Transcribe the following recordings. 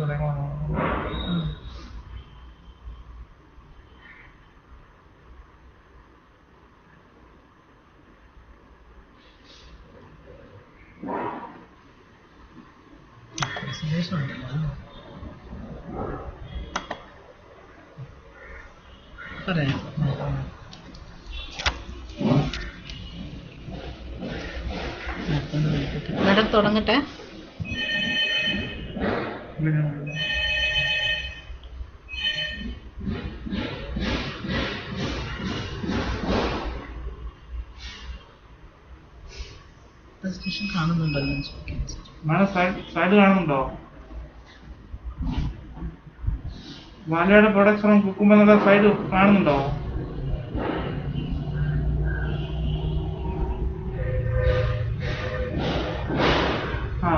തുടങ്ങണം presentation ഉണ്ടല്ലോ അല്ലേ? പറയാം മാഡം തുടങ്ങട്ടെ പ്രസന്റേഷൻ കാണുന്നുണ്ടല്ലോ എന്ന് ചോദിക്കാൻ സാർ മാഡം സൈഡ് സൈഡ് കാണുന്നുണ്ടോ വാലയുടെ പ്രൊഡക്ട്സ് ഫ്രം കുക്കുമ്പോ എന്നുള്ള സൈഡ് കാണുന്നുണ്ടോ ആ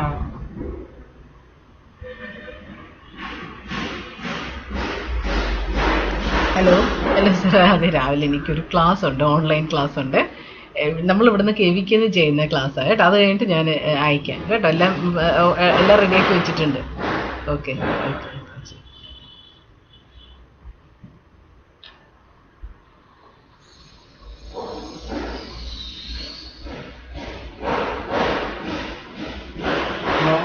ഹലോ ഹലോ സാർ അതെ രാവിലെ എനിക്കൊരു ക്ലാസ് ഉണ്ട് ഓൺലൈൻ ക്ലാസ് ഉണ്ട് നമ്മൾ ഇവിടുന്ന് കെ വിക്ക് ചെയ്യുന്ന ക്ലാസ് കേട്ടോ അത് കഴിഞ്ഞിട്ട് ഞാൻ അയക്കാം കേട്ടോ എല്ലാം ഉം, ഏ, എല്ലാം റെഡിയാക്കി വെച്ചിട്ടുണ്ട് ഓക്കെ ഓക്കെ ഹലോ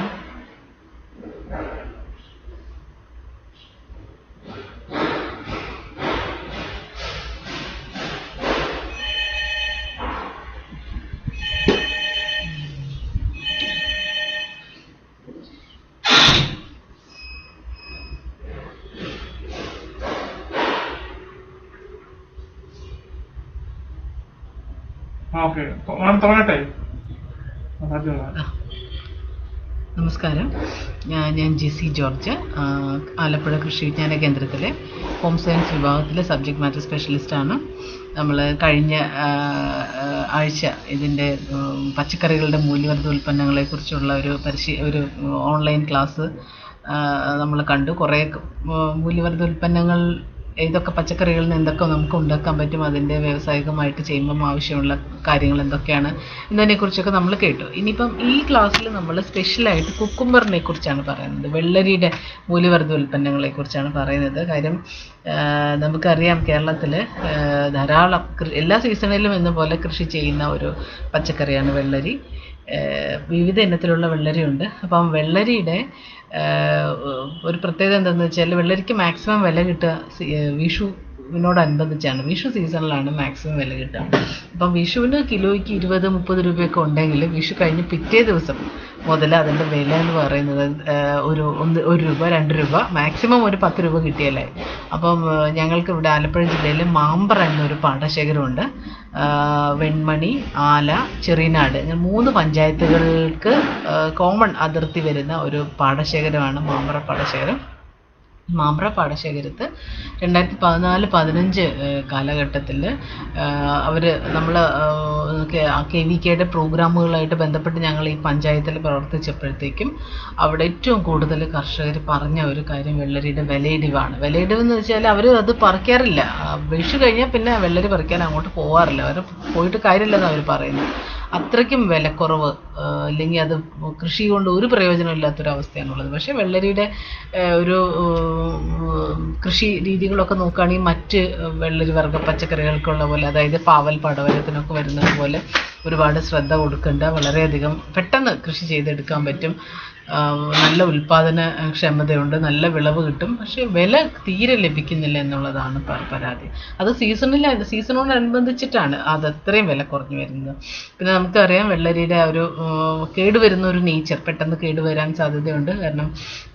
ആ ഓക്കെ മാഡം തുടങ്ങട്ടെ ആ, പറഞ്ഞോളാം. നമസ്കാരം ഞാൻ ഞാൻ ജിസി ജോർജ് ആ, ആലപ്പുഴ കൃഷി വിജ്ഞാന കേന്ദ്രത്തിലെ ഹോം സയൻസ് വിഭാഗത്തിലെ സബ്ജക്ട് മാറ്റർ സ്പെഷ്യലിസ്റ്റാണ് നമ്മൾ കഴിഞ്ഞ ആ, ആ, ആഴ്ച ഇതിൻ്റെ ഉം, പച്ചക്കറികളുടെ മൂല്യവർദ്ധ ഉൽപ്പന്നങ്ങളെക്കുറിച്ചുള്ള ഒരു പരിശീ ഒരു ഓൺലൈൻ ക്ലാസ് നമ്മൾ കണ്ടു കുറേ ഉം, മൂല്യവർദ്ധ ഉൽപ്പന്നങ്ങൾ ഏതൊക്കെ പച്ചക്കറികളിൽ നിന്ന് എന്തൊക്കെ നമുക്ക് ഉണ്ടാക്കാൻ പറ്റും അതിൻ്റെ വ്യാവസായികമായിട്ട് ചെയ്യുമ്പം ആവശ്യമുള്ള കാര്യങ്ങൾ എന്തൊക്കെയാണ് എന്നതിനെക്കുറിച്ചൊക്കെ നമ്മൾ കേട്ടു ഇനിയിപ്പം ഈ ക്ലാസ്സിൽ നമ്മൾ സ്പെഷ്യലായിട്ട് കുക്കുംബറിനെ കുറിച്ചാണ് പറയുന്നത് വെള്ളരിയുടെ മൂല്യവർദ്ധ ഉൽപ്പന്നങ്ങളെ കുറിച്ചാണ് പറയുന്നത് കാര്യം ആ, നമുക്കറിയാം കേരളത്തിൽ ധാരാളം കൃ- എല്ലാ സീസണിലും എന്ന പോലെ കൃഷി ചെയ്യുന്ന ഒരു പച്ചക്കറിയാണ് വെള്ളരി ഏഹ് വിവിധ ഇനത്തിലുള്ള വെള്ളരിയുണ്ട് അപ്പം വെള്ളരിയുടെ ഏഹ് ഒരു പ്രത്യേകത എന്താണെന്ന് വെച്ചാൽ വെള്ളരിക്ക് മാക്സിമം വില കിട്ടുക സി- ഏഹ് വിഷുവിനോടനുബന്ധിച്ചാണ് വിഷു സീസണിലാണ് മാക്സിമം വില കിട്ടുക അപ്പം വിഷുവിന് കിലോയ്ക്ക് ഇരുപത് മുപ്പത് രൂപയൊക്കെ ഉണ്ടെങ്കിൽ വിഷു കഴിഞ്ഞ് പിറ്റേ ദിവസം മുതൽ അതിൻ്റെ വില എന്ന് പറയുന്നത് ഏഹ് ഒരു ഒന്ന് ഒരു രൂപ രണ്ട് രൂപ മാക്സിമം ഒരു പത്ത് രൂപ കിട്ടിയല്ലേ അപ്പം ഏഹ് ഞങ്ങൾക്ക് ഇവിടെ ആലപ്പുഴ ജില്ലയിൽ മാമ്പറ എന്നൊരു പാടശേഖരമുണ്ട് ആഹ് വെൺമണി ആല ചെറിയനാട് ഇങ്ങനെ മൂന്ന് പഞ്ചായത്തുകൾക്ക് കോമൺ അതിർത്തി വരുന്ന ഒരു പാടശേഖരമാണ് മാമ്പറ പാടശേഖരം മാമ്പ്ര പാടശേഖരത്ത് രണ്ടായിരത്തി പതിനാല് പതിനഞ്ച് കാലഘട്ടത്തിൽ അവർ നമ്മൾ കെ വി കെയുടെ പ്രോഗ്രാമുകളായിട്ട് ബന്ധപ്പെട്ട് ഞങ്ങൾ ഈ പഞ്ചായത്തിൽ പ്രവർത്തിച്ചപ്പോഴത്തേക്കും അവിടെ ഏറ്റവും കൂടുതൽ കർഷകർ പറഞ്ഞ ഒരു കാര്യം വെള്ളരിയുടെ വിലയിടിവാണ് വിലയിടിവ് എന്ന് വെച്ചാൽ അവർ അത് പറിക്കാറില്ല ആ, വിഷു കഴിഞ്ഞാൽ പിന്നെ വെള്ളരി പറിക്കാൻ അങ്ങോട്ട് പോകാറില്ല അവർ പോയിട്ട് കാര്യമില്ലെന്ന് അവർ പറയുന്നത് അത്രയ്ക്കും വിലക്കുറവ് ആ, അല്ലെങ്കിൽ അത് കൃഷി കൊണ്ട് ഒരു പ്രയോജനമില്ലാത്തൊരവസ്ഥയാണുള്ളത് പക്ഷേ വെള്ളരിയുടെ ആ, ഒരു ഉം, കൃഷി രീതികളൊക്കെ നോക്കുകയാണെങ്കിൽ മറ്റ് വെള്ളരി വർഗ്ഗ പച്ചക്കറികൾക്കുള്ള പോലെ അതായത് പാവൽ പടവലത്തിനൊക്കെ വരുന്നത് പോലെ ഒരുപാട് ശ്രദ്ധ കൊടുക്കേണ്ട വളരെയധികം പെട്ടെന്ന് കൃഷി ചെയ്തെടുക്കാൻ പറ്റും ആ, നല്ല ഉൽപാദന ക്ഷമതയുണ്ട് നല്ല വിളവ് കിട്ടും പക്ഷേ വില തീരെ ലഭിക്കുന്നില്ല എന്നുള്ളതാണ് പ- പരാതി അത് സീസണിൽ സീസണോടനുബന്ധിച്ചിട്ടാണ് അത് അത്രയും വില കുറഞ്ഞു വരുന്നത് പിന്നെ നമുക്കറിയാം വെള്ളരിയുടെ ആ ഒരു ഉം, കേടുവരുന്ന ഒരു നേച്ചർ പെട്ടെന്ന് കേടുവരാൻ സാധ്യതയുണ്ട് കാരണം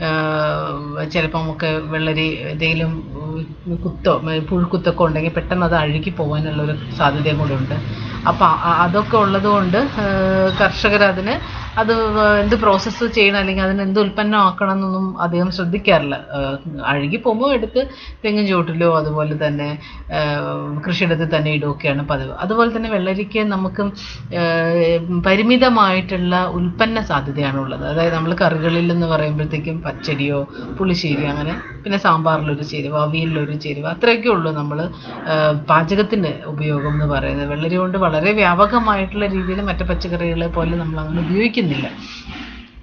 ചിലപ്പോൾ നമുക്ക് വെള്ളരി എന്തെങ്കിലും ഉം, കുത്തോ ഉം, പുഴുക്കുത്തൊക്കെ ഉണ്ടെങ്കിൽ പെട്ടെന്ന് അത് അഴുകി പോകാനുള്ള ഒരു സാധ്യതയും കൂടെ ഉണ്ട് അപ്പം അതൊക്കെ ഉള്ളതുകൊണ്ട് കർഷകർ അതിന് അത് എന്ത് പ്രോസസ്സ് ചെയ്യണം അല്ലെങ്കിൽ അതിന് എന്ത് ഉൽപ്പന്നം ആക്കണം എന്നൊന്നും അധികം ശ്രദ്ധിക്കാറില്ല ഏഹ് അഴുകി പോകുമ്പോൾ എടുത്ത് തെങ്ങിൻ ചുവട്ടിലോ അതുപോലെ തന്നെ ഏഹ് കൃഷിയിടത്തിൽ തന്നെ ഇടുകയൊക്കെയാണ് പതിവ് അതുപോലെ തന്നെ വെള്ളരിക്ക് നമുക്ക് ഏഹ് പരിമിതമായിട്ടുള്ള ഉൽപ്പന്ന സാധ്യതയാണ് ഉള്ളത് അതായത് നമ്മൾ കറികളിൽ എന്ന് പറയുമ്പോഴത്തേക്കും പച്ചടിയോ പുളിശ്ശേരി അങ്ങനെ പിന്നെ സാമ്പാറിലൊരു ചേരുവ അവിയലിലൊരു ചേരുവ അത്രയൊക്കെ ഉള്ളൂ നമ്മൾ പാചകത്തിന് ഉപയോഗം എന്ന് പറയുന്നത് വെള്ളരി കൊണ്ട് വളരെ വ്യാപകമായിട്ടുള്ള രീതിയിൽ മറ്റ് പച്ചക്കറികളെ പോലെ നമ്മൾ അങ്ങനെ ഉപയോഗിക്കുന്നില്ല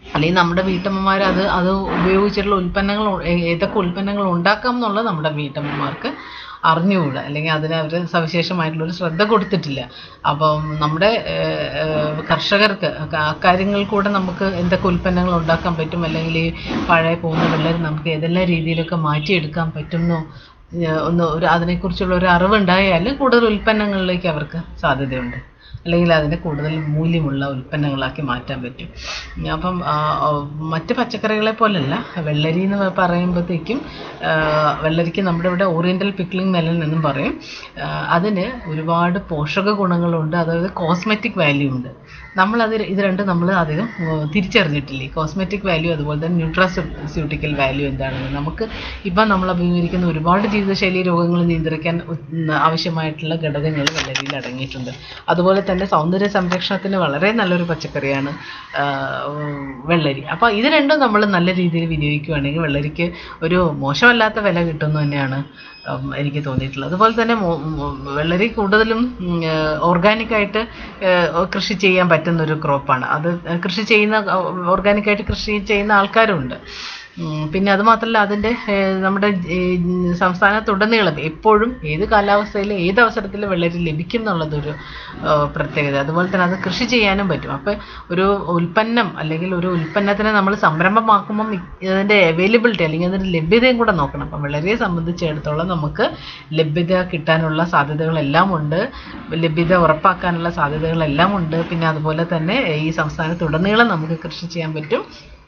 അല്ലെങ്കിൽ നമ്മുടെ വീട്ടമ്മമാർ അത് അത് ഉപയോഗിച്ചിട്ടുള്ള ഉൽപ്പന്നങ്ങൾ ഉ- ഏ- ഏതൊക്കെ ഉൽപ്പന്നങ്ങൾ ഉണ്ടാക്കാം എന്നുള്ളത് നമ്മുടെ വീട്ടമ്മമാർക്ക് അറിഞ്ഞുകൂടാ അല്ലെങ്കിൽ അതിന് അവർ സവിശേഷമായിട്ടുള്ള ഒരു ശ്രദ്ധ കൊടുത്തിട്ടില്ല അപ്പം നമ്മുടെ ഏഹ്, ഏഹ്, കർഷകർക്ക് ആ കാര്യങ്ങൾ കൂടെ നമുക്ക് എന്തൊക്കെ ഉൽപ്പന്നങ്ങൾ ഉണ്ടാക്കാൻ പറ്റും അല്ലെങ്കിൽ ഈ പഴയ പോകുന്ന പിള്ളേർ നമുക്ക് ഏതെല്ലാം രീതിയിലൊക്കെ മാറ്റിയെടുക്കാൻ പറ്റുമെന്നോ ഏഹ്, ഒന്ന് ഒരു അതിനെക്കുറിച്ചുള്ള ഒരു അറിവുണ്ടായാൽ കൂടുതൽ ഉൽപ്പന്നങ്ങളിലേക്ക് അവർക്ക് സാധ്യതയുണ്ട് അല്ലെങ്കിൽ അതിനെ കൂടുതൽ മൂല്യമുള്ള ഉൽപ്പന്നങ്ങളാക്കി മാറ്റാൻ പറ്റും അപ്പം ആ, ആ, മറ്റ് പച്ചക്കറികളെ പോലല്ല വെള്ളരി എന്ന് പറയുമ്പോഴത്തേക്കും ആ, വെള്ളരിക്ക് നമ്മുടെ ഇവിടെ ഓറിയൻ്റൽ പിക്ലിംഗ് മെലൻ എന്നും പറയും ആ, അതിന് ഒരുപാട് പോഷക ഗുണങ്ങളുണ്ട് അതായത് കോസ്മെറ്റിക് വാല്യൂ ഉണ്ട് നമ്മളത് ഇത് രണ്ടും നമ്മൾ അധികം ഉം, തിരിച്ചറിഞ്ഞിട്ടില്ലേ കോസ്മെറ്റിക് വാല്യൂ അതുപോലെ തന്നെ ന്യൂട്രാസ്യൂട്ടിക്കൽ വാല്യൂ എന്താണെന്ന് നമുക്ക് ഇപ്പം നമ്മൾ അഭിമുഖീകരിക്കുന്ന ഒരുപാട് ജീവിതശൈലി രോഗങ്ങൾ നിയന്ത്രിക്കാൻ ഉം, ആവശ്യമായിട്ടുള്ള ഘടകങ്ങൾ വെള്ളരിയിൽ അടങ്ങിയിട്ടുണ്ട് അതുപോലെ തന്നെ സൗന്ദര്യ സംരക്ഷണത്തിന് വളരെ നല്ലൊരു പച്ചക്കറിയാണ് ആ, ഉം, വെള്ളരി അപ്പോൾ ഇത് രണ്ടും നമ്മൾ നല്ല രീതിയിൽ വിനിയോഗിക്കുകയാണെങ്കിൽ വെള്ളരിക്ക് ഒരു മോശമല്ലാത്ത വില കിട്ടുമെന്ന് തന്നെയാണ് ഉം, എനിക്ക് തോന്നിയിട്ടുള്ളത് അതുപോലെ തന്നെ മോ- മോ- വെള്ളരി കൂടുതലും ഓർഗാനിക്കായിട്ട് കൃഷി ചെയ്യാൻ പറ്റുന്ന ഒരു ക്രോപ്പാണ് അത് കൃഷി ചെയ്യുന്ന ഓർഗാനിക്കായിട്ട് കൃഷി ചെയ്യുന്ന ആൾക്കാരുണ്ട് ഉം, പിന്നെ അത് മാത്രമല്ല അതിൻ്റെ ഏഹ്, നമ്മുടെ ഏ, സംസ്ഥാനത്തുടനീളം എപ്പോഴും ഏത് കാലാവസ്ഥയിലും ഏത് അവസരത്തിലും വെള്ളരി ലഭിക്കും എന്നുള്ളതൊരു ഏഹ്, പ്രത്യേകത അതുപോലെ തന്നെ അത് കൃഷി ചെയ്യാനും പറ്റും അപ്പോൾ ഒരു ഉൽപ്പന്നം അല്ലെങ്കിൽ ഒരു ഉൽപ്പന്നത്തിനെ നമ്മൾ സംരംഭമാക്കുമ്പം അതിൻ്റെ അവൈലബിലിറ്റി അല്ലെങ്കിൽ അതിൻ്റെ ലഭ്യതയും കൂടെ നോക്കണം അപ്പം വെള്ളരിയെ സംബന്ധിച്ചിടത്തോളം നമുക്ക് ലഭ്യത കിട്ടാനുള്ള സാധ്യതകളെല്ലാം ഉണ്ട് ലഭ്യത ഉറപ്പാക്കാനുള്ള സാധ്യതകളെല്ലാം ഉണ്ട് പിന്നെ അതുപോലെ തന്നെ ഈ സംസ്ഥാനത്തുടനീളം നമുക്ക് കൃഷി ചെയ്യാൻ പറ്റും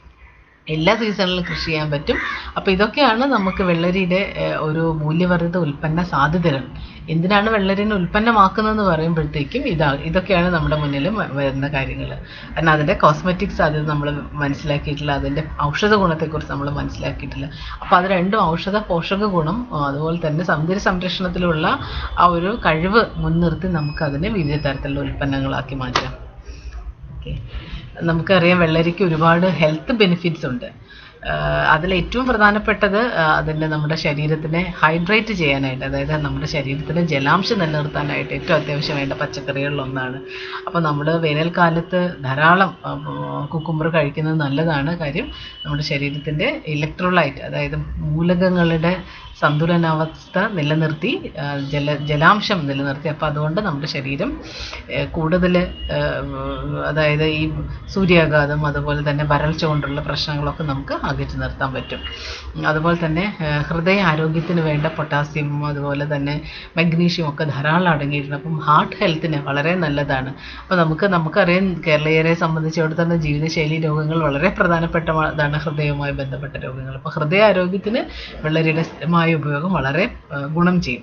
എല്ലാ സീസണിലും കൃഷി ചെയ്യാൻ പറ്റും അപ്പോൾ ഇതൊക്കെയാണ് നമുക്ക് വെള്ളരിയുടെ ഏഹ്, ഒരു മൂല്യവർദ്ധിത ഉൽപ്പന്ന സാധ്യതകൾ എന്തിനാണ് വെള്ളരിനെ ഉൽപ്പന്നമാക്കുന്നതെന്ന് പറയുമ്പോഴത്തേക്കും ഇതാ ഇതൊക്കെയാണ് നമ്മുടെ മുന്നിൽ വ- വരുന്ന കാര്യങ്ങൾ കാരണം അതിൻ്റെ കോസ്മെറ്റിക് സാധ്യത നമ്മൾ മനസ്സിലാക്കിയിട്ടില്ല അതിൻ്റെ ഔഷധ ഗുണത്തെക്കുറിച്ച് നമ്മൾ മനസ്സിലാക്കിയിട്ടില്ല അപ്പോൾ അത് രണ്ടും ഔഷധ പോഷക ഗുണം ആ, അതുപോലെ തന്നെ സൗന്ദര്യ സംരക്ഷണത്തിലുള്ള ആ ഒരു കഴിവ് മുൻനിർത്തി നമുക്കതിനെ വിവിധ തരത്തിലുള്ള ഉൽപ്പന്നങ്ങളാക്കി മാറ്റാം ഓക്കെ നമുക്കറിയാം വെള്ളരിക്ക് ഒരുപാട് ഹെൽത്ത് ബെനിഫിറ്റ്സ് ഉണ്ട് അതിൽ ഏറ്റവും പ്രധാനപ്പെട്ടത് ആ, അതിൻ്റെ നമ്മുടെ ശരീരത്തിനെ ഹൈഡ്രേറ്റ് ചെയ്യാനായിട്ട് അതായത് നമ്മുടെ ശരീരത്തിന് ജലാംശം നിലനിർത്താനായിട്ട് ഏറ്റവും അത്യാവശ്യം വേണ്ട പച്ചക്കറികളിൽ ഒന്നാണ് അപ്പോൾ നമ്മൾ വേനൽക്കാലത്ത് ധാരാളം കുക്കുമ്പർ കഴിക്കുന്നത് നല്ലതാണ് കാര്യം നമ്മുടെ ശരീരത്തിൻ്റെ ഇലക്ട്രോലൈറ്റ് അതായത് മൂലകങ്ങളുടെ സന്തുലനാവസ്ഥ നിലനിർത്തി ആ, ജല ജലാംശം നിലനിർത്തി അപ്പോൾ അതുകൊണ്ട് നമ്മുടെ ശരീരം കൂടുതൽ അതായത് ഈ സൂര്യാഘാതം അതുപോലെ തന്നെ വരൾച്ച കൊണ്ടുള്ള പ്രശ്നങ്ങളൊക്കെ നമുക്ക് അകറ്റി നിർത്താൻ പറ്റും ഉം, അതുപോലെ തന്നെ ആ, ഹൃദയ ആരോഗ്യത്തിന് വേണ്ട പൊട്ടാസ്യം അതുപോലെ തന്നെ മഗ്നീഷ്യം ഒക്കെ ധാരാളം അടങ്ങിയിട്ടുണ്ട് അപ്പം ഹാർട്ട് ഹെൽത്തിന് വളരെ നല്ലതാണ് അപ്പോൾ നമുക്ക് നമുക്കറിയാം കേരളീയരെ സംബന്ധിച്ചിടത്തോളം ജീവിതശൈലി രോഗങ്ങൾ വളരെ പ്രധാനപ്പെട്ടതാണ് ഹൃദയവുമായി ബന്ധപ്പെട്ട രോഗങ്ങൾ അപ്പോൾ ഹൃദയ ആരോഗ്യത്തിന് വെള്ളരിയുടെ സ്ഥിരമായ ഉപയോഗം വളരെ ആ, ഗുണം ചെയ്യും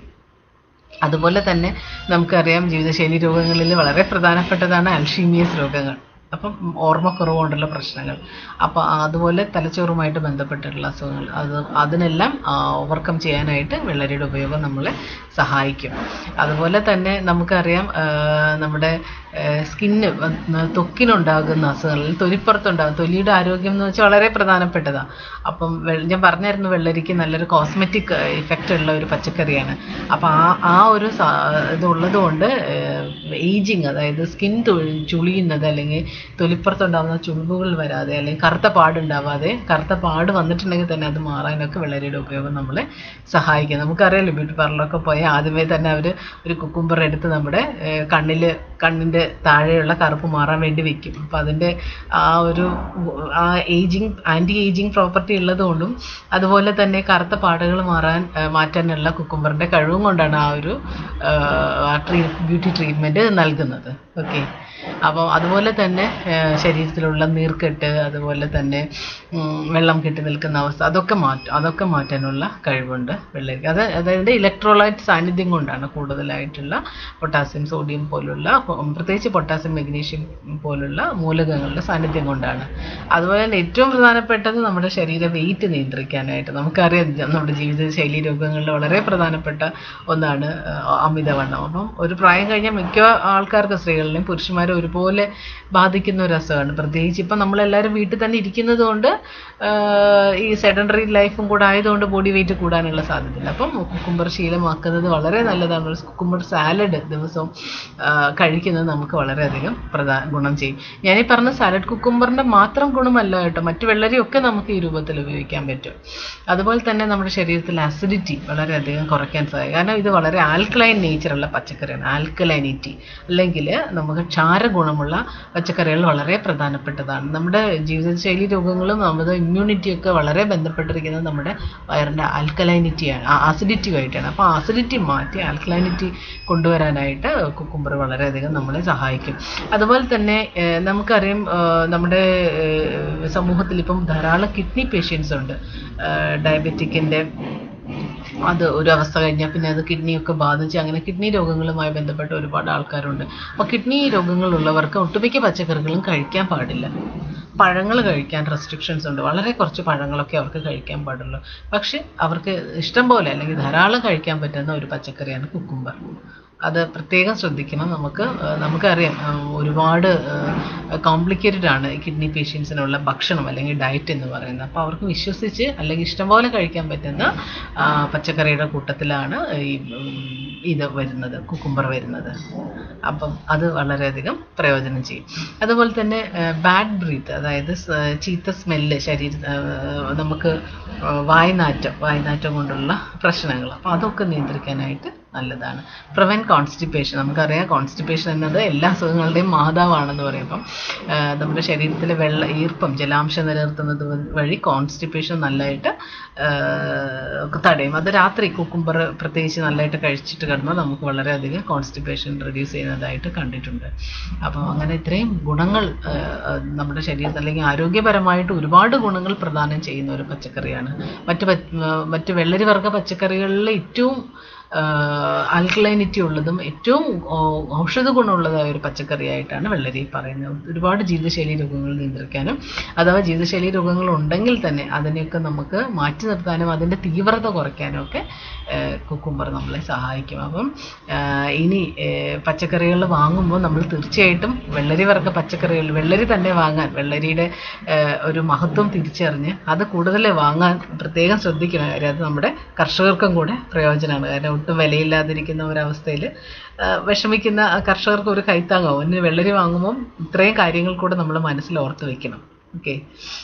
അതുപോലെ തന്നെ നമുക്കറിയാം ജീവിതശൈലി രോഗങ്ങളിൽ വളരെ പ്രധാനപ്പെട്ടതാണ് അൽഷീമിയസ് രോഗങ്ങൾ അപ്പം ഓർമ്മക്കുറവ് കൊണ്ടുള്ള പ്രശ്നങ്ങൾ അപ്പോൾ അതുപോലെ തലച്ചോറുമായിട്ട് ബന്ധപ്പെട്ടിട്ടുള്ള അസുഖങ്ങൾ അത് അതിനെല്ലാം ഓവർകം ചെയ്യാനായിട്ട് വെള്ളരിയുടെ ഉപയോഗം നമ്മളെ സഹായിക്കും അതുപോലെ തന്നെ നമുക്കറിയാം ആ, നമ്മുടെ സ്കിന്ന് ത്വക്കിനുണ്ടാകുന്ന അസുഖങ്ങളിൽ തൊലിപ്പുറത്തുണ്ടാകും തൊലിയുടെ ആരോഗ്യം എന്ന് വെച്ചാൽ വളരെ പ്രധാനപ്പെട്ടതാണ് അപ്പം വെ- ഞാൻ പറഞ്ഞായിരുന്നു വെള്ളരിക്ക് നല്ലൊരു കോസ്മെറ്റിക് ഇഫക്റ്റ് ഉള്ള ഒരു പച്ചക്കറിയാണ് അപ്പോൾ ആ ആ ഒരു സാ- ഇതുള്ളത് കൊണ്ട് ഏജിങ് അതായത് സ്കിൻ ചുളിയുന്നത് അല്ലെങ്കിൽ തൊലിപ്പുറത്തുണ്ടാകുന്ന ചുളിവുകൾ വരാതെ അല്ലെങ്കിൽ കറുത്ത പാടുണ്ടാവാതെ കറുത്ത പാട് വന്നിട്ടുണ്ടെങ്കിൽ തന്നെ അത് മാറാനൊക്കെ വെള്ളരിയുടെ ഉപയോഗം നമ്മളെ സഹായിക്കും നമുക്കറിയാലോ ബ്യൂട്ടി പാർലറിലൊക്കെ പോയാൽ ആദ്യമേ തന്നെ അവർ ഒരു കുക്കുംബർ എടുത്ത് നമ്മുടെ കണ്ണിൽ കണ്ണിൻ്റെ താഴെയുള്ള കറുപ്പ് മാറാൻ വേണ്ടി വെക്കും അപ്പോൾ അതിൻ്റെ ആ ഒരു ആ ഏജിങ് ആൻറ്റി ഏജിങ് പ്രോപ്പർട്ടി ഉള്ളതുകൊണ്ടും അതുപോലെ തന്നെ കറുത്ത പാടുകൾ മാറാൻ ആ, മാറ്റാനുള്ള കുക്കുംബറിൻ്റെ കഴിവും കൊണ്ടാണ് ആ ഒരു ആ, ആ ട്രീ ബ്യൂട്ടി ട്രീറ്റ്മെൻറ്റ് നൽകുന്നത് ഓക്കെ അപ്പോൾ അതുപോലെ തന്നെ ആ, ശരീരത്തിലുള്ള നീർക്കെട്ട് അതുപോലെ തന്നെ ഉം, വെള്ളം കെട്ടി നിൽക്കുന്ന അവസ്ഥ അതൊക്കെ മാറ്റും അതൊക്കെ മാറ്റാനുള്ള കഴിവുണ്ട് വെള്ളരിക്ക അത് അതായത് ഇലക്ട്രോലൈറ്റ് സാന്നിധ്യം കൊണ്ടാണ് കൂടുതലായിട്ടുള്ള പൊട്ടാസ്യം സോഡിയം പോലുള്ള പൊ- പ്രത്യേകിച്ച് പൊട്ടാസ്യം മെഗ്നീഷ്യം പോലുള്ള മൂലകങ്ങളുടെ സാന്നിധ്യം കൊണ്ടാണ് അതുപോലെ തന്നെ ഏറ്റവും പ്രധാനപ്പെട്ടത് നമ്മുടെ ശരീര വെയിറ്റ് നിയന്ത്രിക്കാനായിട്ട് നമുക്കറിയാം ജ- നമ്മുടെ ജീവിതശൈലി രോഗങ്ങളിൽ വളരെ പ്രധാനപ്പെട്ട ഒന്നാണ് ആ, അമിതവണ്ണം അപ്പം ഒരു പ്രായം കഴിഞ്ഞാൽ മിക്ക ആൾക്കാർക്ക് സ്ത്രീകളിലും പുരുഷന്മാരും ഒരുപോലെ ബാധിക്കും ബാധിക്കുന്ന ഒരു അസുഖമാണ് പ്രത്യേകിച്ച് ഇപ്പം നമ്മളെല്ലാവരും വീട്ടിൽ തന്നെ ഇരിക്കുന്നത് കൊണ്ട് ആഹ് ഈ സെഡൻഡറി ലൈഫും കൂടെ ആയതുകൊണ്ട് ബോഡി വെയിറ്റ് കൂടാനുള്ള സാധ്യതയില്ല അപ്പം കുക്കുംബർ ശീലമാക്കുന്നത് വളരെ നല്ലതാണ് ഒരു കുക്കുംബർ സാലഡ് ദിവസവും ആഹ് കഴിക്കുന്നത് നമുക്ക് വളരെയധികം പ്രധാ ഗുണം ചെയ്യും ഞാനീ പറഞ്ഞ സാലഡ് കുക്കുംബറിൻ്റെ മാത്രം ഗുണമല്ല കേട്ടോ മറ്റു വെള്ളരിയൊക്കെ നമുക്ക് ഈ രൂപത്തിൽ ഉപയോഗിക്കാൻ പറ്റും അതുപോലെ തന്നെ നമ്മുടെ ശരീരത്തിൽ അസിഡിറ്റി വളരെയധികം കുറയ്ക്കാൻ സാധിക്കും കാരണം ഇത് വളരെ ആൽക്കലൈൻ നേച്ചറുള്ള പച്ചക്കറിയാണ് ആൽക്കലൈനിറ്റി അല്ലെങ്കിൽ നമുക്ക് ക്ഷാരഗുണമുള്ള പച്ചക്കറികൾ വളരെ പ്രധാനപ്പെട്ടതാണ് നമ്മുടെ ജീവിതശൈലി രോഗങ്ങളും നമ്മുടെ ഇമ്മ്യൂണിറ്റിയൊക്കെ വളരെ ബന്ധപ്പെട്ടിരിക്കുന്നത് നമ്മുടെ വയറിൻ്റെ ആൽക്കലൈനിറ്റിയാണ് ആസിഡിറ്റിയുമായിട്ടാണ് അപ്പോൾ ആസിഡിറ്റി മാറ്റി ആൽക്കലൈനിറ്റി കൊണ്ടുവരാനായിട്ട് കുക്കുംബർ വളരെയധികം നമ്മളെ സഹായിക്കും അതുപോലെ തന്നെ ഏഹ്, നമുക്കറിയാം ഏഹ്, നമ്മുടെ ഏഹ്, സമൂഹത്തിൽ ഇപ്പം ധാരാളം കിഡ്നി പേഷ്യൻസ് ഉണ്ട് ഡയബറ്റിക്കിൻ്റെ അത് ഒരു അവസ്ഥ കഴിഞ്ഞാൽ പിന്നെ അത് കിഡ്നിയൊക്കെ ബാധിച്ച് അങ്ങനെ കിഡ്നി രോഗങ്ങളുമായി ബന്ധപ്പെട്ട ഒരുപാട് ആൾക്കാരുണ്ട് അപ്പോൾ കിഡ്നി രോഗങ്ങളുള്ളവർക്ക് ഒട്ടുമിക്ക പച്ചക്കറികളും കഴിക്കാൻ പാടില്ല പഴങ്ങൾ കഴിക്കാൻ റെസ്ട്രിക്ഷൻസ് ഉണ്ട് വളരെ കുറച്ച് പഴങ്ങളൊക്കെ അവർക്ക് കഴിക്കാൻ പാടുള്ളൂ പക്ഷെ അവർക്ക് ഇഷ്ടം പോലെ അല്ലെങ്കിൽ ധാരാളം കഴിക്കാൻ പറ്റുന്ന ഒരു പച്ചക്കറിയാണ് കുക്കുംബർ അത് പ്രത്യേകം ശ്രദ്ധിക്കണം നമുക്ക് ആ, നമുക്കറിയാം ആ, ഒരുപാട് കോംപ്ലിക്കേറ്റഡ് ആണ് കിഡ്നി പേഷ്യൻസിനുള്ള ഭക്ഷണം അല്ലെങ്കിൽ ഡയറ്റ് എന്ന് പറയുന്നത് അപ്പോൾ അവർക്ക് വിശ്വസിച്ച് അല്ലെങ്കിൽ ഇഷ്ടംപോലെ കഴിക്കാൻ പറ്റുന്ന ആ, പച്ചക്കറിയുടെ കൂട്ടത്തിലാണ് ഈ ഉം, ഇത് വരുന്നത് കുക്കുംബർ വരുന്നത് അപ്പം അത് വളരെയധികം പ്രയോജനം ചെയ്യും അതുപോലെ തന്നെ ബാഡ് ബ്രീത്ത് അതായത് സ്- ചീത്ത സ്മെല്ല് ശരീര ആ, നമുക്ക് ആ, വായ്നാറ്റം വായ്നാറ്റം കൊണ്ടുള്ള പ്രശ്നങ്ങൾ അപ്പോൾ അതൊക്കെ നിയന്ത്രിക്കാനായിട്ട് നല്ലതാണ് പ്രിവെൻറ്റ് കോൺസ്റ്റിപ്പേഷൻ നമുക്കറിയാം കോൺസ്റ്റിപ്പേഷൻ എന്നത് എല്ലാ അസുഖങ്ങളുടെയും മാതാവാണെന്ന് പറയുമ്പം ആ, നമ്മുടെ ശരീരത്തിലെ വെള്ള ഈർപ്പം ജലാംശം നിലനിർത്തുന്നത് വ- വഴി കോൺസ്റ്റിപ്പേഷൻ നല്ലതായിട്ട് ആ, ഒക്കെ തടയും അത് രാത്രി കുക്കുംബർ പ്രത്യേകിച്ച് നല്ലതായിട്ട് കഴിച്ചിട്ട് കിടന്നാൽ നമുക്ക് വളരെയധികം കോൺസ്റ്റിപ്പേഷൻ റിഡ്യൂസ് ചെയ്യുന്നതായിട്ട് കണ്ടിട്ടുണ്ട് അപ്പോൾ അങ്ങനെ ഇത്രയും ഗുണങ്ങൾ ആ, ആ, നമ്മുടെ ശരീരത്തിൽ അല്ലെങ്കിൽ ആരോഗ്യപരമായിട്ട് ഒരുപാട് ഗുണങ്ങൾ പ്രദാനം ചെയ്യുന്ന ഒരു പച്ചക്കറിയാണ് മറ്റ് പ- ആ, മറ്റ് വെള്ളരി വർഗ്ഗ പച്ചക്കറികളിൽ ഏറ്റവും ആൽക്കലൈനിറ്റി ഉള്ളതും ഏറ്റവും ഓ, ഔഷധ ഗുണമുള്ളതായ ഒരു പച്ചക്കറിയായിട്ടാണ് വെള്ളരി പറയുന്നത് ഒരുപാട് ജീവിതശൈലി രോഗങ്ങൾ നിയന്ത്രിക്കാനും അഥവാ ജീവിതശൈലി രോഗങ്ങൾ ഉണ്ടെങ്കിൽ തന്നെ അതിനെയൊക്കെ നമുക്ക് മാറ്റി നിർത്താനും അതിൻ്റെ തീവ്രത കുറയ്ക്കാനും ഒക്കെ കുക്കുംബർ നമ്മളെ സഹായിക്കും അപ്പം ആ, ഇനി പച്ചക്കറികൾ വാങ്ങുമ്പോൾ നമ്മൾ തീർച്ചയായിട്ടും വെള്ളരി വർഗ്ഗ പച്ചക്കറികൾ വെള്ളരി തന്നെ വാങ്ങാൻ വെള്ളരിയുടെ ആ, ഒരു മഹത്വം തിരിച്ചറിഞ്ഞ് അത് കൂടുതൽ വാങ്ങാൻ പ്രത്യേകം ശ്രദ്ധിക്കണം കാര്യം അത് നമ്മുടെ കർഷകർക്കും കൂടെ പ്രയോജനമാണ് കാരണം ഒട്ടും വിലയില്ലാതിരിക്കുന്ന ഒരവസ്ഥയിൽ വിഷമിക്കുന്ന കർഷകർക്ക് ഒരു കൈത്താങ്ങാവും ഇനി വെള്ളരി വാങ്ങുമ്പം ഇത്രയും കാര്യങ്ങൾ കൂടെ നമ്മൾ മനസ്സിൽ ഓർത്ത് വെക്കണം ഓക്കെ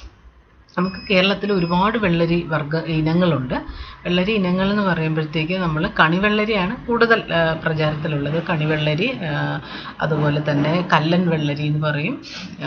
നമുക്ക് കേരളത്തിൽ ഒരുപാട് വെള്ളരി വർഗ്ഗ ഇനങ്ങളുണ്ട് വെള്ളരി ഇനങ്ങൾ എന്ന് പറയുമ്പോഴത്തേക്ക് നമ്മൾ കണിവെള്ളരിയാണ് കൂടുതൽ ആ, പ്രചാരത്തിലുള്ളത് കണിവെള്ളരി ആ, അതുപോലെ തന്നെ കല്ലൻ വെള്ളരി എന്ന് പറയും ആ,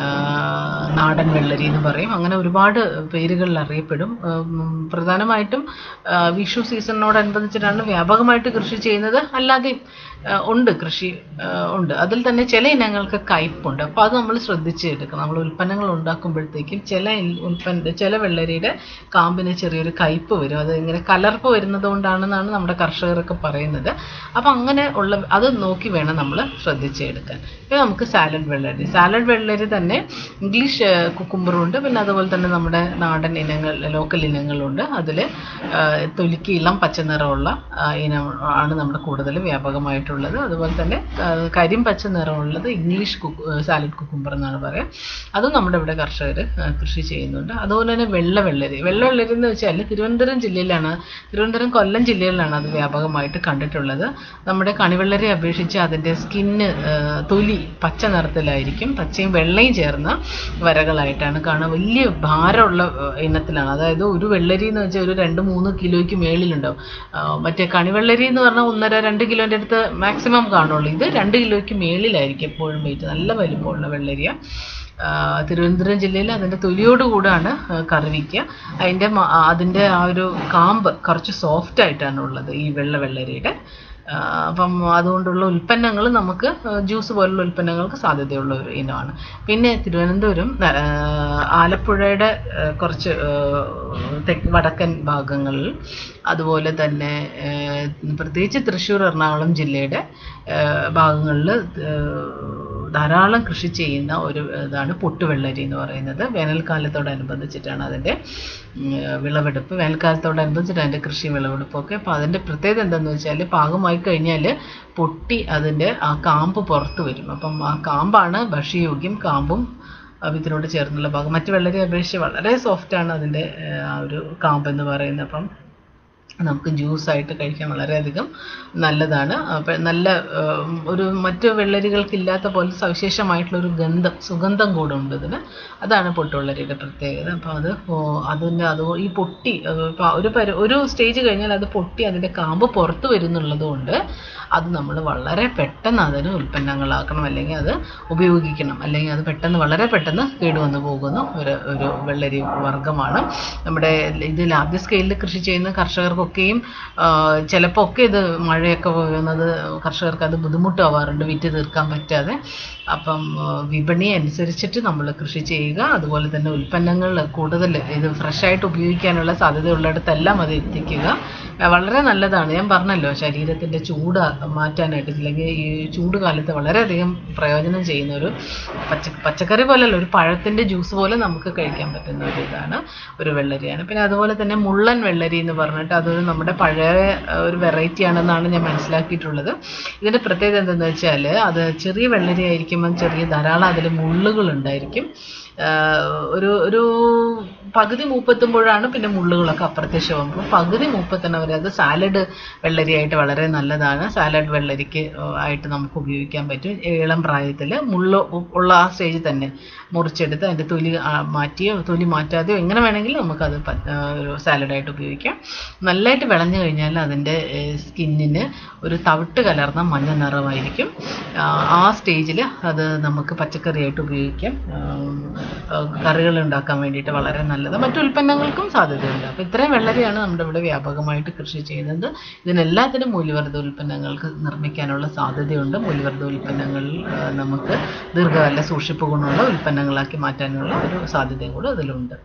നാടൻ വെള്ളരി എന്ന് പറയും അങ്ങനെ ഒരുപാട് പേരുകളിൽ അറിയപ്പെടും ഉം, പ്രധാനമായിട്ടും ആ, വിഷു സീസണിനോടനുബന്ധിച്ചിട്ടാണ് വ്യാപകമായിട്ട് കൃഷി ചെയ്യുന്നത് അല്ലാതെയും ആ, ഉണ്ട് കൃഷി ആ, ഉണ്ട് അതിൽ തന്നെ ചില ഇനങ്ങൾക്ക് കയ്പുണ്ട് അപ്പോൾ അത് നമ്മൾ ശ്രദ്ധിച്ച് എടുക്കണം നമ്മൾ ഉൽപ്പന്നങ്ങൾ ഉണ്ടാക്കുമ്പോഴത്തേക്കും ചില ഇൽ- ഉൽപ്പന്ന ചില വെള്ളരിയുടെ കാമ്പിന് ചെറിയൊരു കയ്പ് വരും അത് ഇങ്ങനെ കലർപ്പ് വരുന്നത് കൊണ്ടാണെന്നാണ് നമ്മുടെ കർഷകരൊക്കെ പറയുന്നത് അപ്പം അങ്ങനെ ഉള്ള അത് നോക്കി വേണം നമ്മൾ ശ്രദ്ധിച്ചെടുക്കാൻ ഇപ്പം നമുക്ക് സാലഡ് വെള്ളരി സാലഡ് വെള്ളരി തന്നെ ഇംഗ്ലീഷ് കുക്കുംബറും ഉണ്ട് പിന്നെ അതുപോലെ തന്നെ നമ്മുടെ നാടൻ ഇനങ്ങൾ ലോക്കൽ ഇനങ്ങളുണ്ട് അതിൽ തൊലിക്ക് ഇളം പച്ച നിറമുള്ള ആ, ഇനം ആണ് നമ്മുടെ കൂടുതൽ വ്യാപകമായിട്ടുള്ളത് അതുപോലെ തന്നെ ആ, കരിം പച്ച നിറമുള്ളത് ഇംഗ്ലീഷ് കുക്കു സാലഡ് കുക്കുംബർ എന്നാണ് പറയുക അതും നമ്മുടെ ഇവിടെ കർഷകർ കൃഷി ചെയ്യുന്നുണ്ട് അതുപോലെ തന്നെ വെള്ള വെള്ളരി വെള്ള വെള്ളരി എന്ന് വെച്ചാൽ തിരുവനന്തപുരം ജില്ലയിലാണ് തിരുവനന്തപുരം കൊല്ലം ജില്ലയിലാണ് അത് വ്യാപകമായിട്ട് കണ്ടിട്ടുള്ളത് നമ്മുടെ കണിവെള്ളരെ അപേക്ഷിച്ച് അതിൻ്റെ സ്കിന്ന് തൊലി പച്ച നിറത്തിലായിരിക്കും പച്ചയും വെള്ളയും ചേർന്ന വരകളായിട്ടാണ് കാണുക വലിയ ഭാരമുള്ള ആ, ഇനത്തിലാണ് അതായത് ഒരു വെള്ളരി എന്ന് വെച്ചാൽ ഒരു രണ്ട് മൂന്ന് കിലോയ്ക്ക് മേളിലുണ്ടാവും ആ, മറ്റേ കണിവെള്ളരി എന്ന് പറഞ്ഞാൽ ഒന്നര രണ്ട് കിലോൻ്റെ അടുത്ത് മാക്സിമം കാണുള്ളൂ ഇത് രണ്ട് കിലോയ്ക്ക് മേളിലായിരിക്കും എപ്പോഴും വെയിറ്റ് നല്ല വലിപ്പമുള്ള വെള്ളരിയ ആ, തിരുവനന്തപുരം ജില്ലയിൽ അതിൻ്റെ തൊലിയോടുകൂടാണ് ആ, കറി വയ്ക്കുക അതിൻ്റെ മ- ആ, അതിൻ്റെ ആ ഒരു കാമ്പ് കുറച്ച് സോഫ്റ്റ് ആയിട്ടാണ് ഉള്ളത് ഈ വെള്ള വെള്ളരിയുടെ ആ, അപ്പം അതുകൊണ്ടുള്ള ഉൽപ്പന്നങ്ങൾ നമുക്ക് ജ്യൂസ് പോലുള്ള ഉൽപ്പന്നങ്ങൾക്ക് സാധ്യതയുള്ള ഒരു ഇനമാണ് പിന്നെ തിരുവനന്തപുരം ആ, ആലപ്പുഴയുടെ ആ, കുറച്ച് ആ, തെക്ക് വടക്കൻ ഭാഗങ്ങളിൽ അതുപോലെ തന്നെ ആ, പ്രത്യേകിച്ച് തൃശ്ശൂർ എറണാകുളം ജില്ലയുടെ ഭാഗങ്ങളിൽ ധാരാളം കൃഷി ചെയ്യുന്ന ഒരു ഇതാണ് പൊട്ടുവെള്ളരി എന്ന് പറയുന്നത് വേനൽക്കാലത്തോടനുബന്ധിച്ചിട്ടാണ് അതിൻ്റെ ഉം, വിളവെടുപ്പ് വേനൽക്കാലത്തോടനുബന്ധിച്ചിട്ട് അതിൻ്റെ കൃഷി വിളവെടുപ്പൊക്കെ അപ്പോൾ അതിൻ്റെ പ്രത്യേകത എന്താണെന്ന് വെച്ചാൽ പാകമായി കഴിഞ്ഞാൽ പൊട്ടി അതിൻ്റെ ആ കാമ്പ് പുറത്ത് വരും അപ്പം ആ കാമ്പാണ് ഭക്ഷ്യയോഗ്യം കാമ്പും ആ വിത്തിനോട് ചേർന്നുള്ള ഭാഗം മറ്റു വെള്ളരി അപേക്ഷിച്ച് വളരെ സോഫ്റ്റാണ് അതിൻ്റെ ഏഹ്, ആ ഒരു കാമ്പ് എന്ന് പറയുന്നത് അപ്പം നമുക്ക് ജ്യൂസായിട്ട് കഴിക്കാൻ വളരെയധികം നല്ലതാണ് അപ്പം നല്ല ഏഹ്, ഒരു മറ്റു വെള്ളരികൾക്കില്ലാത്ത പോലെ സവിശേഷമായിട്ടുള്ള ഒരു ഗന്ധം സുഗന്ധം കൂടെ ഉണ്ട് ഇതിന് അതാണ് പൊട്ടുവെള്ളരിയുടെ പ്രത്യേകത അപ്പോൾ അത് ഓ- അതിൻ്റെ അത് ഈ പൊട്ടി ഏഹ്, ഇപ്പം ഒരു പരി ഒരു സ്റ്റേജ് കഴിഞ്ഞാൽ അത് പൊട്ടി അതിൻ്റെ കാമ്പ് പുറത്ത് വരുന്നുള്ളത് കൊണ്ട് അത് നമ്മൾ വളരെ പെട്ടെന്ന് അതിന് ഉൽപ്പന്നങ്ങളാക്കണം അല്ലെങ്കിൽ അത് ഉപയോഗിക്കണം അല്ലെങ്കിൽ അത് പെട്ടെന്ന് വളരെ പെട്ടെന്ന് കേടുവന്നു പോകുന്ന ഒരു ഒരു വെള്ളരി വർഗ്ഗമാണ് നമ്മുടെ ഇത് ലാർജ് സ്കെയിലിൽ കൃഷി ചെയ്യുന്ന കർഷകർക്കൊക്കെയും ചിലപ്പോൾ ഒക്കെ ഇത് മഴയൊക്കെ വീഴുന്നത് കർഷകർക്ക് അത് ബുദ്ധിമുട്ടാവാറുണ്ട് വിറ്റ് തീർക്കാൻ പറ്റാതെ അപ്പം ആ, വിപണി അനുസരിച്ചിട്ട് നമ്മൾ കൃഷി ചെയ്യുക അതുപോലെ തന്നെ ഉൽപ്പന്നങ്ങൾ കൂടുതൽ ഇത് ഫ്രഷായിട്ട് ഉപയോഗിക്കാനുള്ള സാധ്യതയുള്ളിടത്തെല്ലാം അത് എത്തിക്കുക ആ, വളരെ നല്ലതാണ് ഞാൻ പറഞ്ഞല്ലോ ശരീരത്തിൻ്റെ ചൂട് മാറ്റാനായിട്ട് അല്ലെങ്കിൽ ഈ ചൂട് കാലത്ത് വളരെയധികം പ്രയോജനം ചെയ്യുന്ന ഒരു പച്ച പച്ചക്കറി പോലെയല്ല ഒരു പഴത്തിൻ്റെ ജ്യൂസ് പോലെ നമുക്ക് കഴിക്കാൻ പറ്റുന്ന ഒരു ഇതാണ് ഒരു വെള്ളരിയാണ് പിന്നെ അതുപോലെ തന്നെ മുള്ളൻ വെള്ളരി എന്ന് പറഞ്ഞിട്ട് അതൊരു നമ്മുടെ പഴയ ആ, ഒരു വെറൈറ്റി ആണെന്നാണ് ഞാൻ മനസ്സിലാക്കിയിട്ടുള്ളത് ഇതിൻ്റെ പ്രത്യേകത എന്തെന്ന് വെച്ചാൽ അത് ചെറിയ വെള്ളരി ആയിരിക്കുമ്പോൾ ചെറിയ ധാരാളം അതിൽ മുള്ളുകൾ ഉണ്ടായിരിക്കും ആഹ് ഒരു ഒരു പകുതി മൂപ്പെത്തുമ്പോഴാണ് പിന്നെ മുള്ളുകളൊക്കെ അപ്രത്യക്ഷമാകും അപ്പോൾ പകുതി മൂപ്പെത്തണവരെ അത് സാലഡ് വെള്ളരിയായിട്ട് വളരെ നല്ലതാണ് സാലഡ് വെള്ളരിക്ക് ആഹ് ആയിട്ട് നമുക്ക് ഉപയോഗിക്കാൻ പറ്റും ഇളം പ്രായത്തിൽ മുള്ള് ഉ- ഉള്ള ആ സ്റ്റേജിൽ തന്നെ മുറിച്ചെടുത്ത് അതിൻ്റെ തൊലി ആ, മാറ്റിയോ തൊലി മാറ്റാതെയോ എങ്ങനെ വേണമെങ്കിലും നമുക്കത് പ- ആഹ് ഒരു സാലഡായിട്ട് ഉപയോഗിക്കാം നല്ലതായിട്ട് വിളഞ്ഞു കഴിഞ്ഞാൽ അതിൻ്റെ സ്കിന്നിന് ഒരു തവിട്ട് കലർന്ന മഞ്ഞ നിറമായിരിക്കും ആഹ് ആ സ്റ്റേജിൽ അത് നമുക്ക് പച്ചക്കറിയായിട്ട് ഉപയോഗിക്കാം കറികൾ ഉണ്ടാക്കാൻ വേണ്ടിയിട്ട് വളരെ നല്ലത് മറ്റു ഉൽപ്പന്നങ്ങൾക്കും സാധ്യതയുണ്ട് അപ്പോൾ ഇത്രയും വെള്ളരിയാണ് നമ്മുടെ ഇവിടെ വ്യാപകമായിട്ട് കൃഷി ചെയ്യുന്നത് ഇതിനെല്ലാത്തിനും മൂല്യവർദ്ധിത ഉൽപ്പന്നങ്ങൾക്ക് നിർമ്മിക്കാനുള്ള സാധ്യതയുണ്ട് മൂല്യവർദ്ധിത ഉൽപ്പന്നങ്ങൾ ആ, നമുക്ക് ദീർഘകാല സൂക്ഷിപ്പ് ഗുണമുള്ള ഉൽപ്പന്നങ്ങളാക്കി മാറ്റാനുള്ള ഒരു സാധ്യതയും കൂടെ അതിലുണ്ട്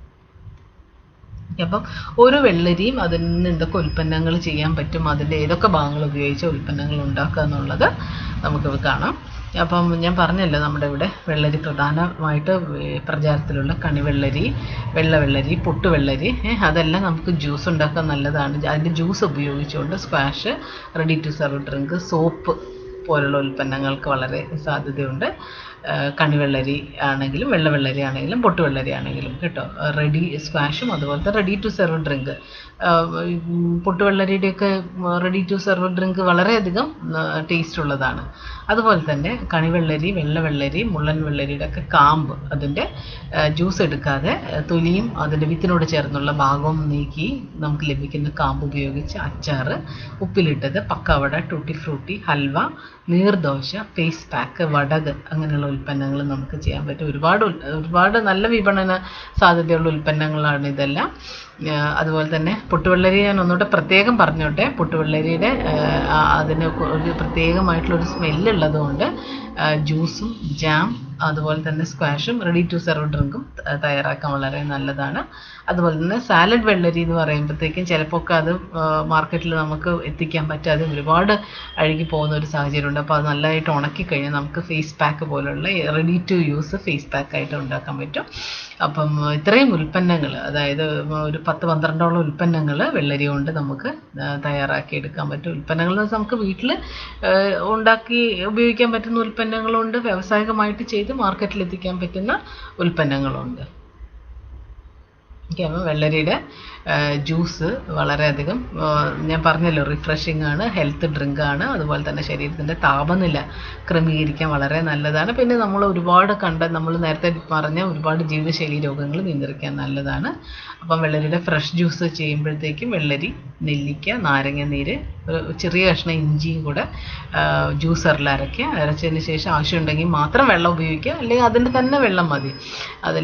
അപ്പം ഓരോ വെള്ളരിയും അതിൽ നിന്ന് എന്തൊക്കെ ഉൽപ്പന്നങ്ങൾ ചെയ്യാൻ പറ്റും അതിൻ്റെ ഏതൊക്കെ ഭാഗങ്ങൾ ഉപയോഗിച്ച് ഉൽപ്പന്നങ്ങൾ ഉണ്ടാക്കുക എന്നുള്ളത് നമുക്ക് കാണാം അപ്പം ഞാൻ പറഞ്ഞല്ലോ നമ്മുടെ ഇവിടെ വെള്ളരി പ്രധാനമായിട്ട് ഏ, പ്രചാരത്തിലുള്ള കണിവെള്ളരി വെള്ളവെള്ളരി പൊട്ടുവെള്ളരി ഏ, അതെല്ലാം നമുക്ക് ജ്യൂസ് ഉണ്ടാക്കാൻ നല്ലതാണ് അതിൻ്റെ ജ്യൂസ് ഉപയോഗിച്ചുകൊണ്ട് squash ready to serve drink soap പോലുള്ള ഉൽപ്പന്നങ്ങൾക്ക് വളരെ സാധ്യതയുണ്ട് ആ, കണിവെള്ളരി ആണെങ്കിലും വെള്ളവെള്ളരി ആണെങ്കിലും പൊട്ടുവെള്ളരി ആണെങ്കിലും കേട്ടോ റെഡി സ്ക്വാഷും അതുപോലത്തെ റെഡി ടു സെർവ് ഡ്രിങ്ക് പൊട്ടുവെള്ളരിയുടെയൊക്കെ റെഡി ടു സെർവ് ഡ്രിങ്ക് വളരെയധികം ടേസ്റ്റ് ഉള്ളതാണ് അതുപോലെ തന്നെ കണിവെള്ളരി വെള്ളവെള്ളരി മുള്ളൻ വെള്ളരിയുടെ ഒക്കെ കാമ്പ് അതിൻ്റെ ജ്യൂസ് എടുക്കാതെ ആ, തൊലിയും അതിൻ്റെ വിത്തിനോട് ചേർന്നുള്ള ഭാഗവും നീക്കി നമുക്ക് ലഭിക്കുന്ന കാമ്പ് ഉപയോഗിച്ച് അച്ചാറ് ഉപ്പിലിട്ടത് പക്കവട tutti frutti halwa neer dosa face pack വടക് അങ്ങനെയുള്ള ഉൽപ്പന്നങ്ങൾ നമുക്ക് ചെയ്യാൻ പറ്റും ഒരുപാട് ഉൽ- ഒരുപാട് നല്ല വിപണന സാധ്യതയുള്ള ഉൽപ്പന്നങ്ങളാണ് ഇതെല്ലാം ആ, അതുപോലെ തന്നെ പൊട്ടുവെള്ളരി ഞാൻ ഒന്നുകൂടെ പ്രത്യേകം പറഞ്ഞോട്ടെ പൊട്ടുവെള്ളരിയുടെ ആ, അതിന് ഒരു പ്രത്യേകമായിട്ടുള്ള ഒരു സ്മെല്ലുള്ളത് കൊണ്ട് ജ്യൂസും ജാം അതുപോലെ തന്നെ സ്ക്വാഷും റെഡി ടു സെർവ് ഡ്രിങ്കും തയ്യാറാക്കാൻ വളരെ നല്ലതാണ് അതുപോലെ തന്നെ സാലഡ് വെള്ളരി എന്ന് പറയുമ്പോഴത്തേക്കും ചിലപ്പോൾ ഒക്കെ അത് മാർക്കറ്റിൽ നമുക്ക് എത്തിക്കാൻ പറ്റാതെ ഒരുപാട് അഴുകി പോകുന്ന ഒരു സാഹചര്യമുണ്ട് അപ്പോൾ അത് നല്ലതായിട്ട് ഉണക്കി കഴിഞ്ഞാൽ നമുക്ക് ഫേസ് പാക്ക് പോലുള്ള ready to use face pack ആയിട്ട് ഉണ്ടാക്കാൻ പറ്റും അപ്പം ഇത്രയും ഉൽപ്പന്നങ്ങൾ അതായത് ഒരു പത്ത് പന്ത്രണ്ടോളം ഉൽപ്പന്നങ്ങൾ വെള്ളരി കൊണ്ട് നമുക്ക് ആ, തയ്യാറാക്കി എടുക്കാൻ പറ്റും ഉൽപ്പന്നങ്ങൾ എന്ന് വെച്ചാൽ നമുക്ക് വീട്ടിൽ ഉണ്ടാക്കി ഉപയോഗിക്കാൻ പറ്റുന്ന ഉൽപ്പന്നങ്ങളുണ്ട് വ്യാവസായികമായിട്ട് ചെയ്ത് മാർക്കറ്റിൽ എത്തിക്കാൻ പറ്റുന്ന ഉൽപ്പന്നങ്ങളുണ്ട് ഓക്കെ അപ്പം വെള്ളരിയുടെ ജ്യൂസ് വളരെയധികം ആ, ഞാൻ പറഞ്ഞല്ലോ റിഫ്രഷിംഗ് ആണ് ഹെൽത്ത് ഡ്രിങ്ക് ആണ് അതുപോലെ തന്നെ ശരീരത്തിൻ്റെ താപനില ക്രമീകരിക്കാൻ വളരെ നല്ലതാണ് പിന്നെ നമ്മൾ ഒരുപാട് കണ്ട നമ്മൾ നേരത്തെ പറഞ്ഞ ഒരുപാട് ജീവിതശൈലി രോഗങ്ങൾ നിയന്ത്രിക്കാൻ നല്ലതാണ് അപ്പം വെള്ളരിയുടെ ഫ്രഷ് ജ്യൂസ് ചെയ്യുമ്പോഴത്തേക്കും വെള്ളരി നെല്ലിക്ക നാരങ്ങ നീര് ഒരു ചെറിയ കഷ്ണം ഇഞ്ചിയും കൂടെ ജ്യൂസറിൽ അരയ്ക്കുക അരച്ചതിന് ശേഷം ആവശ്യമുണ്ടെങ്കിൽ മാത്രം വെള്ളം ഉപയോഗിക്കുക അല്ലെങ്കിൽ അതിൻ്റെ തന്നെ വെള്ളം മതി അതിൽ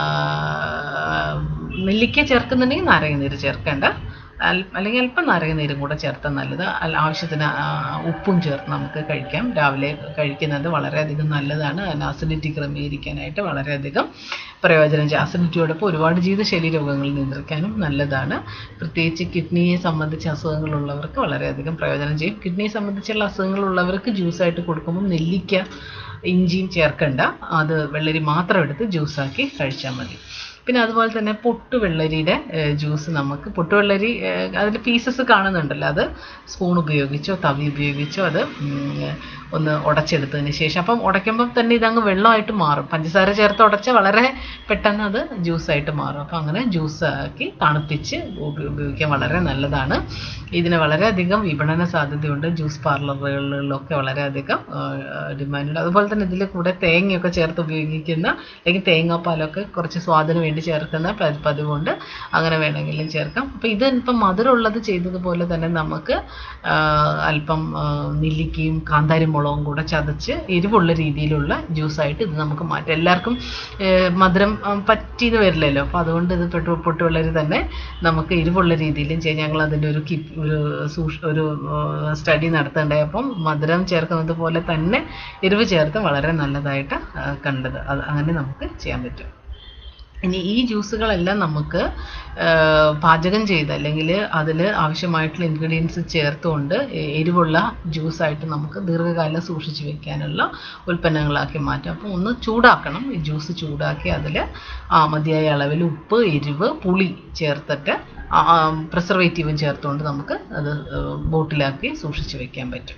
നെല്ലിക്ക ചേർക്കുന്നുണ്ടെങ്കിൽ നാരങ്ങ നീര് ചേർക്കേണ്ട അൽ- അല്ലെങ്കിൽ അല്പം നാരങ്ങ നീരും കൂടെ ചേർത്താൽ നല്ലത് അൽ- ആവശ്യത്തിന് ആ, ഉപ്പും ചേർത്ത് നമുക്ക് കഴിക്കാം രാവിലെ കഴിക്കുന്നത് വളരെയധികം നല്ലതാണ് അതിന് അസിഡിറ്റി ക്രമീകരിക്കാനായിട്ട് വളരെയധികം പ്രയോജനം ചെയ്യും അസിഡിറ്റിയോടൊപ്പം ഒരുപാട് ജീവിതശൈലി രോഗങ്ങൾ നിയന്ത്രിക്കാനും നല്ലതാണ് പ്രത്യേകിച്ച് കിഡ്നിയെ സംബന്ധിച്ച അസുഖങ്ങളുള്ളവർക്ക് വളരെയധികം പ്രയോജനം ചെയ്യും കിഡ്നിയെ സംബന്ധിച്ചുള്ള അസുഖങ്ങളുള്ളവർക്ക് ജ്യൂസായിട്ട് കൊടുക്കുമ്പോൾ നെല്ലിക്ക ഇഞ്ചിയും ചേർക്കണ്ട അത് വെള്ളരി മാത്രം എടുത്ത് ജ്യൂസാക്കി കഴിച്ചാൽ മതി പിന്നെ അതുപോലെ തന്നെ പൊട്ടുവെള്ളരിയുടെ ജ്യൂസ് നമുക്ക് പൊട്ടുവെള്ളരി അതിൽ പീസസ് കാണുന്നുണ്ടല്ലോ അത് സ്പൂൺ ഉപയോഗിച്ചോ തവി ഉപയോഗിച്ചോ അത് ഉം, ഒന്ന് ഉടച്ചെടുത്തതിന് ശേഷം അപ്പം ഉടയ്ക്കുമ്പം തന്നെ ഇതങ്ങ് വെള്ളമായിട്ട് മാറും പഞ്ചസാര ചേർത്ത് ഉടച്ചാൽ വളരെ പെട്ടെന്ന് അത് ജ്യൂസായിട്ട് മാറും അപ്പം അങ്ങനെ ജ്യൂസ് ആക്കി തണുപ്പിച്ച് ഉപ- ഉപയോഗിക്കാൻ വളരെ നല്ലതാണ് ഇതിന് വളരെയധികം വിപണന സാധ്യതയുണ്ട് ജ്യൂസ് പാർലറുകളിലൊക്കെ വളരെയധികം ഡിമാൻഡുണ്ട് അതുപോലെ തന്നെ ഇതിൽ കൂടെ തേങ്ങയൊക്കെ ചേർത്ത് ഉപയോഗിക്കുന്ന അല്ലെങ്കിൽ തേങ്ങാപ്പാലൊക്കെ കുറച്ച് സ്വാദിന് വേണ്ടി ചേർക്കുന്ന പ- പതിവുണ്ട് അങ്ങനെ വേണമെങ്കിലും ചേർക്കാം അപ്പോൾ ഇത് ഇപ്പം മധുരമുള്ളത് ചെയ്തതുപോലെ തന്നെ നമുക്ക് ആ, അല്പം ആ, നെല്ലിക്കയും കാന്താരി മുളകും കൂടെ ചതച്ച് എരിവുള്ള രീതിയിലുള്ള ജ്യൂസായിട്ട് ഇത് നമുക്ക് മാറ്റാം എല്ലാവർക്കും ഏ, മധുരം ആ, പറ്റിയത് വരില്ലല്ലോ അപ്പോൾ അതുകൊണ്ട് ഇത് പെട്ടു പൊട്ടുവെള്ളരി തന്നെ നമുക്ക് എരിവുള്ള രീതിയിലും ചെയ്യാം ഞങ്ങൾ അതിൻ്റെ ഒരു കിപ്പ് ഒരു സൂക്ഷ ഒരു സ്റ്റഡി നടത്തേണ്ടായി അപ്പം മധുരം ചേർക്കുന്നത് പോലെ തന്നെ എരിവ് ചേർത്ത് വളരെ നല്ലതായിട്ട് ആ, കണ്ടത് അത് അങ്ങനെ നമുക്ക് ചെയ്യാൻ പറ്റും ഇനി ഈ ജ്യൂസുകളെല്ലാം നമുക്ക് ആ, പാചകം ചെയ്ത് അല്ലെങ്കിൽ അതിൽ ആവശ്യമായിട്ടുള്ള ഇൻഗ്രീഡിയൻസ് ചേർത്തുകൊണ്ട് എ- എരിവുള്ള ജ്യൂസായിട്ട് നമുക്ക് ദീർഘകാലം സൂക്ഷിച്ച് വെക്കാനുള്ള ഉൽപ്പന്നങ്ങളാക്കി മാറ്റാം അപ്പോൾ ഒന്ന് ചൂടാക്കണം ഈ ജ്യൂസ് ചൂടാക്കി അതിൽ മതിയായ അളവിൽ ഉപ്പ് എരിവ് പുളി ചേർത്തിട്ട് പ്രിസർവേറ്റീവും ചേർത്തുകൊണ്ട് നമുക്ക് അത് ബോട്ടിലാക്കി സൂക്ഷിച്ച് വെക്കാൻ പറ്റും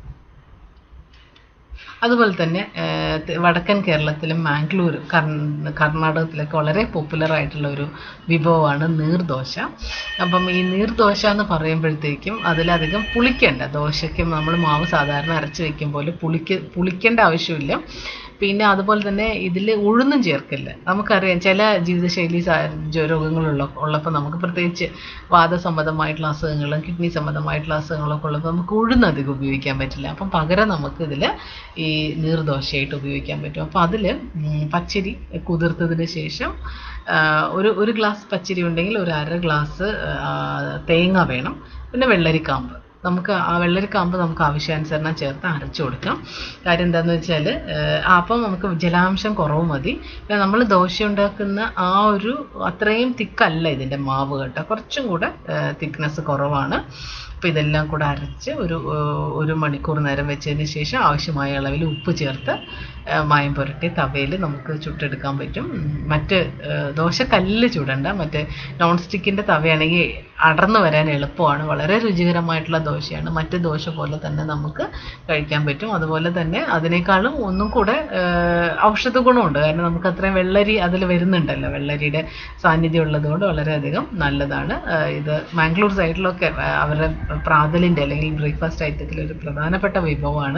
അതുപോലെ തന്നെ ഏഹ്, ത- വടക്കൻ കേരളത്തിലും മാംഗ്ലൂർ കർണ- കർണാടകത്തിലൊക്കെ വളരെ പോപ്പുലർ ആയിട്ടുള്ള ഒരു വിഭവമാണ് നീർദോശ അപ്പം ഈ നീർദോശ എന്ന് പറയുമ്പോഴത്തേക്കും അതിലധികം പുളിക്കണ്ട ദോശയ്ക്കും നമ്മൾ മാവ് സാധാരണ അരച്ച് വെക്കും പോലെ പുളിക്ക് പുളിക്കേണ്ട ആവശ്യമില്ല പിന്നെ അതുപോലെ തന്നെ ഇതിൽ ഉഴുന്നും ചേർക്കില്ല നമുക്കറിയാം ചില ജീവിതശൈലി സാ- ജ- രോഗങ്ങളുള്ള ഉള്ളപ്പോൾ നമുക്ക് പ്രത്യേകിച്ച് വാദസംബന്ധമായിട്ടുള്ള അസുഖങ്ങളും കിഡ്നി സംബന്ധമായിട്ടുള്ള അസുഖങ്ങളൊക്കെ ഉള്ളപ്പോൾ നമുക്ക് ഉഴുന്ന് അധികം ഉപയോഗിക്കാൻ പറ്റില്ല അപ്പം പകരം നമുക്ക് ഇതിൽ ഈ നീർദോശയായിട്ട് ഉപയോഗിക്കാൻ പറ്റും അപ്പോൾ അതിൽ പച്ചരി കുതിർത്തതിന് ശേഷം ആ, ഒരു ഒരു ഗ്ലാസ് പച്ചരി ഉണ്ടെങ്കിൽ ഒരു അര ഗ്ലാസ് ആ, തേങ്ങ വേണം പിന്നെ വെള്ളരിക്കാമ്പ് നമുക്ക് ആ വെള്ളരിക്കാമ്പ് നമുക്ക് ആവശ്യാനുസരണം ചേർത്ത് അരച്ചു കൊടുക്കാം കാര്യം എന്താണെന്ന് വെച്ചാൽ അപ്പം നമുക്ക് ജലാംശം കുറവ് മതി പിന്നെ നമ്മൾ ദോശ ഉണ്ടാക്കുന്ന ആ ഒരു അത്രയും തിക്കല്ല ഇതിൻ്റെ മാവ് കേട്ടോ കുറച്ചും കൂടെ തിക്നെസ് കുറവാണ് അപ്പോൾ ഇതെല്ലാം കൂടെ അരച്ച് ഒരു ഏഹ്, ഒരു മണിക്കൂർ നേരം വെച്ചതിന് ശേഷം ആവശ്യമായ അളവിൽ ഉപ്പ് ചേർത്ത് ഏഹ്, മായം പുരട്ടി തവയിൽ നമുക്ക് ചുട്ടെടുക്കാൻ പറ്റും ഉം, മറ്റ് ഏഹ്, ദോശക്കല്ലിൽ ചുടണ്ട മറ്റേ നോൺ സ്റ്റിക്കിൻ്റെ തവയാണെങ്കിൽ അടർന്നു വരാൻ എളുപ്പമാണ് വളരെ രുചികരമായിട്ടുള്ള ദോശയാണ് മറ്റ് ദോശ പോലെ തന്നെ നമുക്ക് കഴിക്കാൻ പറ്റും അതുപോലെ തന്നെ അതിനേക്കാളും ഒന്നും കൂടെ ഏഹ്, ഔഷധ ഗുണമുണ്ട് കാരണം നമുക്ക് അത്രയും വെള്ളരി അതിൽ വരുന്നുണ്ടല്ലോ വെള്ളരിയുടെ സാന്നിധ്യം ഉള്ളതുകൊണ്ട് വളരെയധികം നല്ലതാണ് ഏഹ്, ഇത് മാംഗ്ലൂർ സൈഡിലൊക്കെ ഏഹ്, അവരുടെ പ്രാതലിൻ്റെ അല്ലെങ്കിൽ ബ്രേക്ക്ഫാസ്റ്റ് ഐറ്റത്തിൽ ഒരു പ്രധാനപ്പെട്ട വിഭവമാണ്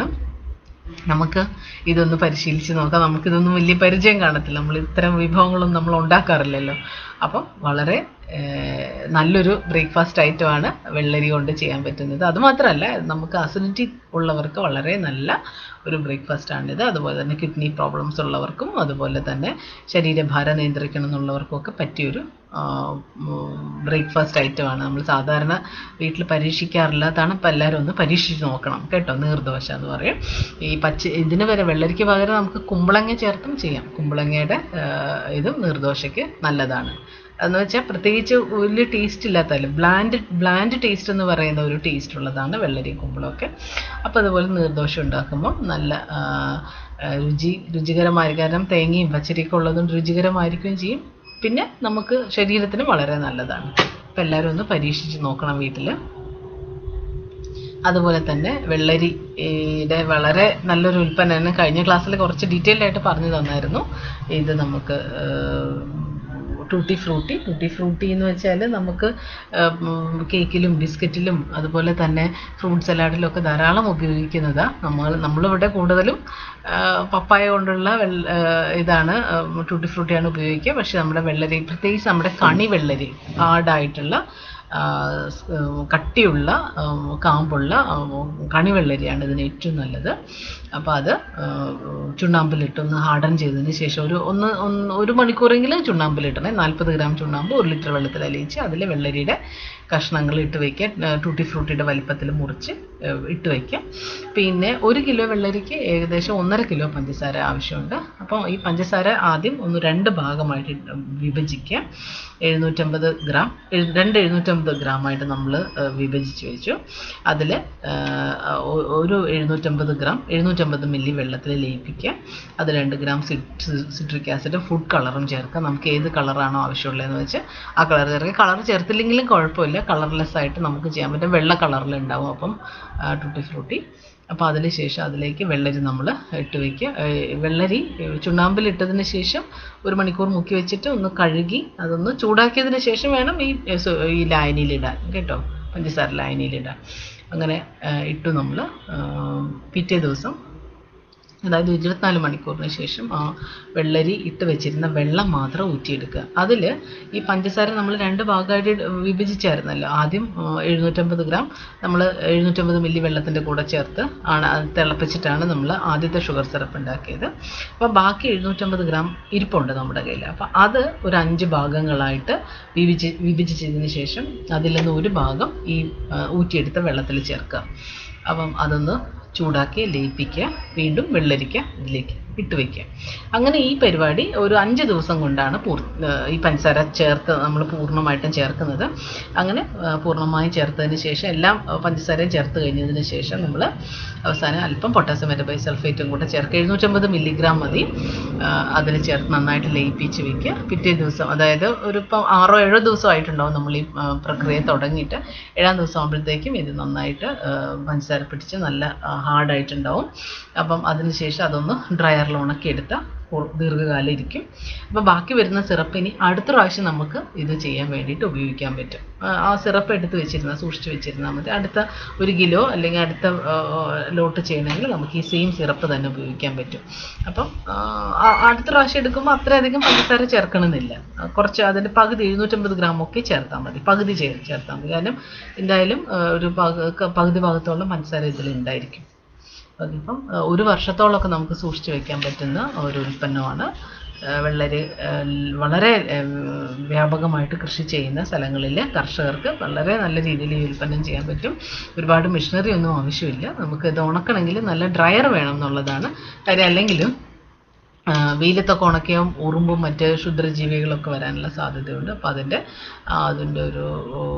നമുക്ക് ഇതൊന്ന് പരിശീലിച്ച് നോക്കാം നമുക്കിതൊന്നും വലിയ പരിചയം കാണത്തില്ല നമ്മൾ ഇത്തരം വിഭവങ്ങളൊന്നും നമ്മൾ ഉണ്ടാക്കാറില്ലല്ലോ അപ്പം വളരെ ഏഹ്, നല്ലൊരു ബ്രേക്ക്ഫാസ്റ്റ് ഐറ്റമാണ് വെള്ളരി കൊണ്ട് ചെയ്യാൻ പറ്റുന്നത് അതുമാത്രമല്ല നമുക്ക് അസിഡിറ്റി ഉള്ളവർക്ക് വളരെ നല്ല ഒരു ബ്രേക്ക്ഫാസ്റ്റാണിത് അതുപോലെ തന്നെ കിഡ്നി പ്രോബ്ലംസ് ഉള്ളവർക്കും അതുപോലെ തന്നെ ശരീരഭാരം നിയന്ത്രിക്കണം എന്നുള്ളവർക്കും ഒക്കെ പറ്റിയൊരു ബ്രേക്ക്ഫാസ്റ്റ് ഐറ്റമാണ് നമ്മൾ സാധാരണ വീട്ടിൽ പരീക്ഷിക്കാറില്ലാത്തതാണ് ഇപ്പം എല്ലാവരും ഒന്ന് പരീക്ഷിച്ച് നോക്കണം കേട്ടോ നീർദോശ എന്ന് പറയും ഈ പച്ച ഇതിന് വരെ വെള്ളരിക്ക് പകരം നമുക്ക് കുമ്പളങ്ങ ചേർത്തും ചെയ്യാം കുമ്പളങ്ങയുടെ ആ, ഇതും നീർദോശയ്ക്ക് നല്ലതാണ് എന്ന് വെച്ചാൽ പ്രത്യേകിച്ച് വലിയ ടേസ്റ്റ് ഇല്ലാത്തതല്ല ബ്ലാൻഡ് ബ്ലാൻഡ് ടേസ്റ്റ് എന്ന് പറയുന്ന ഒരു ടേസ്റ്റ് ഉള്ളതാണ് വെള്ളരി കുമ്പളമൊക്കെ അപ്പോൾ അതുപോലെ നീർദോശ ഉണ്ടാക്കുമ്പോൾ നല്ല ആ, ആ, രുചി രുചികരമായിരിക്കും കാരണം തേങ്ങയും പച്ചരിയൊക്കെ ഉള്ളതുകൊണ്ട് രുചികരമായിരിക്കുകയും ചെയ്യും പിന്നെ നമുക്ക് ശരീരത്തിന് വളരെ നല്ലതാണ് അപ്പം എല്ലാവരും ഒന്ന് പരീക്ഷിച്ച് നോക്കണം വീട്ടിൽ അതുപോലെ തന്നെ വെള്ളരിയുടെ വളരെ നല്ലൊരു ഉൽപ്പന്നമാണ് കഴിഞ്ഞ ക്ലാസ്സിൽ കുറച്ച് ഡീറ്റെയിൽഡ് ആയിട്ട് പറഞ്ഞു തന്നായിരുന്നു ഇത് നമുക്ക് ടൂട്ടി ഫ്രൂട്ടി ടൂട്ടി ഫ്രൂട്ടി എന്ന് വെച്ചാൽ നമുക്ക് ഉം, കേക്കിലും ബിസ്ക്കറ്റിലും അതുപോലെ തന്നെ ഫ്രൂട്ട് സലാഡിലും ഒക്കെ ധാരാളം ഉപയോഗിക്കുന്നതാണ് നമ്മൾ നമ്മളിവിടെ കൂടുതലും ആ, പപ്പായ കൊണ്ടുള്ള വെള്ള ആ, ഇതാണ് ടൂട്ടി ഫ്രൂട്ടിയാണ് ഉപയോഗിക്കുക പക്ഷേ നമ്മുടെ വെള്ളരി പ്രത്യേകിച്ച് നമ്മുടെ കണി വെള്ളരി ഹാർഡായിട്ടുള്ള ആ, സ്- ഉം, കട്ടിയുള്ള ഉം, കാമ്പുള്ള ഉം, കണിവെള്ളരിയാണ് ഇതിന് ഏറ്റവും നല്ലത് അപ്പോൾ അത് ആ, ചുണ്ണാമ്പിലിട്ടൊന്ന് ഹാർഡൻ ചെയ്തതിന് ശേഷം ഒരു ഒന്ന് ഒന്ന് ഒരു മണിക്കൂറെങ്കിലും ചുണ്ണാമ്പിലിട്ടണേ നാൽപ്പത് ഗ്രാം ചുണ്ണാമ്പ് ഒരു ലിറ്റർ വെള്ളത്തിൽ അലിയിച്ച് അതിൽ വെള്ളരിയുടെ കഷ്ണങ്ങൾ ഇട്ട് വയ്ക്കുക ടൂട്ടി ഫ്രൂട്ടിയുടെ വലിപ്പത്തിൽ മുറിച്ച് ആ, ഇട്ട് വയ്ക്കുക പിന്നെ ഒരു കിലോ വെള്ളരിക്ക് ഏകദേശം ഒന്നര കിലോ പഞ്ചസാര ആവശ്യമുണ്ട് അപ്പോൾ ഈ പഞ്ചസാര ആദ്യം ഒന്ന് രണ്ട് ഭാഗമായിട്ട് ഇട്ട് വിഭജിക്കുക എഴുന്നൂറ്റമ്പത് ഗ്രാം എഴു- രണ്ട് എഴുന്നൂറ്റമ്പത് ഗ്രാമായിട്ട് നമ്മൾ വിഭജിച്ച് വെച്ചു അതിൽ ഒരു എഴുന്നൂറ്റമ്പത് ഗ്രാം എഴുന്നൂറ്റമ്പത് എഴുന്നൂറ്റമ്പത് മില്ലി വെള്ളത്തിൽ ലയിപ്പിക്കുക അത് രണ്ട് ഗ്രാം സിട്രിക് ആസിഡ് ഫുഡ് കളറും ചേർക്കുക നമുക്ക് ഏത് കളറാണോ ആവശ്യമുള്ളതെന്ന് വെച്ച് ആ കളർ ചേർക്കുക കളർ ചേർത്തില്ലെങ്കിലും കുഴപ്പമില്ല കളർലെസ് ആയിട്ട് നമുക്ക് ചെയ്യാൻ പറ്റും വെള്ള കളറിൽ ഉണ്ടാവും അപ്പം ടൂട്ടി ഫ്രൂട്ടി അപ്പോൾ അതിന് ശേഷം അതിലേക്ക് വെള്ളരി നമ്മൾ ഇട്ട് വയ്ക്കുക ഏഹ് വെള്ളരി ഏഹ് ചുണ്ണാമ്പിൽ ഇട്ടതിന് ശേഷം ഒരു മണിക്കൂർ മുക്കി വെച്ചിട്ട് ഒന്ന് കഴുകി അതൊന്ന് ചൂടാക്കിയതിന് ശേഷം വേണം ഈ ഏഹ് സു- ഈ ലായനിയിലിടാൻ കേട്ടോ പഞ്ചസാര ലായനിയിലിടാൻ അങ്ങനെ ഏഹ് ഇട്ടു നമ്മൾ പിറ്റേ ദിവസം അതായത് ഇരുപത്തിനാല് മണിക്കൂറിന് ശേഷം ആ വെള്ളരി ഇട്ട് വെച്ചിരുന്ന വെള്ളം മാത്രം ഊറ്റിയെടുക്കുക അതിൽ ഈ പഞ്ചസാര നമ്മൾ രണ്ട് ഭാഗമായിട്ട് ഇട- വിഭജിച്ചായിരുന്നല്ലോ ആദ്യം ആ, എഴുന്നൂറ്റമ്പത് ഗ്രാം നമ്മൾ എഴുന്നൂറ്റമ്പത് മില്ലി വെള്ളത്തിൻ്റെ കൂടെ ചേർത്ത് ആണ് അത് തിളപ്പിച്ചിട്ടാണ് നമ്മൾ ആദ്യത്തെ ഷുഗർ സിറപ്പ് ഉണ്ടാക്കിയത് അപ്പോൾ ബാക്കി എഴുന്നൂറ്റമ്പത് ഗ്രാം ഇരിപ്പുണ്ട് നമ്മുടെ കയ്യിൽ അപ്പോൾ അത് ഒരു അഞ്ച് ഭാഗങ്ങളായിട്ട് വിഭജി വിഭജിച്ചതിന് ശേഷം അതിൽ നിന്ന് ഒരു ഭാഗം ഈ ആ, ഊറ്റിയെടുത്ത വെള്ളത്തിൽ ചേർക്കുക അപ്പം അതൊന്ന് ചൂടാക്കി ലയിപ്പിക്കുക വീണ്ടും വെള്ളരിക്ക ഇതിലേക്ക് ഇട്ട് വയ്ക്കുക അങ്ങനെ ഈ പരിപാടി ഒരു അഞ്ച് ദിവസം കൊണ്ടാണ് പൂർ ഏഹ് ഈ പഞ്ചസാര ചേർത്ത് നമ്മൾ പൂർണ്ണമായിട്ടും ചേർക്കുന്നത് അങ്ങനെ ഏഹ് പൂർണ്ണമായും ചേർത്തതിന് ശേഷം എല്ലാം ഏഹ് പഞ്ചസാരയും ചേർത്ത് കഴിഞ്ഞതിന് ശേഷം നമ്മൾ അവസാനം അല്പം പൊട്ടാസ്യം മെറ്റബൈ സൾഫേറ്റും കൂടെ ചേർക്കുക എഴുന്നൂറ്റമ്പത് മില്ലിഗ്രാം മതി ഏഹ് അതിൽ ചേർത്ത് നന്നായിട്ട് ലയിപ്പിച്ച് വെക്കുക പിറ്റേ ദിവസം അതായത് ഒരു ഇപ്പം ആറോ ഏഴോ ദിവസം ആയിട്ടുണ്ടാവും നമ്മൾ ഈ ഏഹ് പ്രക്രിയ തുടങ്ങിയിട്ട് ഏഴാം ദിവസം ആകുമ്പോഴത്തേക്കും ഇത് നന്നായിട്ട് ഏഹ് പഞ്ചസാര പിടിച്ച് നല്ല ഹാർഡായിട്ടുണ്ടാവും അപ്പം അതിനുശേഷം അതൊന്ന് ഡ്രയറിൽ ഉണക്കിയെടുത്താൽ കൂ- ദീർഘകാലം ഇരിക്കും അപ്പോൾ ബാക്കി വരുന്ന സിറപ്പ് ഇനി അടുത്ത പ്രാവശ്യം നമുക്ക് ഇത് ചെയ്യാൻ വേണ്ടിയിട്ട് ഉപയോഗിക്കാൻ പറ്റും ആ, ആ സിറപ്പ് എടുത്ത് വെച്ചിരുന്നാൽ സൂക്ഷിച്ച് വെച്ചിരുന്നാൽ മതി അടുത്ത ഒരു കിലോ അല്ലെങ്കിൽ അടുത്ത ആ, ലോട്ട് ചെയ്യണമെങ്കിൽ നമുക്ക് ഈ സെയിം സിറപ്പ് തന്നെ ഉപയോഗിക്കാൻ പറ്റും അപ്പം ആ, ആ- അടുത്ത പ്രാവശ്യം എടുക്കുമ്പോൾ അത്രയധികം പഞ്ചസാര ചേർക്കണമെന്നില്ല ആ, കുറച്ച് അതിൻ്റെ പകുതി എഴുന്നൂറ്റമ്പത് ഗ്രാം ഒക്കെ ചേർത്താൽ മതി പകുതി ചേ- ചേർത്താൽ മതി കാരണം എന്തായാലും ആ, ഒരു പക- ക- പകുതി ഭാഗത്തോളം പഞ്ചസാര ഇതിൽ ഉണ്ടായിരിക്കും അതിപ്പം ആ, ഒരു വർഷത്തോളമൊക്കെ നമുക്ക് സൂക്ഷിച്ചു വെക്കാൻ പറ്റുന്ന ഒരു ഉൽപ്പന്നമാണ് ആ, വെള്ളരി ആ, വളരെ ആ, വ്യാപകമായിട്ട് കൃഷി ചെയ്യുന്ന സ്ഥലങ്ങളിൽ കർഷകർക്ക് വളരെ നല്ല രീതിയിൽ ഈ ഉൽപ്പന്നം ചെയ്യാൻ പറ്റും ഒരുപാട് മെഷീനറി ഒന്നും ആവശ്യമില്ല നമുക്ക് ഇത് ഉണക്കണമെങ്കിൽ നല്ല ഡ്രയർ വേണം എന്നുള്ളതാണ് കാര്യം അല്ലെങ്കിലും ആ, വെയിലത്തൊക്കെ ഉണക്കിയ ഉറുമ്പും മറ്റ് ക്ഷുദ്രജീവികളൊക്കെ വരാനുള്ള സാധ്യതയുണ്ട് അപ്പോൾ അതിൻ്റെ ആ, അതിൻ്റെ ഒരു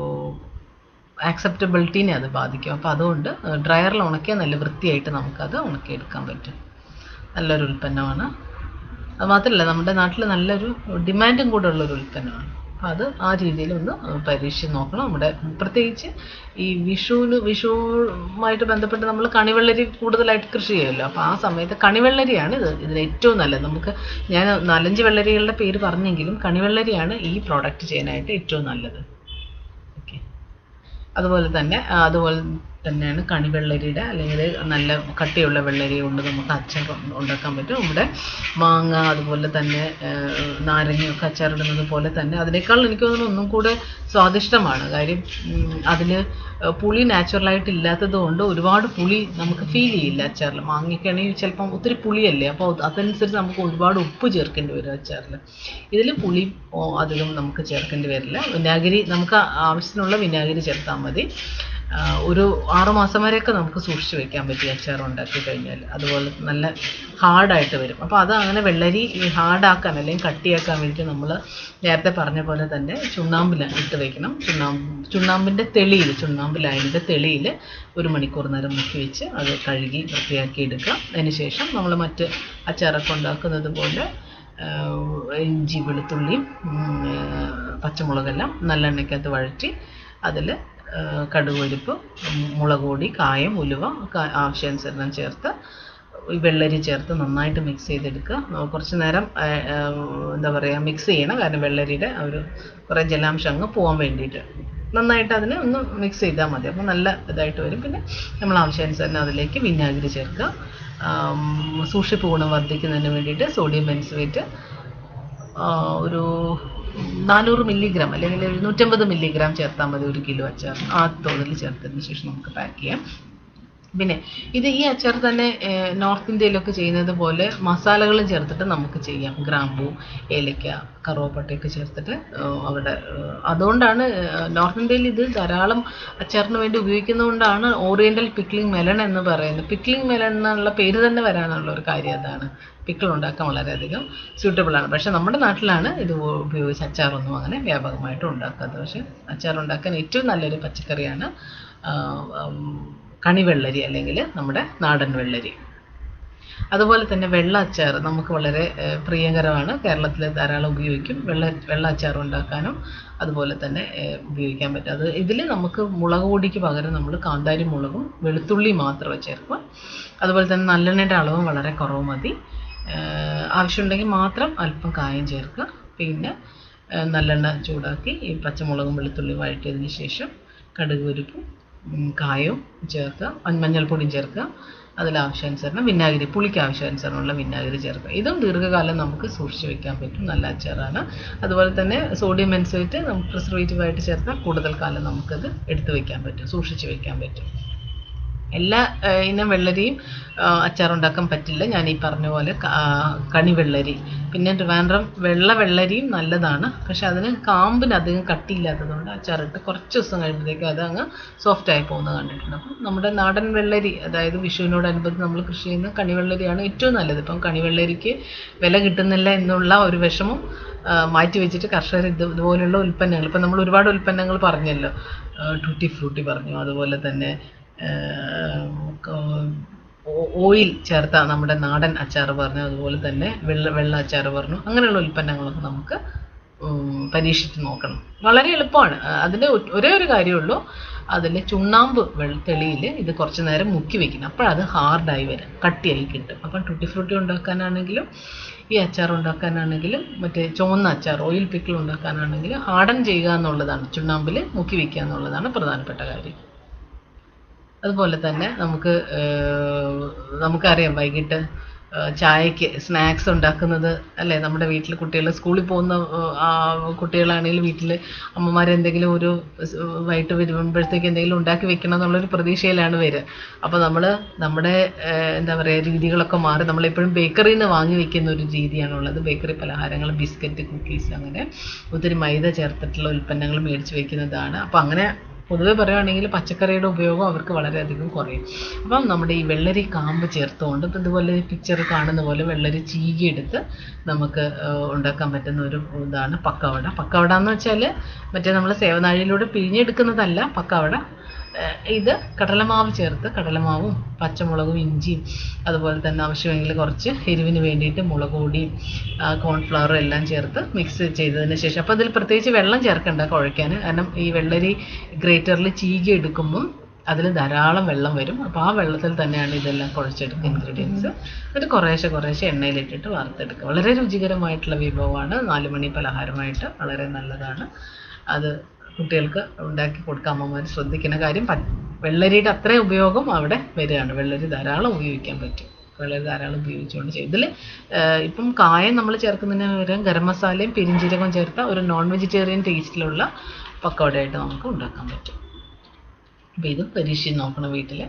ആക്സെപ്റ്റബിലിറ്റീനെ അത് ബാധിക്കും അപ്പോൾ അതുകൊണ്ട് ഡ്രയറിൽ ഉണക്കിയാൽ നല്ല വൃത്തിയായിട്ട് നമുക്കത് ഉണക്കിയെടുക്കാൻ പറ്റും നല്ലൊരു ഉൽപ്പന്നമാണ് അത് മാത്രമല്ല നമ്മുടെ നാട്ടിൽ നല്ലൊരു ഡിമാൻഡും കൂടെ ഉള്ളൊരു ഉൽപ്പന്നമാണ് അപ്പോൾ അത് ആ രീതിയിൽ ഒന്ന് പരീക്ഷിച്ച് നോക്കണം നമ്മുടെ പ്രത്യേകിച്ച് ഈ വിഷുവിന് വിഷുവുമായിട്ട് ബന്ധപ്പെട്ട് നമ്മൾ കണിവെള്ളരി കൂടുതലായിട്ട് കൃഷി ചെയ്യുമല്ലോ അപ്പോൾ ആ സമയത്ത് കണിവെള്ളരിയാണ് ഇത് ഇതിന് ഏറ്റവും നല്ലത് നമുക്ക് ഞാൻ നാലഞ്ച് വെള്ളരികളുടെ പേര് പറഞ്ഞെങ്കിലും കണിവെള്ളരിയാണ് ഈ പ്രോഡക്റ്റ് ചെയ്യാനായിട്ട് ഏറ്റവും നല്ലത് ഓക്കെ അതുപോലെ തന്നെ ആ, അതുപോലെ തന്നെയാണ് കണിവെള്ളരിയുടെ അല്ലെങ്കിൽ നല്ല കട്ടിയുള്ള വെള്ളരി കൊണ്ട് നമുക്ക് അച്ചാർ ഉ- ഉണ്ടാക്കാൻ പറ്റും നമ്മുടെ മാങ്ങ അതുപോലെ തന്നെ ആ, നാരങ്ങയൊക്കെ അച്ചാറിടുന്നത് പോലെ തന്നെ അതിനേക്കാൾ എനിക്ക് തോന്നുന്നു ഒന്നും കൂടെ സ്വാദിഷ്ടമാണ് കാര്യം അതിൽ പുളി നാച്ചുറലായിട്ട് ഇല്ലാത്തത് കൊണ്ട് ഒരുപാട് പുളി നമുക്ക് ഫീൽ ചെയ്യില്ല അച്ചാറിൽ മാങ്ങയ്ക്കാണെങ്കിൽ ചിലപ്പം ഒത്തിരി പുളിയല്ലേ അപ്പോൾ അതനുസരിച്ച് നമുക്ക് ഒരുപാട് ഉപ്പ് ചേർക്കേണ്ടി വരും അച്ചാറിൽ ഇതിൽ പുളി ഓ, അധികം നമുക്ക് ചേർക്കേണ്ടി വരില്ല വിനാഗിരി നമുക്ക് ആവശ്യത്തിനുള്ള വിനാഗിരി ചേർത്താൽ മതി ആ, ഒരു ആറ് മാസം വരെയൊക്കെ നമുക്ക് സൂക്ഷിച്ച് വെക്കാൻ പറ്റും അച്ചാർ ഉണ്ടാക്കി കഴിഞ്ഞാൽ അതുപോലെ നല്ല ഹാർഡായിട്ട് വരും അപ്പോൾ അത് അങ്ങനെ വെള്ളരി ഈ ഹാർഡാക്കാൻ അല്ലെങ്കിൽ കട്ടിയാക്കാൻ വേണ്ടിയിട്ട് നമ്മൾ നേരത്തെ പറഞ്ഞ പോലെ തന്നെ ചുണ്ണാമ്പിൽ ഇട്ട് വെക്കണം ചുണ്ണാമ്പ് ചുണ്ണാമ്പിൻ്റെ തെളിയിൽ ചുണ്ണാമ്പ് ലൈനിൻ്റെ തെളിയിൽ ഒരു മണിക്കൂർ നേരം മുക്കി വെച്ച് അത് കഴുകി വൃത്തിയാക്കി എടുക്കുക അതിനുശേഷം നമ്മൾ മറ്റ് അച്ചാറൊക്കെ ഉണ്ടാക്കുന്നത് പോലെ ആഹ് ഇഞ്ചി വെളുത്തുള്ളിയും ഉം, ആഹ് പച്ചമുളകെല്ലാം നല്ലെണ്ണയ്ക്കകത്ത് വഴറ്റി അതിൽ കടുക് പരിപ്പ് ഉം, മുളക് പൊടി കായം ഉലുവ ക- ആവശ്യാനുസരണം ചേർത്ത് ഈ വെള്ളരി ചേർത്ത് നന്നായിട്ട് മിക്സ് ചെയ്തെടുക്കുക ആ, കുറച്ച് നേരം ആ, ആ, എന്താ പറയുക മിക്സ് ചെയ്യണം കാരണം വെള്ളരിയുടെ ആ ഒരു കുറേ ജലാംശം അങ്ങ് പോകാൻ വേണ്ടിയിട്ട് നന്നായിട്ട് അതിനെ ഒന്ന് മിക്സ് ചെയ്താൽ മതി അപ്പോൾ നല്ല ഇതായിട്ട് വരും പിന്നെ നമ്മൾ ആവശ്യാനുസരണം അതിലേക്ക് വിനാഗിരി ചേർക്കുക ആം, സൂക്ഷിപ്പ് ഗുണം വർദ്ധിക്കുന്നതിന് വേണ്ടിയിട്ട് സോഡിയം ബെൻസുവേറ്റ് ഒരു നാനൂറ് മില്ലിഗ്രാം അല്ലെങ്കിൽ എഴുന്നൂറ്റമ്പത് മില്ലിഗ്രാം ചേർത്താൽ മതി ഒരു കിലോ അച്ചാർ ആ തോതിൽ ചേർത്തതിന് ശേഷം നമുക്ക് പാക്ക് ചെയ്യാം പിന്നെ ഇത് ഈ അച്ചാർ തന്നെ ഏഹ്, നോർത്ത് ഇന്ത്യയിലൊക്കെ ചെയ്യുന്നത് പോലെ മസാലകളും ചേർത്തിട്ട് നമുക്ക് ചെയ്യാം ഗ്രാമ്പൂ ഏലക്ക കറുവപ്പട്ടയൊക്കെ ചേർത്തിട്ട് ഏഹ്, അവിടെ ഏഹ്, അതുകൊണ്ടാണ് ഏഹ്, നോർത്ത് ഇന്ത്യയിൽ ഇത് ധാരാളം അച്ചാറിന് വേണ്ടി ഉപയോഗിക്കുന്നതുകൊണ്ടാണ് ഓറിയന്റൽ പിക്ലിംഗ് മെലൺ എന്ന് പറയുന്നത് പിക്ലിംഗ് മെലൺ എന്നുള്ള പേര് തന്നെ വരാനുള്ള ഒരു കാര്യം അതാണ് പിക്കിൾ ഉണ്ടാക്കാൻ വളരെയധികം സ്യൂട്ടബിൾ ആണ് പക്ഷേ നമ്മുടെ നാട്ടിലാണ് ഇത് ഉപയോഗിച്ച് അച്ചാറൊന്നും അങ്ങനെ വ്യാപകമായിട്ട് ഉണ്ടാക്കാത്തത് പക്ഷേ അച്ചാർ ഉണ്ടാക്കാൻ ഏറ്റവും നല്ലൊരു പച്ചക്കറിയാണ് ആ, ഉം, കണിവെള്ളരി അല്ലെങ്കിൽ നമ്മുടെ നാടൻ വെള്ളരി അതുപോലെ തന്നെ വെള്ള അച്ചാർ നമുക്ക് വളരെ ഏഹ്, പ്രിയങ്കരമാണ് കേരളത്തിൽ ധാരാളം ഉപയോഗിക്കും വെള്ള വെള്ള അച്ചാർ ഉണ്ടാക്കാനും അതുപോലെ തന്നെ ഏഹ്, ഉപയോഗിക്കാൻ പറ്റും അത് ഇതിൽ നമുക്ക് മുളക് പൊടിക്ക് പകരം നമ്മൾ കാന്താരി മുളകും വെളുത്തുള്ളി മാത്രമേ ചേർക്കുക അതുപോലെ തന്നെ നല്ലെണ്ണയുടെ അളവും വളരെ കുറവ് മതി ഏഹ്, ആവശ്യമുണ്ടെങ്കിൽ മാത്രം അല്പം കായം ചേർക്കുക പിന്നെ ഏഹ്, നല്ലെണ്ണ ചൂടാക്കി ഈ പച്ചമുളകും വെളുത്തുള്ളിയും വഴറ്റിയതിന് ശേഷം കടുക് പരിപ്പും ഉം, കായവും ചേർക്കുക മഞ്ഞ- മഞ്ഞൾപ്പൊടിയും ചേർക്കുക അതിൽ ആവശ്യാനുസരണം വിനാഗിരി പുളിക്ക് ആവശ്യാനുസരണമുള്ള വിനാഗിരി ചേർക്കുക ഇതും ദീർഘകാലം നമുക്ക് സൂക്ഷിച്ച് വെക്കാൻ പറ്റും നല്ല അച്ചാറാണ് അതുപോലെ തന്നെ സോഡിയം മെൻസേറ്റ് നമുക്ക് പ്രിസർവേറ്റീവ് ആയിട്ട് ചേർത്താൽ കൂടുതൽ കാലം നമുക്കത് എടുത്തു വെക്കാൻ പറ്റും സൂക്ഷിച്ച് വെക്കാൻ പറ്റും എല്ലാ ഏഹ്, ഇനം വെള്ളരിയും ആഹ്, അച്ചാറുണ്ടാക്കാൻ പറ്റില്ല ഞാൻ ഈ പറഞ്ഞ പോലെ ക- ആഹ്, കണിവെള്ളരി പിന്നെ ട്രിവാൻഡ്രം വെള്ള വെള്ളരിയും നല്ലതാണ് പക്ഷെ അതിന് കാമ്പിന് അധികം കട്ടിയില്ലാത്തതുകൊണ്ട് അച്ചാറിട്ട് കുറച്ച് ദിവസം കഴിയുമ്പോഴത്തേക്കും അത് അങ്ങ് സോഫ്റ്റ് ആയി പോകുന്നത് കണ്ടിട്ടുണ്ട് അപ്പം നമ്മുടെ നാടൻ വെള്ളരി അതായത് വിഷുവിനോടനുബന്ധിച്ച് നമ്മൾ കൃഷി ചെയ്യുന്ന കണിവെള്ളരിയാണ് ഏറ്റവും നല്ലത് ഇപ്പം കണിവെള്ളരിക്ക് വില കിട്ടുന്നില്ല എന്നുള്ള ഒരു വിഷമം ആ, മാറ്റി വെച്ചിട്ട് കർഷകർ ഇത് ഇതുപോലുള്ള ഉൽപ്പന്നങ്ങൾ ഇപ്പം നമ്മൾ ഒരുപാട് ഉൽപ്പന്നങ്ങൾ പറഞ്ഞല്ലോ ടൂട്ടി ഫ്രൂട്ടി പറഞ്ഞു അതുപോലെ തന്നെ ഓയിൽ ചേർത്ത നമ്മുടെ നാടൻ അച്ചാർ പറഞ്ഞു അതുപോലെ തന്നെ വെള്ള വെള്ള അച്ചാർ പറഞ്ഞു അങ്ങനെയുള്ള ഉൽപ്പന്നങ്ങളൊക്കെ നമുക്ക് ഉം, പരീക്ഷിച്ച് നോക്കണം വളരെ എളുപ്പമാണ് ആ, അതിൻ്റെ ഒ- ഒരേ ഒരു കാര്യമുള്ളൂ അതിൽ ചുണ്ണാമ്പ് വെള്ള തെളിയിൽ ഇത് കുറച്ച് നേരം മുക്കി വെക്കണം അപ്പോഴത് ഹാർഡായി വരും കട്ടിയായി കിട്ടും അപ്പം ടൂട്ടി ഫ്രൂട്ടി ഉണ്ടാക്കാനാണെങ്കിലും ഈ അച്ചാർ ഉണ്ടാക്കാനാണെങ്കിലും മറ്റേ ചുവന്ന അച്ചാർ ഓയിൽ പിക്കിൾ ഉണ്ടാക്കാനാണെങ്കിലും ഹാർഡൻ ചെയ്യുക എന്നുള്ളതാണ് ചുണ്ണാമ്പിൽ മുക്കി വെക്കുക എന്നുള്ളതാണ് പ്രധാനപ്പെട്ട കാര്യം അതുപോലെ തന്നെ നമുക്ക് ഏഹ്, നമുക്കറിയാം വൈകിട്ട് ഏഹ്, ചായക്ക് സ്നാക്സ് ഉണ്ടാക്കുന്നത് അല്ലേ നമ്മുടെ വീട്ടിൽ കുട്ടികൾ സ്കൂളിൽ പോകുന്ന ഏഹ്, ആ കുട്ടികളാണെങ്കിലും വീട്ടിൽ അമ്മമാർ എന്തെങ്കിലും ഒരു സ് വൈകിട്ട് വരുമ്പോഴത്തേക്ക് എന്തെങ്കിലും ഉണ്ടാക്കി വെക്കണം എന്നുള്ളൊരു പ്രതീക്ഷയിലാണ് വരിക അപ്പോൾ നമ്മൾ നമ്മുടെ ഏഹ്, എന്താ പറയുക രീതികളൊക്കെ മാറി നമ്മളെപ്പോഴും ബേക്കറിയിൽ നിന്ന് വാങ്ങി വെക്കുന്ന ഒരു രീതിയാണുള്ളത് ബേക്കറി പലഹാരങ്ങൾ ബിസ്ക്കറ്റ് കുക്കീസ് അങ്ങനെ ഒത്തിരി മൈദ ചേർത്തിട്ടുള്ള ഉൽപ്പന്നങ്ങൾ മേടിച്ച് വെക്കുന്നതാണ് അപ്പോൾ അങ്ങനെ പൊതുവെ പറയുകയാണെങ്കിൽ പച്ചക്കറിയുടെ ഉപയോഗം അവർക്ക് വളരെയധികം കുറയും അപ്പം നമ്മുടെ ഈ വെള്ളരി കാമ്പ് ചേർത്തുകൊണ്ട് ഇപ്പം ഇതുപോലെ പിക്ചർ കാണുന്ന പോലെ വെള്ളരി ചീകിയെടുത്ത് നമുക്ക് ആ, ഉണ്ടാക്കാൻ പറ്റുന്ന ഒരു ഇതാണ് പക്കവട പക്കവട എന്ന് വെച്ചാൽ മറ്റേ നമ്മൾ സേവനാഴിയിലൂടെ പിഴിഞ്ഞെടുക്കുന്നതല്ല പക്കവട ആ, ഇത് കടലമാവ് ചേർത്ത് കടലമാവും പച്ചമുളകും ഇഞ്ചിയും അതുപോലെ തന്നെ ആവശ്യമെങ്കിൽ കുറച്ച് എരിവിന് വേണ്ടിയിട്ട് മുളക് പൊടിയും കോൺഫ്ലവറും എല്ലാം ചേർത്ത് മിക്സ് ചെയ്തതിന് ശേഷം അപ്പോൾ അതിൽ പ്രത്യേകിച്ച് വെള്ളം ചേർക്കണ്ട കുഴയ്ക്കാൻ കാരണം ഈ വെള്ളരി ഗ്രേറ്ററിൽ ചീകി എടുക്കുമ്പം അതിൽ ധാരാളം വെള്ളം വരും അപ്പോൾ ആ വെള്ളത്തിൽ തന്നെയാണ് ഇതെല്ലാം കുഴച്ചെടുക്കുക ഇൻഗ്രീഡിയൻസ് എന്നിട്ട് കുറേശ്ശെ കുറേശ്ശെ എണ്ണയിലിട്ടിട്ട് വറുത്തെടുക്കുക വളരെ രുചികരമായിട്ടുള്ള വിഭവമാണ് നാല് മണി പലഹാരമായിട്ട് വളരെ നല്ലതാണ് അത് കുട്ടികൾക്ക് ഉണ്ടാക്കി കൊടുക്കാൻ അമ്മമാർ ശ്രദ്ധിക്കുന്ന കാര്യം പ- വെള്ളരിയുടെ അത്രയും ഉപയോഗം അവിടെ വരികയാണ് വെള്ളരി ധാരാളം ഉപയോഗിക്കാൻ പറ്റും വെള്ളരി ധാരാളം ഉപയോഗിച്ചുകൊണ്ട് ചെയ്യും ഇതിൽ ഇപ്പം കായം നമ്മൾ ചേർക്കുന്നതിന് പകരം ഗരം മസാലയും പെരിഞ്ജീരകവും ചേർത്ത ഒരു നോൺ വെജിറ്റേറിയൻ ടേസ്റ്റിലുള്ള പക്കോടയായിട്ട് നമുക്ക് ഉണ്ടാക്കാൻ പറ്റും അപ്പോൾ ഇത് പരീക്ഷിച്ച് നോക്കണം വീട്ടിൽ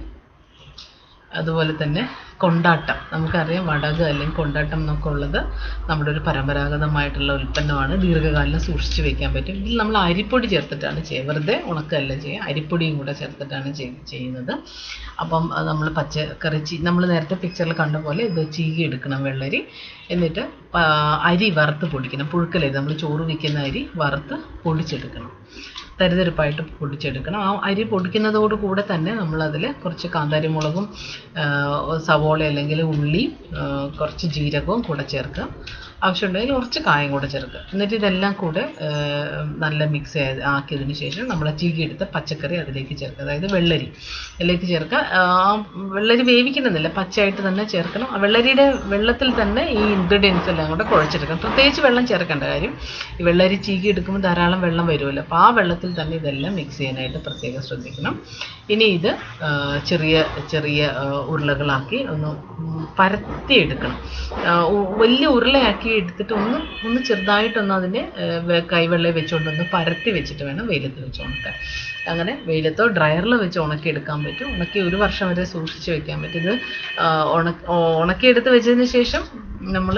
അതുപോലെ തന്നെ കൊണ്ടാട്ടം നമുക്കറിയാം വടക് അല്ലെങ്കിൽ കൊണ്ടാട്ടം എന്നൊക്കെ ഉള്ളത് നമ്മുടെ ഒരു പരമ്പരാഗതമായിട്ടുള്ള ഉൽപ്പന്നമാണ് ദീർഘകാലം സൂക്ഷിച്ച് വെക്കാൻ പറ്റും ഇതിൽ നമ്മൾ അരിപ്പൊടി ചേർത്തിട്ടാണ് ചെയ്യുക വെറുതെ ഉണക്കല്ല ചെയ്യുക അരിപ്പൊടിയും കൂടെ ചേർത്തിട്ടാണ് ചെയ്- ചെയ്യുന്നത് അപ്പം നമ്മൾ പച്ചക്കറി ചീ നമ്മൾ നേരത്തെ പിക്ചറിൽ കണ്ട പോലെ ഇത് ചീകി എടുക്കണം വെള്ളരി എന്നിട്ട് പ- അരി വറുത്ത് പൊടിക്കണം പുഴുക്കലരി നമ്മൾ ചോറ് വയ്ക്കുന്ന അരി വറുത്ത് പൊടിച്ചെടുക്കണം തരിതരിപ്പായിട്ട് പൊടിച്ചെടുക്കണം ആ അരി പൊടിക്കുന്നതോട് കൂടെ തന്നെ നമ്മളതിൽ കുറച്ച് കാന്താരി മുളകും ആ, സവോള അല്ലെങ്കിൽ ഉള്ളി ആ, കുറച്ച് ജീരകവും കൂടെ ചേർക്കുക ആവശ്യമുണ്ടെങ്കിൽ കുറച്ച് കായം കൂടെ ചേർക്കുക എന്നിട്ട് ഇതെല്ലാം കൂടെ ആ, നല്ല മിക്സ് ചെയ്ത് ആക്കിയതിന് ശേഷം നമ്മൾ ചീകിയെടുത്ത പച്ചക്കറി അതിലേക്ക് ചേർക്കുക അതായത് വെള്ളരി അതിലേക്ക് ചേർക്കുക ആ വെള്ളരി വേവിക്കണമെന്നില്ല പച്ചയായിട്ട് തന്നെ ചേർക്കണം ആ വെള്ളരിയുടെ വെള്ളത്തിൽ തന്നെ ഈ ഇൻഗ്രീഡിയൻസ് എല്ലാം കൂടെ കുഴച്ചെടുക്കണം പ്രത്യേകിച്ച് വെള്ളം ചേർക്കേണ്ട കാര്യം ഈ വെള്ളരി ചീകി എടുക്കുമ്പോൾ ധാരാളം വെള്ളം വരുമല്ലോ അപ്പോൾ ആ വെള്ളത്തിൽ തന്നെ ഇതെല്ലാം മിക്സ് ചെയ്യാനായിട്ട് പ്രത്യേകം ശ്രദ്ധിക്കണം ഇനി ഇത് ആ, ചെറിയ ചെറിയ ആ, ഉരുളകളാക്കി ഒന്ന് ഉം, പരത്തിയെടുക്കണം ആ, ഉ- വലിയ ഉരുളയാക്കി എടുത്തിട്ട് ഒന്ന് ഒന്ന് ചെറുതായിട്ടൊന്ന് അതിനെ ആ, വെ- കൈവെള്ളയിൽ വെച്ചുകൊണ്ടൊന്ന് പരത്തി വെച്ചിട്ട് വേണം വെയിലത്ത് വെച്ച് ഉണക്കാൻ അങ്ങനെ വെയിലത്തോ ഡ്രയറിൽ വെച്ച് ഉണക്കിയെടുക്കാൻ പറ്റും ഉണക്കി ഒരു വർഷം വരെ സൂക്ഷിച്ച് വെക്കാൻ പറ്റും ഇത് ആ, ഉണ- ഉണക്കിയെടുത്ത് വെച്ചതിന് ശേഷം നമ്മൾ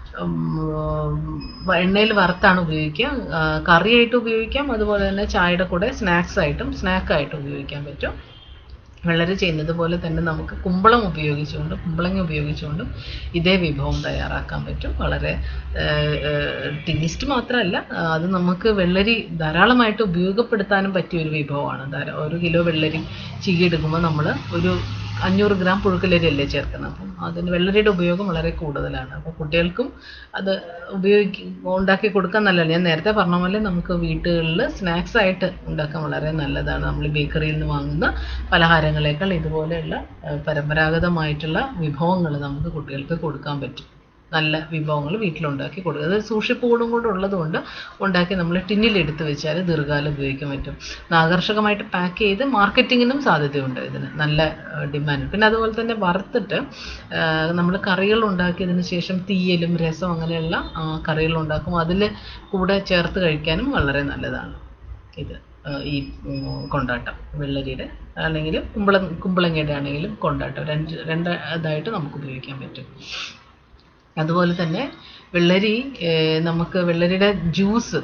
എണ്ണയിൽ വറുത്താണ് ഉപയോഗിക്കുക ആ, കറിയായിട്ട് ഉപയോഗിക്കാം അതുപോലെ തന്നെ ചായയുടെ കൂടെ സ്നാക്സ് ആയിട്ടും സ്നാക്കായിട്ടും ഉപയോഗിക്കാൻ പറ്റും വെള്ളരി ചെയ്യുന്നത് പോലെ തന്നെ നമുക്ക് കുമ്പളം ഉപയോഗിച്ചുകൊണ്ട് കുമ്പളങ്ങ ഉപയോഗിച്ചുകൊണ്ടും ഇതേ വിഭവം തയ്യാറാക്കാൻ പറ്റും വളരെ ടേസ്റ്റ് മാത്രമല്ല ആ, അത് നമുക്ക് വെള്ളരി ധാരാളമായിട്ട് ഉപയോഗപ്പെടുത്താനും പറ്റിയ ഒരു വിഭവമാണ് ധാരാ ഒരു കിലോ വെള്ളരി ചീകിയെടുക്കുമ്പോൾ നമ്മൾ ഒരു അഞ്ഞൂറ് ഗ്രാം പുഴുക്കലരി അല്ലേ ചേർക്കുന്നത് അപ്പം അതിന് വെള്ളരിയുടെ ഉപയോഗം വളരെ കൂടുതലാണ് അപ്പോൾ കുട്ടികൾക്കും അത് ഉപയോഗിക്ക ഉണ്ടാക്കി കൊടുക്കാൻ നല്ലതാണ് ഞാൻ നേരത്തെ പറഞ്ഞ പോലെ നമുക്ക് വീടുകളിൽ സ്നാക്സ് ആയിട്ട് ഉണ്ടാക്കാൻ വളരെ നല്ലതാണ് നമ്മൾ ബേക്കറിയിൽ നിന്ന് വാങ്ങുന്ന പലഹാരങ്ങളേക്കാൾ ഇതുപോലെയുള്ള ആ, പരമ്പരാഗതമായിട്ടുള്ള വിഭവങ്ങൾ നമുക്ക് കുട്ടികൾക്ക് കൊടുക്കാൻ പറ്റും നല്ല വിഭവങ്ങൾ വീട്ടിലുണ്ടാക്കി കൊടുക്കുക അത് സൂക്ഷിപ്പൂടും കൂടെ ഉള്ളതുകൊണ്ട് ഉണ്ടാക്കി നമ്മൾ ടിന്നിൽ എടുത്ത് വെച്ചാൽ ദീർഘകാലം ഉപയോഗിക്കാൻ പറ്റും ഇത് ആകർഷകമായിട്ട് പാക്ക് ചെയ്ത് മാർക്കറ്റിങ്ങിനും സാധ്യതയുണ്ട് ഇതിന് നല്ല ഡിമാൻഡ് പിന്നെ അതുപോലെ തന്നെ വറുത്തിട്ട് നമ്മൾ കറികൾ ഉണ്ടാക്കിയതിന് ശേഷം തീയലും രസം അങ്ങനെയുള്ള കറികൾ ഉണ്ടാക്കും അതിൽ കൂടെ ചേർത്ത് കഴിക്കാനും വളരെ നല്ലതാണ് ഇത് ആ, ഈ ഉം, കൊണ്ടാട്ടം വെള്ളരിയുടെ അല്ലെങ്കിൽ കുമ്പള കുമ്പളങ്ങയുടെ ആണെങ്കിലും കൊണ്ടാട്ടം രണ്ട് രണ്ട് ഇതായിട്ട് നമുക്ക് ഉപയോഗിക്കാൻ പറ്റും അതുപോലെ തന്നെ വെള്ളരി ഏഹ് നമുക്ക് വെള്ളരിയുടെ ജ്യൂസ്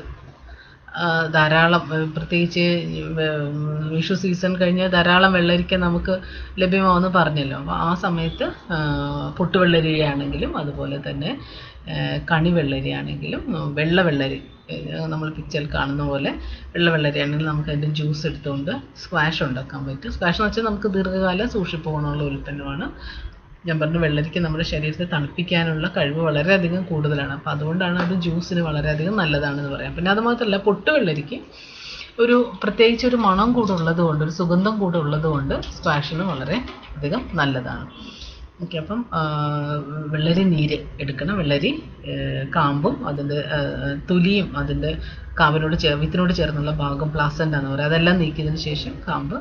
ധാരാളം ഏഹ് പ്രത്യേകിച്ച് ഏഹ് വിഷു സീസൺ കഴിഞ്ഞ് ധാരാളം വെള്ളരിക്ക നമുക്ക് ലഭ്യമാവുമെന്ന് പറഞ്ഞല്ലോ അപ്പോൾ ആ സമയത്ത് ആഹ് പൊട്ടുവെള്ളരി ആണെങ്കിലും അതുപോലെ തന്നെ ഏഹ് കണി വെള്ളരി ആണെങ്കിലും ഉം, വെള്ള വെള്ളരി ഏഹ് നമ്മൾ പിക്ചറിൽ കാണുന്ന പോലെ വെള്ള വെള്ളരി ആണെങ്കിൽ നമുക്ക് അതിൻ്റെ ജ്യൂസ് എടുത്തുകൊണ്ട് സ്ക്വാഷ് ഉണ്ടാക്കാൻ പറ്റും സ്ക്വാഷ് എന്ന് വെച്ചാൽ നമുക്ക് ദീർഘകാലം സൂക്ഷിപ്പോകാനുള്ള ഉൽപ്പന്നമാണ് ഞാൻ പറഞ്ഞു വെള്ളരിക്ക് നമ്മുടെ ശരീരത്തെ തണുപ്പിക്കാനുള്ള കഴിവ് വളരെയധികം കൂടുതലാണ് അപ്പോൾ അതുകൊണ്ടാണ് അത് ജ്യൂസിന് വളരെയധികം നല്ലതാണെന്ന് പറയാം പിന്നെ അത് മാത്രമല്ല പൊട്ട് വെള്ളരിക്ക് ഒരു പ്രത്യേകിച്ച് ഒരു മണം കൂടെ ഉള്ളത് കൊണ്ട് ഒരു സുഗന്ധം കൂടെ ഉള്ളത് കൊണ്ട് സ്ക്വാഷിന് വളരെ അധികം നല്ലതാണ് ഓക്കെ അപ്പം ആ, വെള്ളരി നീര് എടുക്കണം വെള്ളരി ഏഹ്, കാമ്പും അതിൻ്റെ ഏഹ്, തൊലിയും അതിൻ്റെ കാമ്പിനോട് ചേർ വിത്തിനോട് ചേർന്നുള്ള ഭാഗം പ്ലാസൻ്റ് എന്ന് പറയുക അതെല്ലാം നീക്കിയതിന് ശേഷം കാമ്പ്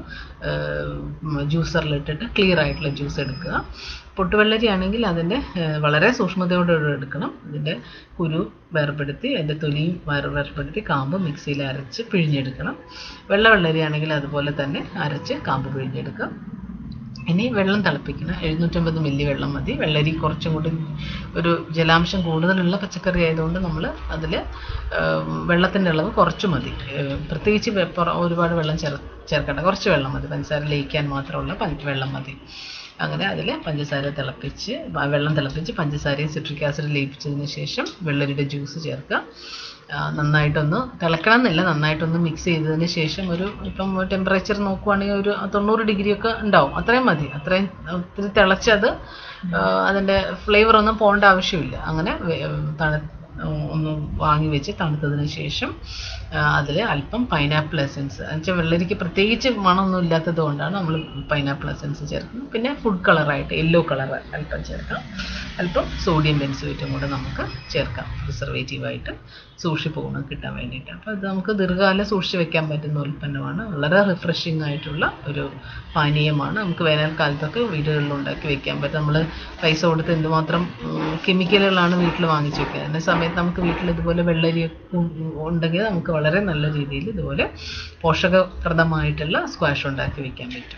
ജ്യൂസറിലിട്ടിട്ട് ക്ലിയർ ആയിട്ടുള്ള ജ്യൂസ് എടുക്കുക പൊട്ടുവെള്ളരി ആണെങ്കിൽ അതിൻ്റെ ഏഹ്, വളരെ സൂക്ഷ്മതയോടെ എടുക്കണം ഇതിൻ്റെ കുരു വേർപെടുത്തി അതിൻ്റെ തൊലിയും വേർ വേർപെടുത്തി കാമ്പ് മിക്സിയിൽ അരച്ച് പിഴിഞ്ഞെടുക്കണം വെള്ള വെള്ളരി ആണെങ്കിൽ അതുപോലെ തന്നെ അരച്ച് കാമ്പ് പിഴിഞ്ഞെടുക്കുക ഇനി വെള്ളം തിളപ്പിക്കണം എഴുന്നൂറ്റമ്പത് മില്ലി വെള്ളം മതി വെള്ളരി കുറച്ചും കൂടി ഒരു ജലാംശം കൂടുതലുള്ള പച്ചക്കറി ആയതുകൊണ്ട് നമ്മൾ അതിൽ വെള്ളത്തിൻ്റെ അളവ് കുറച്ച് മതി ഏഹ് പ്രത്യേകിച്ച് വെ- പുറ- ഒരുപാട് വെള്ളം ചേർ ചേർക്കണ്ട കുറച്ച് വെള്ളം മതി പഞ്ചസാര ലയിക്കാൻ മാത്രമുള്ള പഞ്ച് വെള്ളം മതി അങ്ങനെ അതിൽ പഞ്ചസാര തിളപ്പിച്ച് വ- വെള്ളം തിളപ്പിച്ച് പഞ്ചസാരയും സിട്രിക് ആസിഡ് ലയിപ്പിച്ചതിന് ശേഷം വെള്ളരിയുടെ ജ്യൂസ് ചേർക്കുക ആ, നന്നായിട്ടൊന്ന് തിളക്കണം എന്നില്ല നന്നായിട്ടൊന്ന് മിക്സ് ചെയ്തതിന് ശേഷം ഒരു ഇപ്പം ടെമ്പറേച്ചർ നോക്കുവാണെങ്കിൽ ഒരു തൊണ്ണൂറ് ഡിഗ്രി ഒക്കെ ഉണ്ടാവും അത്രയും മതി അത്രയും ഒത്തിരി തിളച്ചത് ആ, അതിൻ്റെ ഫ്ലേവർ ഒന്നും പോകേണ്ട ആവശ്യമില്ല അങ്ങനെ വെ- തണു ഒന്ന് വാങ്ങി വെച്ച് തണുത്തതിന് ശേഷം അതിൽ അല്പം പൈനാപ്പിൾ എസൻസ് എന്നുവെച്ചാൽ വെള്ളരിക്ക് പ്രത്യേകിച്ച് മണമൊന്നും ഇല്ലാത്തത് കൊണ്ടാണ് നമ്മൾ പൈനാപ്പിൾ എസൻസ് ചേർക്കുന്നത് പിന്നെ ഫുഡ് കളറായിട്ട് യെല്ലോ കളർ അല്പം ചേർക്കാം അല്പം സോഡിയം ബെൻസുവേറ്റും കൂടെ നമുക്ക് ചേർക്കാം പ്രിസർവേറ്റീവായിട്ട് സൂക്ഷിപ്പ് ഗുണം കിട്ടാൻ വേണ്ടിയിട്ട് അപ്പോൾ ഇത് നമുക്ക് ദീർഘകാലം സൂക്ഷിച്ച് വെക്കാൻ പറ്റുന്ന ഉൽപ്പന്നമാണ് വളരെ റിഫ്രഷിംഗ് ആയിട്ടുള്ള ഒരു പാനീയമാണ് നമുക്ക് വേനൽക്കാലത്തൊക്കെ വീടുകളിൽ ഉണ്ടാക്കി വെക്കാൻ പറ്റും നമ്മൾ പൈസ കൊടുത്ത് എന്തുമാത്രം ഉം, കെമിക്കലുകളാണ് വീട്ടിൽ വാങ്ങിച്ച് വെക്കുക അതേ സമയത്ത് നമുക്ക് വീട്ടിൽ ഇതുപോലെ വെള്ളരി ഉണ്ടെങ്കിൽ നമുക്ക് വളരെ നല്ല രീതിയിൽ ഇതുപോലെ പോഷകപ്രദമായിട്ടുള്ള സ്ക്വാഷ് ഉണ്ടാക്കി വെക്കാൻ പറ്റും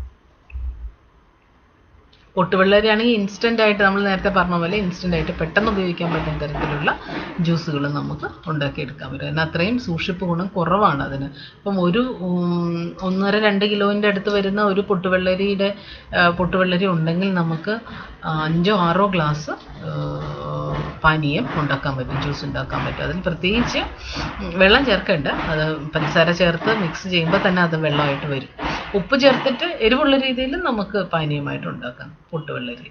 പൊട്ടുവെള്ളരി ആണെങ്കിൽ ഇൻസ്റ്റൻ്റ് ആയിട്ട് നമ്മൾ നേരത്തെ പറഞ്ഞ പോലെ ഇൻസ്റ്റൻ്റ് ആയിട്ട് പെട്ടെന്ന് ഉപയോഗിക്കാൻ പറ്റുന്ന തരത്തിലുള്ള ജ്യൂസുകൾ നമുക്ക് ഉണ്ടാക്കിയെടുക്കാൻ പറ്റും അതിന് അത്രയും സൂക്ഷിപ്പ് ഗുണം കുറവാണ് അതിന് ഇപ്പം ഒരു ഉം, ഒന്നര രണ്ട് കിലോൻ്റെ അടുത്ത് വരുന്ന ഒരു പൊട്ടുവെള്ളരിയുടെ ആ, പൊട്ടുവെള്ളരി ഉണ്ടെങ്കിൽ നമുക്ക് അഞ്ചോ ആറോ ഗ്ലാസ് പാനീയം ഉണ്ടാക്കാൻ പറ്റും ജ്യൂസ് ഉണ്ടാക്കാൻ പറ്റും അതിൽ പ്രത്യേകിച്ച് ഉം, വെള്ളം ചേർക്കേണ്ട അത് പഞ്ചസാര ചേർത്ത് മിക്സ് ചെയ്യുമ്പോൾ തന്നെ അത് വെള്ളമായിട്ട് വരും ഉപ്പ് ചേർത്തിട്ട് എരിവുള്ള രീതിയിൽ നമുക്ക് പാനീയമായിട്ട് ഉണ്ടാക്കാം പൊട്ടുവെള്ളരി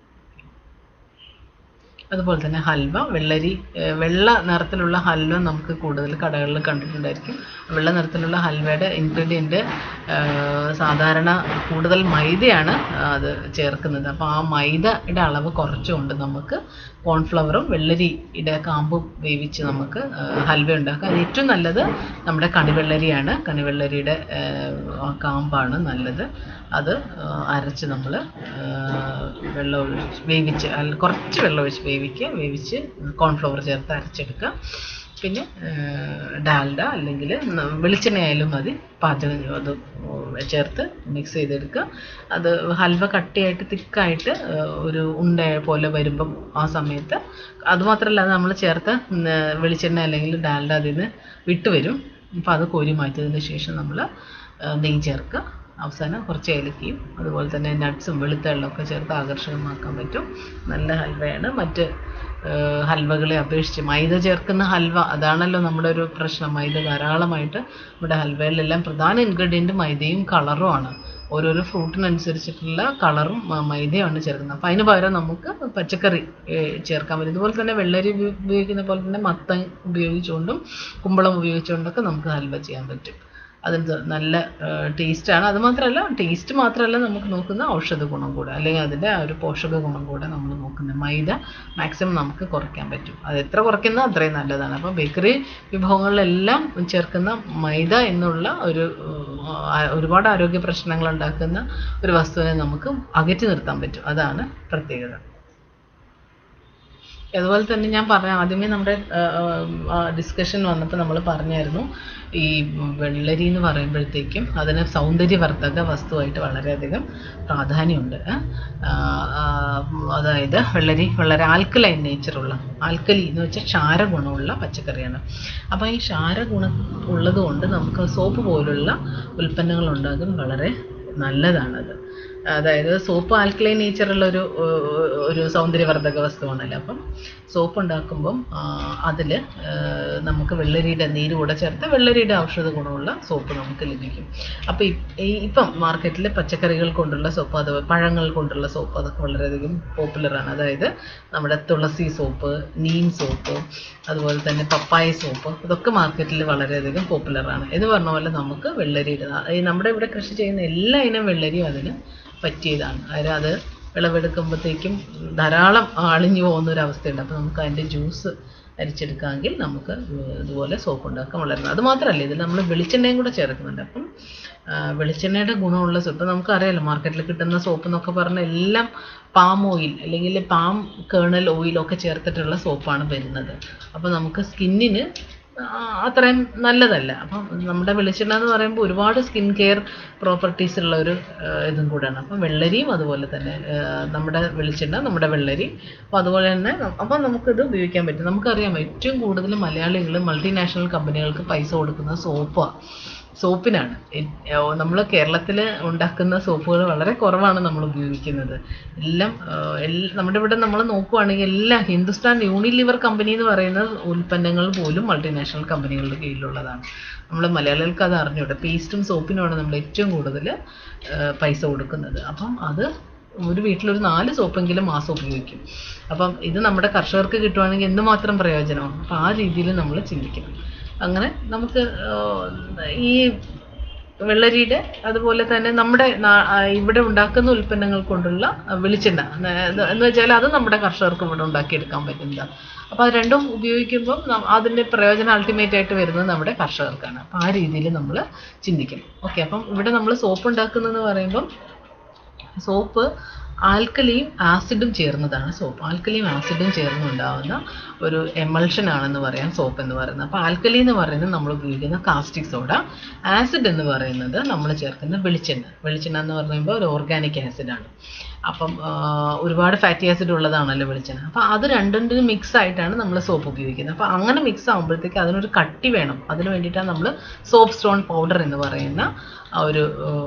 അതുപോലെ തന്നെ ഹൽവ വെള്ളരി ഏഹ് വെള്ള നിറത്തിലുള്ള ഹൽവ നമുക്ക് കൂടുതൽ കടകളിൽ കണ്ടിട്ടുണ്ടായിരിക്കും വെള്ള നിറത്തിലുള്ള ഹൽവയുടെ ഇൻഗ്രീഡിയൻറ്റ് സാധാരണ കൂടുതൽ മൈദയാണ് അത് ചേർക്കുന്നത് അപ്പോൾ ആ മൈദയുടെ അളവ് കുറച്ചുകൊണ്ട് നമുക്ക് കോൺഫ്ലവറും വെള്ളരിയുടെ കാമ്പും വേവിച്ച് നമുക്ക് ഏഹ് ഹൽവ ഉണ്ടാക്കാം അത് ഏറ്റവും നല്ലത് നമ്മുടെ കണിവെള്ളരിയാണ് കണിവെള്ളരിയുടെ ഏഹ് ആ കാമ്പാണ് നല്ലത് അത് ഏഹ് അരച്ച് നമ്മൾ വെള്ളം ഒഴിച്ച് വേവിച്ച് അല്ല കുറച്ച് വെള്ളം ഒഴിച്ച് വേവിക്കുക വേവിച്ച് കോൺഫ്ലവർ ചേർത്ത് അരച്ചെടുക്കുക പിന്നെ ഏഹ് ഡാൽഡ അല്ലെങ്കിൽ വെളിച്ചെണ്ണയായാലും മതി പാചകം അത് ചേർത്ത് മിക്സ് ചെയ്തെടുക്കുക അത് ഹൽവ കട്ടിയായിട്ട് തിക്കായിട്ട് ഒരു ഉണ്ട പോലെ വരുമ്പം ആ സമയത്ത് അതുമാത്രമല്ല അത് നമ്മൾ ചേർത്ത് ഉം, വെളിച്ചെണ്ണ അല്ലെങ്കിൽ ഡാൽഡ അതിൽ നിന്ന് വിട്ട് വരും അപ്പോൾ അത് കോരി മാറ്റിയതിന് ശേഷം നമ്മൾ നെയ്യ് ചേർക്കുക അവസാനം കുറച്ച് ഏലക്കയും അതുപോലെ തന്നെ നട്ട്സും വെളുത്ത എള്ളമൊക്കെ ചേർത്ത് ആകർഷകമാക്കാൻ പറ്റും നല്ല ഹൽവയാണ് മറ്റ് ഏഹ് ഹൽവകളെ അപേക്ഷിച്ച് മൈദ ചേർക്കുന്ന ഹൽവ അതാണല്ലോ നമ്മുടെ ഒരു പ്രശ്നം മൈദ ധാരാളമായിട്ട് നമ്മുടെ ഹൽവയിലെല്ലാം പ്രധാന ഇൻഗ്രീഡിയൻറ്റ് മൈദയും കളറുമാണ് ഓരോരോ ഫ്രൂട്ടിനനുസരിച്ചിട്ടുള്ള കളറും മ- മൈദയുമാണ് ചേർക്കുന്നത് അപ്പോൾ അതിന് പകരം നമുക്ക് പച്ചക്കറി ഏഹ്, ചേർക്കാൻ പറ്റും ഇതുപോലെ തന്നെ വെള്ളരി ഉപ- ഉപയോഗിക്കുന്ന പോലെ തന്നെ മത്തൻ ഉപയോഗിച്ചുകൊണ്ടും കുമ്പളം ഉപയോഗിച്ചുകൊണ്ടൊക്കെ നമുക്ക് ഹൽവ ചെയ്യാൻ പറ്റും അതിന് നല്ല ടേസ്റ്റാണ് അത് മാത്രമല്ല ടേസ്റ്റ് മാത്രമല്ല നമുക്ക് നോക്കുന്ന ഔഷധ ഗുണം കൂടെ അല്ലെങ്കിൽ അതിൻ്റെ ആ ഒരു പോഷക ഗുണം കൂടെ നമ്മൾ നോക്കുന്നത് മൈദ മാക്സിമം നമുക്ക് കുറയ്ക്കാൻ പറ്റും അത് എത്ര കുറയ്ക്കുന്നോ അത്രയും നല്ലതാണ് അപ്പോൾ ബേക്കറി വിഭവങ്ങളിലെല്ലാം ചേർക്കുന്ന മൈദ എന്നുള്ള ഒരു ആ, ഒരുപാട് ആരോഗ്യ പ്രശ്നങ്ങൾ ഉണ്ടാക്കുന്ന ഒരു വസ്തുവിനെ നമുക്ക് അകറ്റി നിർത്താൻ പറ്റും അതാണ് പ്രത്യേകത അതുപോലെ തന്നെ ഞാൻ പറഞ്ഞ ആദ്യമേ നമ്മുടെ ഡിസ്കഷൻ വന്നപ്പോൾ നമ്മൾ പറഞ്ഞായിരുന്നു ഈ വെള്ളരി എന്ന് പറയുമ്പോഴത്തേക്കും അതിന് സൗന്ദര്യവർദ്ധക വസ്തുവായിട്ട് വളരെയധികം പ്രാധാന്യമുണ്ട് ഏ? ആ, ആ, അതായത് വെള്ളരി വളരെ ആൽക്കലൈൻ നേച്ചറുള്ള ആൽക്കലി എന്ന് വെച്ചാൽ ക്ഷാരഗുണമുള്ള പച്ചക്കറിയാണ് അപ്പോൾ ഈ ക്ഷാരഗുണം ഉള്ളത് കൊണ്ട് നമുക്ക് സോപ്പ് പോലുള്ള ഉൽപ്പന്നങ്ങൾ ഉണ്ടാകാൻ വളരെ നല്ലതാണത് അതായത് സോപ്പ് ആൽക്കലൈൻ നേച്ചറുള്ള ഒരു ഏർ, ഒരു സൗന്ദര്യവർദ്ധക വസ്തുവാണല്ലോ അപ്പം സോപ്പ് ഉണ്ടാക്കുമ്പം അതിൽ നമുക്ക് വെള്ളരിയുടെ നീര് കൂടെ ചേർത്ത് വെള്ളരിയുടെ ഔഷധ ഗുണമുള്ള സോപ്പ് നമുക്ക് ലഭിക്കും അപ്പോൾ ഇപ്പം മാർക്കറ്റിൽ പച്ചക്കറികൾ കൊണ്ടുള്ള സോപ്പ് അത് പഴങ്ങൾ കൊണ്ടുള്ള സോപ്പ് അതൊക്കെ വളരെയധികം പോപ്പുലറാണ് അതായത് നമ്മുടെ തുളസി സോപ്പ് നീം സോപ്പ് അതുപോലെ തന്നെ പപ്പായ സോപ്പ് ഇതൊക്കെ മാർക്കറ്റിൽ വളരെയധികം പോപ്പുലറാണ് എന്ന് പറഞ്ഞ പോലെ നമുക്ക് വെള്ളരിയുടെ ഈ നമ്മുടെ ഇവിടെ കൃഷി ചെയ്യുന്ന എല്ലാ ഇനം വെള്ളരിയും അതിന് പറ്റിയതാണ് അതായത് അത് വിളവെടുക്കുമ്പോഴത്തേക്കും ധാരാളം ആളിഞ്ഞു പോകുന്ന ഒരു അവസ്ഥയുണ്ട് അപ്പോൾ നമുക്ക് അതിൻ്റെ ജ്യൂസ് അരിച്ചെടുക്കാമെങ്കിൽ നമുക്ക് ഇതുപോലെ സോപ്പ് ഉണ്ടാക്കാൻ വളരെ അത് മാത്രമല്ല ഇതിൽ നമ്മൾ വെളിച്ചെണ്ണയും കൂടെ ചേർക്കുന്നുണ്ട് അപ്പം ആ, വെളിച്ചെണ്ണയുടെ ഗുണമുള്ള സോപ്പ് ഇപ്പം നമുക്കറിയാലോ മാർക്കറ്റിൽ കിട്ടുന്ന സോപ്പ് എന്നൊക്കെ പറഞ്ഞാൽ എല്ലാം പാം ഓയിൽ അല്ലെങ്കിൽ പാം കേണൽ ഓയിലൊക്കെ ചേർത്തിട്ടുള്ള സോപ്പാണ് വരുന്നത് അപ്പോൾ നമുക്ക് സ്കിന്നിന് ആ, അത്രയും നല്ലതല്ല അപ്പം നമ്മുടെ വെളിച്ചെണ്ണ എന്ന് പറയുമ്പോൾ ഒരുപാട് സ്കിൻ കെയർ പ്രോപ്പർട്ടീസ് ഉള്ള ഒരു ആ, ഇതും കൂടെയാണ് അപ്പം വെള്ളരിയും അതുപോലെ തന്നെ ആ, നമ്മുടെ വെളിച്ചെണ്ണ നമ്മുടെ വെള്ളരി അപ്പോൾ അതുപോലെ തന്നെ ന- അപ്പം നമുക്കിത് ഉപയോഗിക്കാൻ പറ്റും നമുക്കറിയാം ഏറ്റവും കൂടുതൽ മലയാളികൾ മൾട്ടിനാഷണൽ കമ്പനികൾക്ക് പൈസ കൊടുക്കുന്നത് സോപ്പാണ് സോപ്പിനാണ് നമ്മൾ കേരളത്തിൽ ഉണ്ടാക്കുന്ന സോപ്പുകൾ വളരെ കുറവാണ് നമ്മൾ ഉപയോഗിക്കുന്നത് എല്ലാം ആ, എൽ- നമ്മുടെ ഇവിടെ നമ്മൾ നോക്കുവാണെങ്കിൽ എല്ലാം ഹിന്ദുസ്ഥാൻ യൂണിലിവർ കമ്പനി എന്ന് പറയുന്ന ഉൽപ്പന്നങ്ങൾ പോലും മൾട്ടിനാഷണൽ കമ്പനികളുടെ കീഴിലുള്ളതാണ് നമ്മൾ മലയാളികൾക്ക് അത് അറിഞ്ഞൂടെ പേസ്റ്റും സോപ്പിനുമാണ് നമ്മൾ ഏറ്റവും കൂടുതൽ പൈസ കൊടുക്കുന്നത് അപ്പം അത് ഒരു വീട്ടിലൊരു നാല് സോപ്പെങ്കിലും മാസം ഉപയോഗിക്കും അപ്പം ഇത് നമ്മുടെ കർഷകർക്ക് കിട്ടുവാണെങ്കിൽ എന്തുമാത്രം പ്രയോജനമാണ് അപ്പം ആ രീതിയിൽ നമ്മൾ ചിന്തിക്കണം അങ്ങനെ നമുക്ക് ആ, ഈ വെള്ളരിയുടെ അതുപോലെ തന്നെ നമ്മുടെ നാ- ആ, ഇവിടെ ഉണ്ടാക്കുന്ന ഉൽപ്പന്നങ്ങൾ കൊണ്ടുള്ള ആ, വെളിച്ചെണ്ണ എന്ന് എന്ന് വെച്ചാൽ അത് നമ്മുടെ കർഷകർക്ക് ഇവിടെ ഉണ്ടാക്കിയെടുക്കാൻ പറ്റുന്നതാണ് അപ്പോൾ അത് രണ്ടും ഉപയോഗിക്കുമ്പോൾ ന- അതിൻ്റെ പ്രയോജനം അൾട്ടിമേറ്റ് ആയിട്ട് വരുന്നത് നമ്മുടെ കർഷകർക്കാണ് അപ്പോൾ ആ രീതിയിൽ നമ്മൾ ചിന്തിക്കണം ഓക്കെ അപ്പം ഇവിടെ നമ്മൾ സോപ്പ് ഉണ്ടാക്കുന്നതെന്ന് പറയുമ്പം സോപ്പ് ആൽക്കലിയും ആസിഡും ചേർന്നതാണ് സോപ്പ് ആൽക്കലിയും ആസിഡും ചേർന്നുണ്ടാവുന്ന ഒരു എമൾഷൻ ആണെന്ന് പറയാം സോപ്പ് എന്ന് പറയുന്നത് അപ്പോൾ ആൽക്കലി എന്ന് പറയുന്നത് നമ്മൾ ഉപയോഗിക്കുന്ന കാസ്റ്റിക് സോഡ ആസിഡ് എന്ന് പറയുന്നത് നമ്മൾ ചേർക്കുന്ന വെളിച്ചെണ്ണ വെളിച്ചെണ്ണ എന്ന് പറയുമ്പോൾ ഒരു ഓർഗാനിക് ആസിഡാണ് അപ്പം ആ, ഒരുപാട് ഫാറ്റി ആസിഡ് ഉള്ളതാണല്ലോ വെളിച്ചെണ്ണ അപ്പോൾ അത് രണ്ടിൻ്റെയും മിക്സ് ആയിട്ടാണ് നമ്മൾ സോപ്പ് ഉപയോഗിക്കുന്നത് അപ്പോൾ അങ്ങനെ മിക്സ് ആകുമ്പോഴത്തേക്ക് അതിനൊരു കട്ടി വേണം അതിന് വേണ്ടിയിട്ടാണ് നമ്മൾ സോപ്പ് സ്റ്റോൺ പൗഡർ എന്ന് പറയുന്ന ആ ഒരു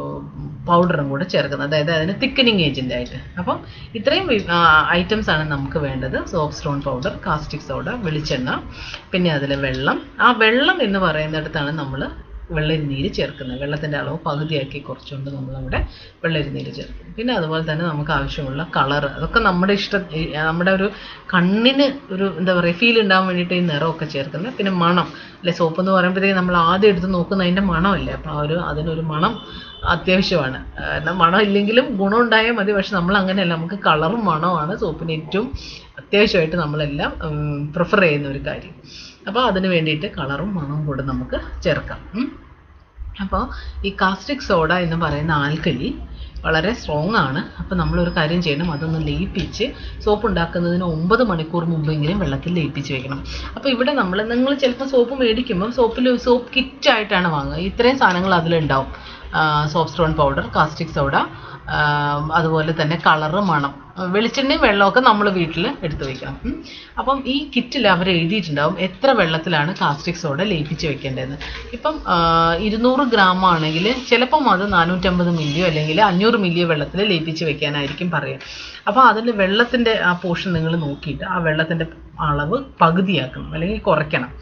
പൗഡറും കൂടെ ചേർക്കുന്നത് അതായത് അതിന് തിക്കനിങ് ഏജൻ്റ് ആയിട്ട് അപ്പം ഇത്രയും ഐറ്റംസ് ആണ് നമുക്ക് വേണ്ടത് soap stone powder caustic soda വെളിച്ചെണ്ണ പിന്നെ അതിൽ വെള്ളം ആ വെള്ളം എന്ന് പറയുന്നിടത്താണ് നമ്മൾ വെള്ളരി നീര് ചേർക്കുന്നത് വെള്ളത്തിൻ്റെ അളവ് പകുതിയാക്കി കുറച്ചുകൊണ്ട് നമ്മൾ അവിടെ വെള്ളരി നീര് ചേർക്കും പിന്നെ അതുപോലെ തന്നെ നമുക്ക് ആവശ്യമുള്ള കളർ അതൊക്കെ നമ്മുടെ ഇഷ്ട ഈ നമ്മുടെ ഒരു കണ്ണിന് ഒരു എന്താ പറയുക ഫീൽ ഉണ്ടാകാൻ വേണ്ടിയിട്ട് ഈ നിറമൊക്കെ ചേർക്കുന്നത് പിന്നെ മണം അല്ലെ സോപ്പ് എന്ന് പറയുമ്പോഴത്തേക്ക് നമ്മൾ ആദ്യം എടുത്ത് നോക്കുന്ന അതിൻ്റെ മണമല്ലേ അപ്പോൾ ആ ഒരു അതിനൊരു മണം അത്യാവശ്യമാണ് കാരണം മണം ഇല്ലെങ്കിലും ഗുണം ഉണ്ടായാൽ മതി പക്ഷെ നമ്മൾ അങ്ങനെയല്ല നമുക്ക് കളറും മണമാണ് സോപ്പിന് ഏറ്റവും അത്യാവശ്യമായിട്ട് നമ്മളെല്ലാം പ്രിഫർ ചെയ്യുന്ന ഒരു കാര്യം അപ്പോൾ അതിന് വേണ്ടിയിട്ട് കളറും മണവും കൂടെ നമുക്ക് ചേർക്കാം ഉം. അപ്പോൾ ഈ കാസ്റ്റിക് സോഡ എന്ന് പറയുന്ന ആൽക്കലി വളരെ സ്ട്രോങ് ആണ് അപ്പോൾ നമ്മളൊരു കാര്യം ചെയ്യണം അതൊന്ന് ലയിപ്പിച്ച് സോപ്പ് ഉണ്ടാക്കുന്നതിന് ഒമ്പത് മണിക്കൂർ മുമ്പെങ്കിലും വെള്ളത്തിൽ ലയിപ്പിച്ച് വെക്കണം അപ്പോൾ ഇവിടെ നമ്മൾ നിങ്ങൾ ചിലപ്പോൾ സോപ്പ് മേടിക്കുമ്പോൾ സോപ്പിൽ സോപ്പ് കിറ്റായിട്ടാണ് വാങ്ങുക ഇത്രയും സാധനങ്ങൾ അതിലുണ്ടാവും soap stone powder caustic soda അതുപോലെ തന്നെ കളറ് മണം വെളിച്ചെണ്ണയും വെള്ളമൊക്കെ നമ്മൾ വീട്ടിൽ എടുത്തു വെക്കണം ഉം. അപ്പം ഈ കിറ്റിൽ അവർ എഴുതിയിട്ടുണ്ടാവും എത്ര വെള്ളത്തിലാണ് കാസ്റ്റിക് സോഡ ലയിപ്പിച്ച് വെക്കേണ്ടതെന്ന് ഇപ്പം ആ, ഇരുന്നൂറ് ഗ്രാം ആണെങ്കിൽ ചിലപ്പം അത് നാനൂറ്റമ്പത് മില്ലിയോ അല്ലെങ്കിൽ അഞ്ഞൂറ് മില്ലിയോ വെള്ളത്തിൽ ലയിപ്പിച്ച് വെക്കാനായിരിക്കും പറയുക അപ്പോൾ അതിൽ വെള്ളത്തിൻ്റെ ആ പോർഷൻ നിങ്ങൾ നോക്കിയിട്ട് ആ വെള്ളത്തിൻ്റെ അളവ് പകുതിയാക്കണം അല്ലെങ്കിൽ കുറയ്ക്കണം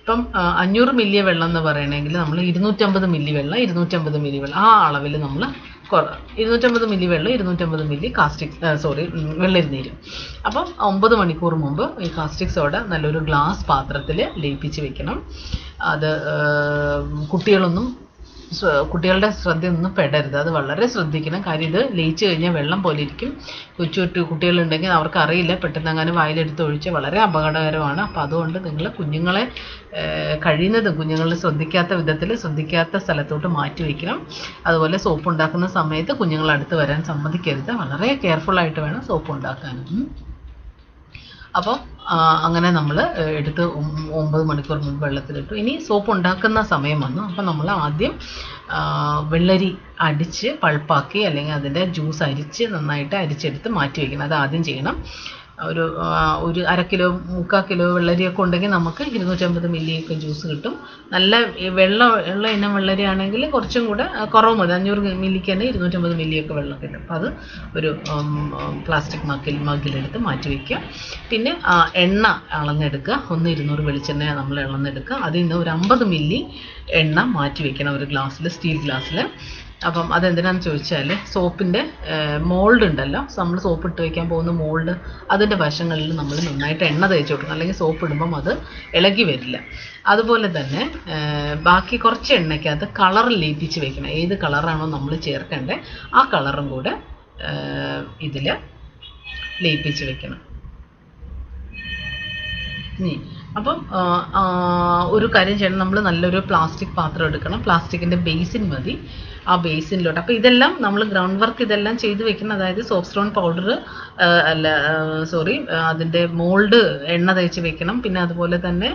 ഇപ്പം ആ, അഞ്ഞൂറ് മില്ലി വെള്ളം എന്ന് പറയണമെങ്കിൽ നമ്മൾ ഇരുന്നൂറ്റമ്പത് മില്ലി വെള്ളം ഇരുന്നൂറ്റമ്പത് മില്ലി വെള്ളം ആ അളവിൽ നമ്മൾ ഇരുന്നൂറ്റമ്പത് മില്ലി വെള്ളം ഇരുന്നൂറ്റമ്പത് മില്ലി കാസ്റ്റിക് സോറി വെള്ളരിനീര് അപ്പം ഒമ്പത് മണിക്കൂർ മുമ്പ് ഈ കാസ്റ്റിക് സോഡ നല്ലൊരു ഗ്ലാസ് പാത്രത്തിൽ ലയിപ്പിച്ച് വെക്കണം അത് ആ, കുട്ടികളൊന്നും ശ്ര- കുട്ടികളുടെ ശ്രദ്ധയൊന്നും പെടരുത് അത് വളരെ ശ്രദ്ധിക്കണം കാര്യം ഇത് ലയിച്ചു കഴിഞ്ഞാൽ വെള്ളം പോലെ ഇരിക്കും കൊച്ചു കൊച്ചു കുട്ടികളുണ്ടെങ്കിൽ അവർക്ക് അറിയില്ല പെട്ടെന്ന് അങ്ങനെ വായിലെടുത്ത് ഒഴിച്ച് വളരെ അപകടകരമാണ് അപ്പോൾ അതുകൊണ്ട് നിങ്ങൾ കുഞ്ഞുങ്ങളെ ഏഹ്, കഴിയുന്നതും കുഞ്ഞുങ്ങളെ ശ്രദ്ധിക്കാത്ത വിധത്തിൽ ശ്രദ്ധിക്കാത്ത സ്ഥലത്തോട്ട് മാറ്റി വയ്ക്കണം അതുപോലെ സോപ്പ് ഉണ്ടാക്കുന്ന സമയത്ത് കുഞ്ഞുങ്ങൾ അടുത്ത് വരാൻ സമ്മതിക്കരുത് വളരെ കെയർഫുൾ ആയിട്ട് വേണം സോപ്പ് ഉണ്ടാക്കാൻ ഉം. അപ്പോൾ അങ്ങനെ നമ്മൾ എടുത്ത് ഒം- ഒമ്പത് മണിക്കൂർ മുമ്പ് വെള്ളത്തിലിട്ടു ഇനി സോപ്പ് ഉണ്ടാക്കുന്ന സമയം വന്നു അപ്പോൾ നമ്മൾ ആദ്യം ആ, വെള്ളരി അടിച്ച് പൾപ്പാക്കി അല്ലെങ്കിൽ അതിൻ്റെ ജ്യൂസ് അരിച്ച് നന്നായിട്ട് അരിച്ചെടുത്ത് മാറ്റി വയ്ക്കണം അത് ആദ്യം ചെയ്യണം ഒരു ആ, ഒരു അര കിലോ മുക്കാൽ കിലോ വെള്ളരിയൊക്കെ ഉണ്ടെങ്കിൽ നമുക്ക് ഇരുന്നൂറ്റമ്പത് മില്ലിയൊക്കെ ജ്യൂസ് കിട്ടും നല്ല ഈ വെള്ളം ഉള്ള ഇനം വെള്ളരി ആണെങ്കിൽ കുറച്ചും കൂടെ ആ, കുറവ് മതി അഞ്ഞൂറ് മില്ലിക്ക് തന്നെ ഇരുന്നൂറ്റമ്പത് മില്ലിയൊക്കെ വെള്ളം കിട്ടും അപ്പോൾ അത് ഒരു പ്ലാസ്റ്റിക് മക്കിൽ മഗ്ഗിലെടുത്ത് മാറ്റി വയ്ക്കുക പിന്നെ ആ, എണ്ണ അളന്നെടുക്കുക ഒന്ന് ഇരുന്നൂറ് വെളിച്ചെണ്ണ നമ്മൾ അളന്നെടുക്കുക അതിൽ നിന്ന് ഒരു അമ്പത് മില്ലി എണ്ണ മാറ്റി വെക്കണം ഒരു ഗ്ലാസ്സിൽ സ്റ്റീൽ ഗ്ലാസ്സിൽ അപ്പം അതെന്തിനാന്ന് ചോദിച്ചാൽ സോപ്പിൻ്റെ മോൾഡ് ഉണ്ടല്ലോ നമ്മൾ സോപ്പ് ഇട്ട് വയ്ക്കാൻ പോകുന്ന മോൾഡ് അതിൻ്റെ വശങ്ങളിൽ നമ്മൾ നന്നായിട്ട് എണ്ണ തേച്ച് കൊടുക്കണം അല്ലെങ്കിൽ സോപ്പ് ഇടുമ്പം അത് ഇളകി വരില്ല അതുപോലെ തന്നെ ഏർ, ബാക്കി കുറച്ച് എണ്ണയ്ക്കകത്ത് കളർ ലയിപ്പിച്ച് വെക്കണം ഏത് കളറാണോ നമ്മൾ ചേർക്കേണ്ടത് ആ കളറും കൂടെ ഇതിൽ ലയിപ്പിച്ച് വെക്കണം ഇനി അപ്പം ആ, ആ, ഒരു കാര്യം ചെയ്യണം നമ്മൾ നല്ലൊരു പ്ലാസ്റ്റിക് പാത്രം എടുക്കണം പ്ലാസ്റ്റിക്കിൻ്റെ ബേസിൻ മതി ആ ബേസിനിലോട്ട് അപ്പോൾ ഇതെല്ലാം നമ്മൾ ഗ്രൗണ്ട് വർക്ക് ഇതെല്ലാം ചെയ്ത് വെക്കണം അതായത് സോപ്പ് സ്റ്റോൺ പൗഡർ അല്ല സോറി അതിൻ്റെ മോൾഡ് എണ്ണ തേച്ച് വെക്കണം പിന്നെ അതുപോലെ തന്നെ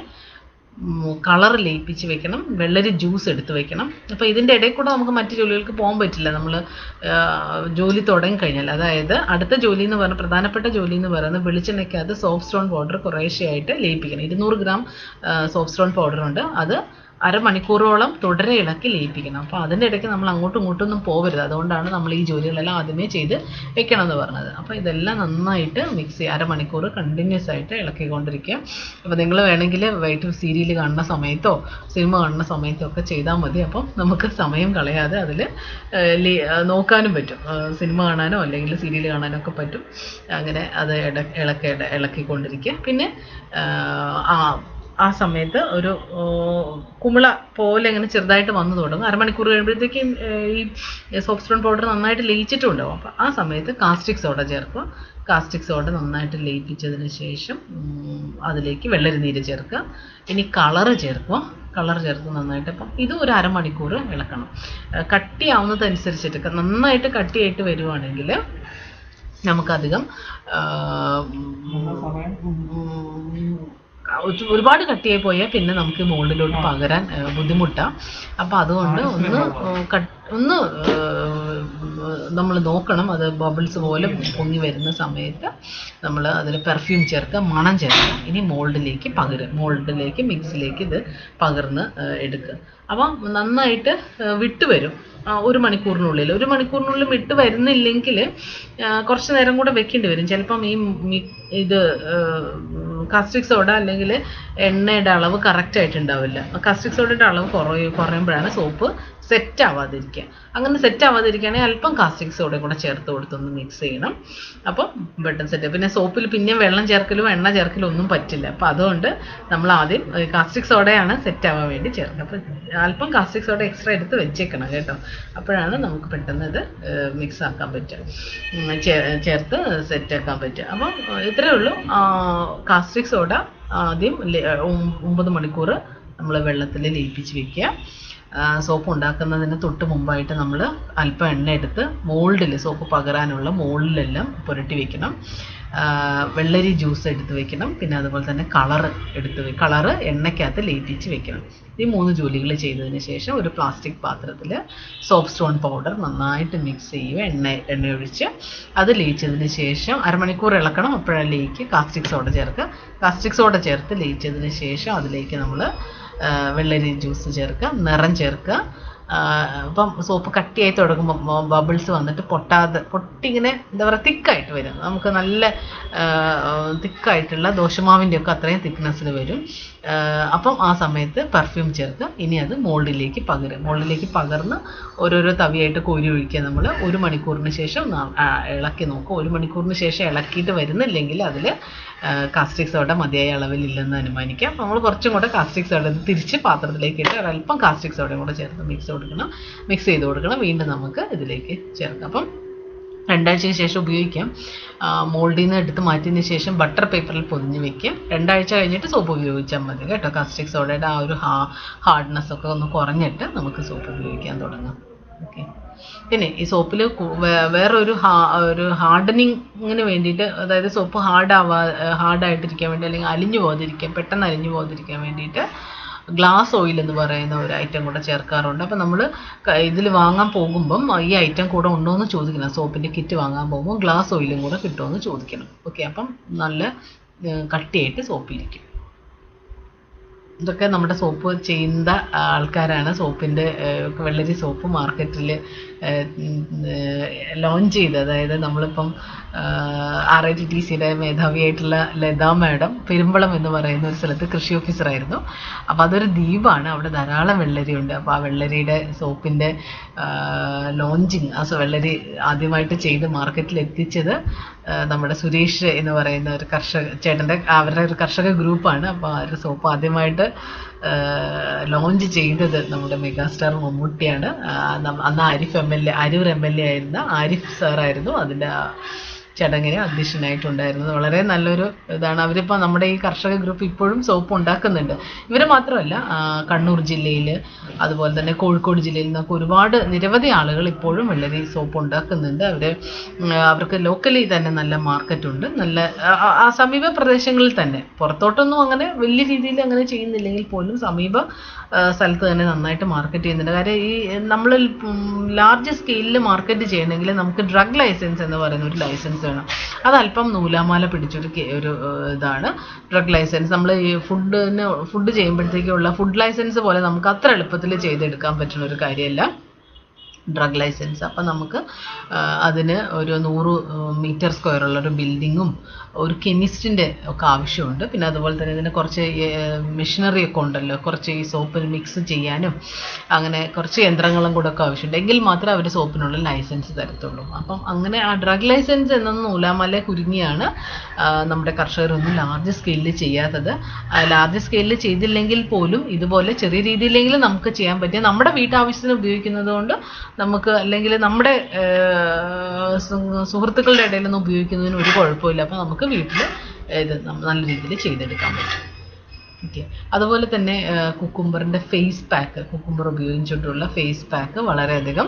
കളർ ലയിപ്പിച്ച് വെക്കണം വെള്ളരി ജ്യൂസ് എടുത്ത് വെക്കണം അപ്പോൾ ഇതിൻ്റെ ഇടയിൽ കൂടെ നമുക്ക് മറ്റു ജോലികൾക്ക് പോകാൻ പറ്റില്ല നമ്മൾ ജോലി തുടങ്ങി കഴിഞ്ഞാൽ അതായത് അടുത്ത ജോലി എന്ന് പറഞ്ഞാൽ പ്രധാനപ്പെട്ട ജോലി എന്ന് പറയുന്നത് വെളിച്ചെണ്ണയ്ക്കകത്ത് സോപ്പ് സ്റ്റോൺ പൗഡർ കുറേശ്ശെയായിട്ട് ലയിപ്പിക്കണം ഇരുന്നൂറ് ഗ്രാം സോപ്പ് സ്റ്റോൺ പൗഡർ ഉണ്ട് അത് അരമണിക്കൂറോളം തുടരെ ഇളക്കി ലയിപ്പിക്കണം അപ്പോൾ അതിൻ്റെ ഇടയ്ക്ക് നമ്മൾ അങ്ങോട്ടും ഇങ്ങോട്ടും ഒന്നും പോകരുത് അതുകൊണ്ടാണ് നമ്മൾ ഈ ജോലികളെല്ലാം ആദ്യമേ ചെയ്ത് വെക്കണം എന്ന് പറഞ്ഞത് അപ്പോൾ ഇതെല്ലാം നന്നായിട്ട് മിക്സ് ചെയ്യുക അരമണിക്കൂർ കണ്ടിന്യൂസ് ആയിട്ട് ഇളക്കിക്കൊണ്ടിരിക്കുക അപ്പോൾ നിങ്ങൾ വേണമെങ്കിൽ വൈകിട്ട് സീരിയൽ കാണുന്ന സമയത്തോ സിനിമ കാണുന്ന സമയത്തോ ഒക്കെ ചെയ്താൽ മതി അപ്പം നമുക്ക് സമയം കളയാതെ അതിൽ നോക്കാനും പറ്റും ആ, സിനിമ കാണാനോ അല്ലെങ്കിൽ സീരിയൽ കാണാനോ ഒക്കെ പറ്റും അങ്ങനെ അത് ഇട ഇളക്കി ഇട- ഇളക്കിക്കൊണ്ടിരിക്കുക പിന്നെ ആ, ആ ആ സമയത്ത് ഒരു ഓ, കുമിള പോലെ ഇങ്ങനെ ചെറുതായിട്ട് വന്നു തുടങ്ങും അരമണിക്കൂർ കഴിയുമ്പോഴത്തേക്കും ഏർ, ഈ സോപ്പ് സ്റ്റോൺ പൗഡർ നന്നായിട്ട് ലയിച്ചിട്ടുണ്ടാവും അപ്പോൾ ആ സമയത്ത് കാസ്റ്റിക് സോഡ ചേർക്കുക കാസ്റ്റിക് സോഡ നന്നായിട്ട് ലയിപ്പിച്ചതിന് ശേഷം ഉം, അതിലേക്ക് വെള്ളരിനീര് ചേർക്കുക ഇനി കളറ് ചേർക്കുക കളർ ചേർത്ത് നന്നായിട്ട് അപ്പം ഇത് ഒരു അരമണിക്കൂർ ഇളക്കണം ഏർ, കട്ടിയാവുന്നതനുസരിച്ചിട്ട് ക- നന്നായിട്ട് കട്ടിയായിട്ട് വരുവാണെങ്കിൽ നമുക്കധികം ആ, സമയം ഉം, ഒരു- ഒരുപാട് കട്ടിയായി പോയാൽ പിന്നെ നമുക്ക് മോൾഡിലോട്ട് പകരാൻ ബുദ്ധിമുട്ടാണ് അപ്പം അതുകൊണ്ട് ഒന്ന് കട്ട് ഒന്ന് നമ്മൾ നോക്കണം അത് ബബിൾസ് പോലെ പൊങ്ങി വരുന്ന സമയത്ത് നമ്മൾ അതിൽ പെർഫ്യൂം ചേർക്കുക മണം ചേർക്കുക ഇനി മോൾഡിലേക്ക് പകരുക മോൾഡിലേക്ക് മിക്സിലേക്ക് ഇത് പകർന്ന് ആ, എടുക്കുക അപ്പം നന്നായിട്ട് ആ, വിട്ട് വരും ആ, ഒരു മണിക്കൂറിനുള്ളിൽ ഒരു മണിക്കൂറിനുള്ളിൽ വിട്ട് വരുന്നില്ലെങ്കിൽ കുറച്ച് നേരം കൂടെ വെക്കേണ്ടി വരും ചിലപ്പം ഈ മി- ഇത് കാസ്റ്റിക് സോഡ അല്ലെങ്കിൽ എണ്ണയുടെ അളവ് കറക്റ്റ് ആയിട്ടുണ്ടാവില്ല കാസ്റ്റിക് സോഡയുടെ അളവ് കുറയും കുറയുമ്പോഴാണ് സോപ്പ് സെറ്റ് ആവാതിരിക്കുക അങ്ങനെ സെറ്റ് ആവാതിരിക്കുകയാണെങ്കിൽ അല്പം കാസ്റ്റിക് സോഡ കൂടെ ചേർത്ത് കൊടുത്തൊന്ന് മിക്സ് ചെയ്യണം അപ്പം പെട്ടെന്ന് സെറ്റ് പിന്നെ സോപ്പിൽ പിന്നെ വെള്ളം ചേർക്കലും എണ്ണ ചേർക്കലും ഒന്നും പറ്റില്ല അപ്പം അതുകൊണ്ട് നമ്മൾ ആദ്യം കാസ്റ്റിക് സോഡയാണ് സെറ്റ് ആവാൻ വേണ്ടി ചേർക്കുക അപ്പം അല്പം കാസ്റ്റിക് സോഡ എക്സ്ട്രാ എടുത്ത് വെച്ചേക്കണം കേട്ടോ അപ്പോഴാണ് നമുക്ക് പെട്ടെന്ന് ഇത് മിക്സ് ആക്കാൻ പറ്റുക ഉം, ചേ- ചേർത്ത് സെറ്റ് ആക്കാൻ പറ്റുക അപ്പം ഇത്രയേ ഉള്ളൂ കാസ്റ്റിക് സോഡ ആദ്യം ലെ- ഒം- ഒമ്പത് മണിക്കൂർ നമ്മൾ വെള്ളത്തിൽ ലയിപ്പിച്ച് വെക്കുക സോപ്പ് ഉണ്ടാക്കുന്നതിന് തൊട്ട് മുമ്പായിട്ട് നമ്മൾ അല്പം എണ്ണ എടുത്ത് മോൾഡിൽ സോപ്പ് പകരാനുള്ള മോൾഡിലെല്ലാം പുരട്ടി വെക്കണം ആ, വെള്ളരി ജ്യൂസ് എടുത്ത് വെക്കണം പിന്നെ അതുപോലെ തന്നെ കളറ് എടുത്ത് വെ കളറ് എണ്ണയ്ക്കകത്ത് ലയിപ്പിച്ച് വെക്കണം ഈ മൂന്ന് ജോലികൾ ചെയ്തതിന് ശേഷം ഒരു പ്ലാസ്റ്റിക് പാത്രത്തിൽ സോപ്പ് സ്റ്റോൺ പൗഡർ നന്നായിട്ട് മിക്സ് ചെയ്യുക എണ്ണ എണ്ണ ഒഴിച്ച് അത് ലയിച്ചതിന് ശേഷം അരമണിക്കൂർ ഇളക്കണം അപ്പോഴാണ് ലയിക്ക് കാസ്റ്റിക് സോഡ ചേർക്കുക കാസ്റ്റിക് സോഡ ചേർത്ത് ലയിച്ചതിന് ശേഷം അതിലേക്ക് നമ്മൾ വെള്ളരി ജ്യൂസ് ചേർക്കുക നിറം ചേർക്കുക അപ്പം സോപ്പ് കട്ടിയായി തുടങ്ങുമ്പോൾ ബബിൾസ് വന്നിട്ട് പൊട്ടാതെ പൊട്ടി ഇങ്ങനെ എന്താ പറയുക തിക്കായിട്ട് വരും നമുക്ക് നല്ല തിക്കായിട്ടുള്ള ദോശമാവിൻ്റെ ഒക്കെ അത്രയും തിക്നെസ്സിൽ വരും ആ, അപ്പം ആ സമയത്ത് പെർഫ്യൂം ചേർക്കുക ഇനി അത് മോൾഡിലേക്ക് പകരുക മോൾഡിലേക്ക് പകർന്ന് ഓരോരോ തവിയായിട്ട് കോരി ഒഴിക്കുക നമ്മൾ ഒരു മണിക്കൂറിന് ശേഷം ന- ആ, ഇളക്കി നോക്കുക ഒരു മണിക്കൂറിന് ശേഷം ഇളക്കിയിട്ട് വരുന്നില്ലെങ്കിൽ അതിൽ കാസ്റ്റിക് സോഡ മതിയായ അളവിലില്ലെന്ന് അനുമാനിക്കാം നമ്മൾ കുറച്ചും കൂടെ കാസ്റ്റിക് സോഡ തിരിച്ച് പാത്രത്തിലേക്ക് ഇട്ട് ഒരല്പം കാസ്റ്റിക് സോഡയും കൂടെ ചേർത്ത് മിക്സ് കൊടുക്കണം മിക്സ് ചെയ്ത് കൊടുക്കണം വീണ്ടും നമുക്ക് ഇതിലേക്ക് ചേർക്കാം അപ്പം രണ്ടാഴ്ചയ്ക്ക് ശേഷം ഉപയോഗിക്കാം മോൾഡിൽ നിന്ന് എടുത്ത് മാറ്റിയതിന് ശേഷം ബട്ടർ പേപ്പറിൽ പൊതിഞ്ഞ് വെക്കാം രണ്ടാഴ്ച കഴിഞ്ഞിട്ട് സോപ്പ് ഉപയോഗിച്ചാൽ മതി കേട്ടോ കാസ്റ്റിക് സോഡയുടെ ആ ഒരു ഹാ ഹാർഡ്നെസ് ഒക്കെ ഒന്ന് കുറഞ്ഞിട്ട് നമുക്ക് സോപ്പ് ഉപയോഗിക്കാൻ തുടങ്ങാം ഓക്കെ പിന്നെ ഈ സോപ്പിൽ വേറൊരു ഹാ ഒരു ഹാർഡനിങ്ങിന് വേണ്ടിയിട്ട് അതായത് സോപ്പ് ഹാർഡ് ആവാ ഹാർഡായിട്ടിരിക്കാൻ വേണ്ടി അല്ലെങ്കിൽ അലിഞ്ഞു പോകാതിരിക്കാൻ പെട്ടെന്ന് അലിഞ്ഞു പോകാതിരിക്കാൻ വേണ്ടിയിട്ട് ഗ്ലാസ് ഓയിൽ എന്ന് പറയുന്ന ഒരു ഐറ്റം കൂടെ ചേർക്കാറുണ്ട് അപ്പം നമ്മൾ ഇതിൽ വാങ്ങാൻ പോകുമ്പം ഈ ഐറ്റം കൂടെ ഉണ്ടോ എന്ന് ചോദിക്കണം സോപ്പിൻ്റെ കിറ്റ് വാങ്ങാൻ പോകുമ്പോൾ ഗ്ലാസ് ഓയിലും കൂടെ കിട്ടുമോ എന്ന് ചോദിക്കണം ഓക്കെ അപ്പം നല്ല ഏർ കട്ടിയായിട്ട് സോപ്പിരിക്കും ഇതൊക്കെ നമ്മുടെ സോപ്പ് ചെയ്യുന്ന ആൾക്കാരാണ് സോപ്പിൻ്റെ വെള്ളരി സോപ്പ് മാർക്കറ്റിൽ ലോഞ്ച് ചെയ്ത് അതായത് നമ്മളിപ്പം ആർ ഐ ടി ടി സിയുടെ മേധാവിയായിട്ടുള്ള ലത മാഡം പെരുമ്പളം എന്ന് പറയുന്ന ഒരു സ്ഥലത്ത് കൃഷി ഓഫീസറായിരുന്നു അപ്പോൾ അതൊരു ദ്വീപാണ് അവിടെ ധാരാളം വെള്ളരിയുണ്ട് അപ്പോൾ ആ വെള്ളരിയുടെ സോപ്പിൻ്റെ ലോഞ്ചിങ് ആ സ- വെള്ളരി ആദ്യമായിട്ട് ചെയ്ത് മാർക്കറ്റിൽ എത്തിച്ചത് ആ, നമ്മുടെ സുരേഷ് എന്ന് പറയുന്ന ഒരു കർഷക ചേട്ടൻ്റെ അവരുടെ ഒരു കർഷക ഗ്രൂപ്പാണ് അപ്പോൾ ആ ഒരു സോപ്പ് ആദ്യമായിട്ട് ലോഞ്ച് ചെയ്തത് നമ്മുടെ മെഗാസ്റ്റാർ മമ്മൂട്ടിയാണ് ആ, നമ്മ- അന്ന് Arif M L A Aroor M L A ആയിരുന്ന ആരിഫ് സാറായിരുന്നു അതിൻ്റെ ആ ചടങ്ങിന് അധ്യക്ഷനായിട്ടുണ്ടായിരുന്നത് വളരെ നല്ലൊരു ഇതാണ് അവരിപ്പോൾ നമ്മുടെ ഈ കർഷക ഗ്രൂപ്പ് ഇപ്പോഴും സോപ്പ് ഉണ്ടാക്കുന്നുണ്ട് ഇവർ മാത്രമല്ല ആ, കണ്ണൂർ ജില്ലയിൽ അതുപോലെ തന്നെ കോഴിക്കോട് ജില്ലയിൽ നിന്നൊക്കെ ഒരുപാട് നിരവധി ആളുകൾ ഇപ്പോഴും വെള്ളരി സോപ്പ് ഉണ്ടാക്കുന്നുണ്ട് അവർ അവർക്ക് ലോക്കലി തന്നെ നല്ല മാർക്കറ്റ് ഉണ്ട് നല്ല ആ- ആ- ആ സമീപ പ്രദേശങ്ങളിൽ തന്നെ പുറത്തോട്ടൊന്നും അങ്ങനെ വലിയ രീതിയിൽ അങ്ങനെ ചെയ്യുന്നില്ലെങ്കിൽ പോലും സമീപ ആ, സ്ഥലത്ത് തന്നെ നന്നായിട്ട് മാർക്കറ്റ് ചെയ്യുന്നുണ്ട് കാര്യം ഈ നമ്മൾ ലാർജ് സ്കെയിലിൽ മാർക്കറ്റ് ചെയ്യണമെങ്കിൽ നമുക്ക് ഡ്രഗ് ലൈസൻസ് എന്ന് പറയുന്ന ഒരു ലൈസൻസ് വേണം അത് അല്പം നൂലാമാല പിടിച്ചൊരു കെ- ഒരു ഏർ, ഇതാണ് ഡ്രഗ് ലൈസൻസ് നമ്മൾ ഈ ഫുഡിന് ഫുഡ് ചെയ്യുമ്പോഴത്തേക്കുള്ള ഫുഡ് ലൈസൻസ് പോലെ നമുക്ക് അത്ര എളുപ്പത്തിൽ ചെയ്തെടുക്കാൻ പറ്റുന്ന ഒരു കാര്യമല്ല ഡ്രഗ് ലൈസൻസ് അപ്പം നമുക്ക് ആ, അതിന് ഒരു നൂറ് മീറ്റർ സ്ക്വയർ ഉള്ള ഒരു ബിൽഡിങ്ങും ഒരു കെമിസ്റ്റിൻ്റെ ഒക്കെ ആവശ്യമുണ്ട് പിന്നെ അതുപോലെ തന്നെ ഇതിന് കുറച്ച് മെഷീനറി ഒക്കെ ഉണ്ടല്ലോ കുറച്ച് ഈ സോപ്പ് മിക്സ് ചെയ്യാനും അങ്ങനെ കുറച്ച് യന്ത്രങ്ങളും കൂടെ ഒക്കെ ആവശ്യമുണ്ട് എങ്കിൽ മാത്രമേ അവർ സോപ്പിനുള്ള ലൈസൻസ് തരത്തുള്ളൂ അപ്പം അങ്ങനെ ആ ഡ്രഗ് ലൈസൻസ് എന്ന നൂലാമല കുരുങ്ങിയാണ് ആ, നമ്മുടെ കർഷകരൊന്നും ലാർജ് സ്കെയിലിൽ ചെയ്യാത്തത് ലാർജ് സ്കെയിലിൽ ചെയ്തില്ലെങ്കിൽ പോലും ഇതുപോലെ ചെറിയ രീതിയിലെങ്കിലും നമുക്ക് ചെയ്യാൻ പറ്റിയ നമ്മുടെ വീട്ടാവശ്യത്തിന് ഉപയോഗിക്കുന്നത് കൊണ്ട് നമുക്ക് അല്ലെങ്കിൽ നമ്മുടെ ഏർ, സു- സുഹൃത്തുക്കളുടെ ഇടയിലൊന്നും ഉപയോഗിക്കുന്നതിന് ഒരു കുഴപ്പമില്ല അപ്പോൾ നമുക്ക് വീട്ടിൽ ഇത് നമ്മ- നല്ല രീതിയിൽ ചെയ്തെടുക്കാൻ പറ്റും ഓക്കെ അതുപോലെ തന്നെ കുക്കുംബറിൻ്റെ ഫേസ് പാക്ക് കുക്കുംബർ ഉപയോഗിച്ചിട്ടുള്ള ഫേസ് പാക്ക് വളരെയധികം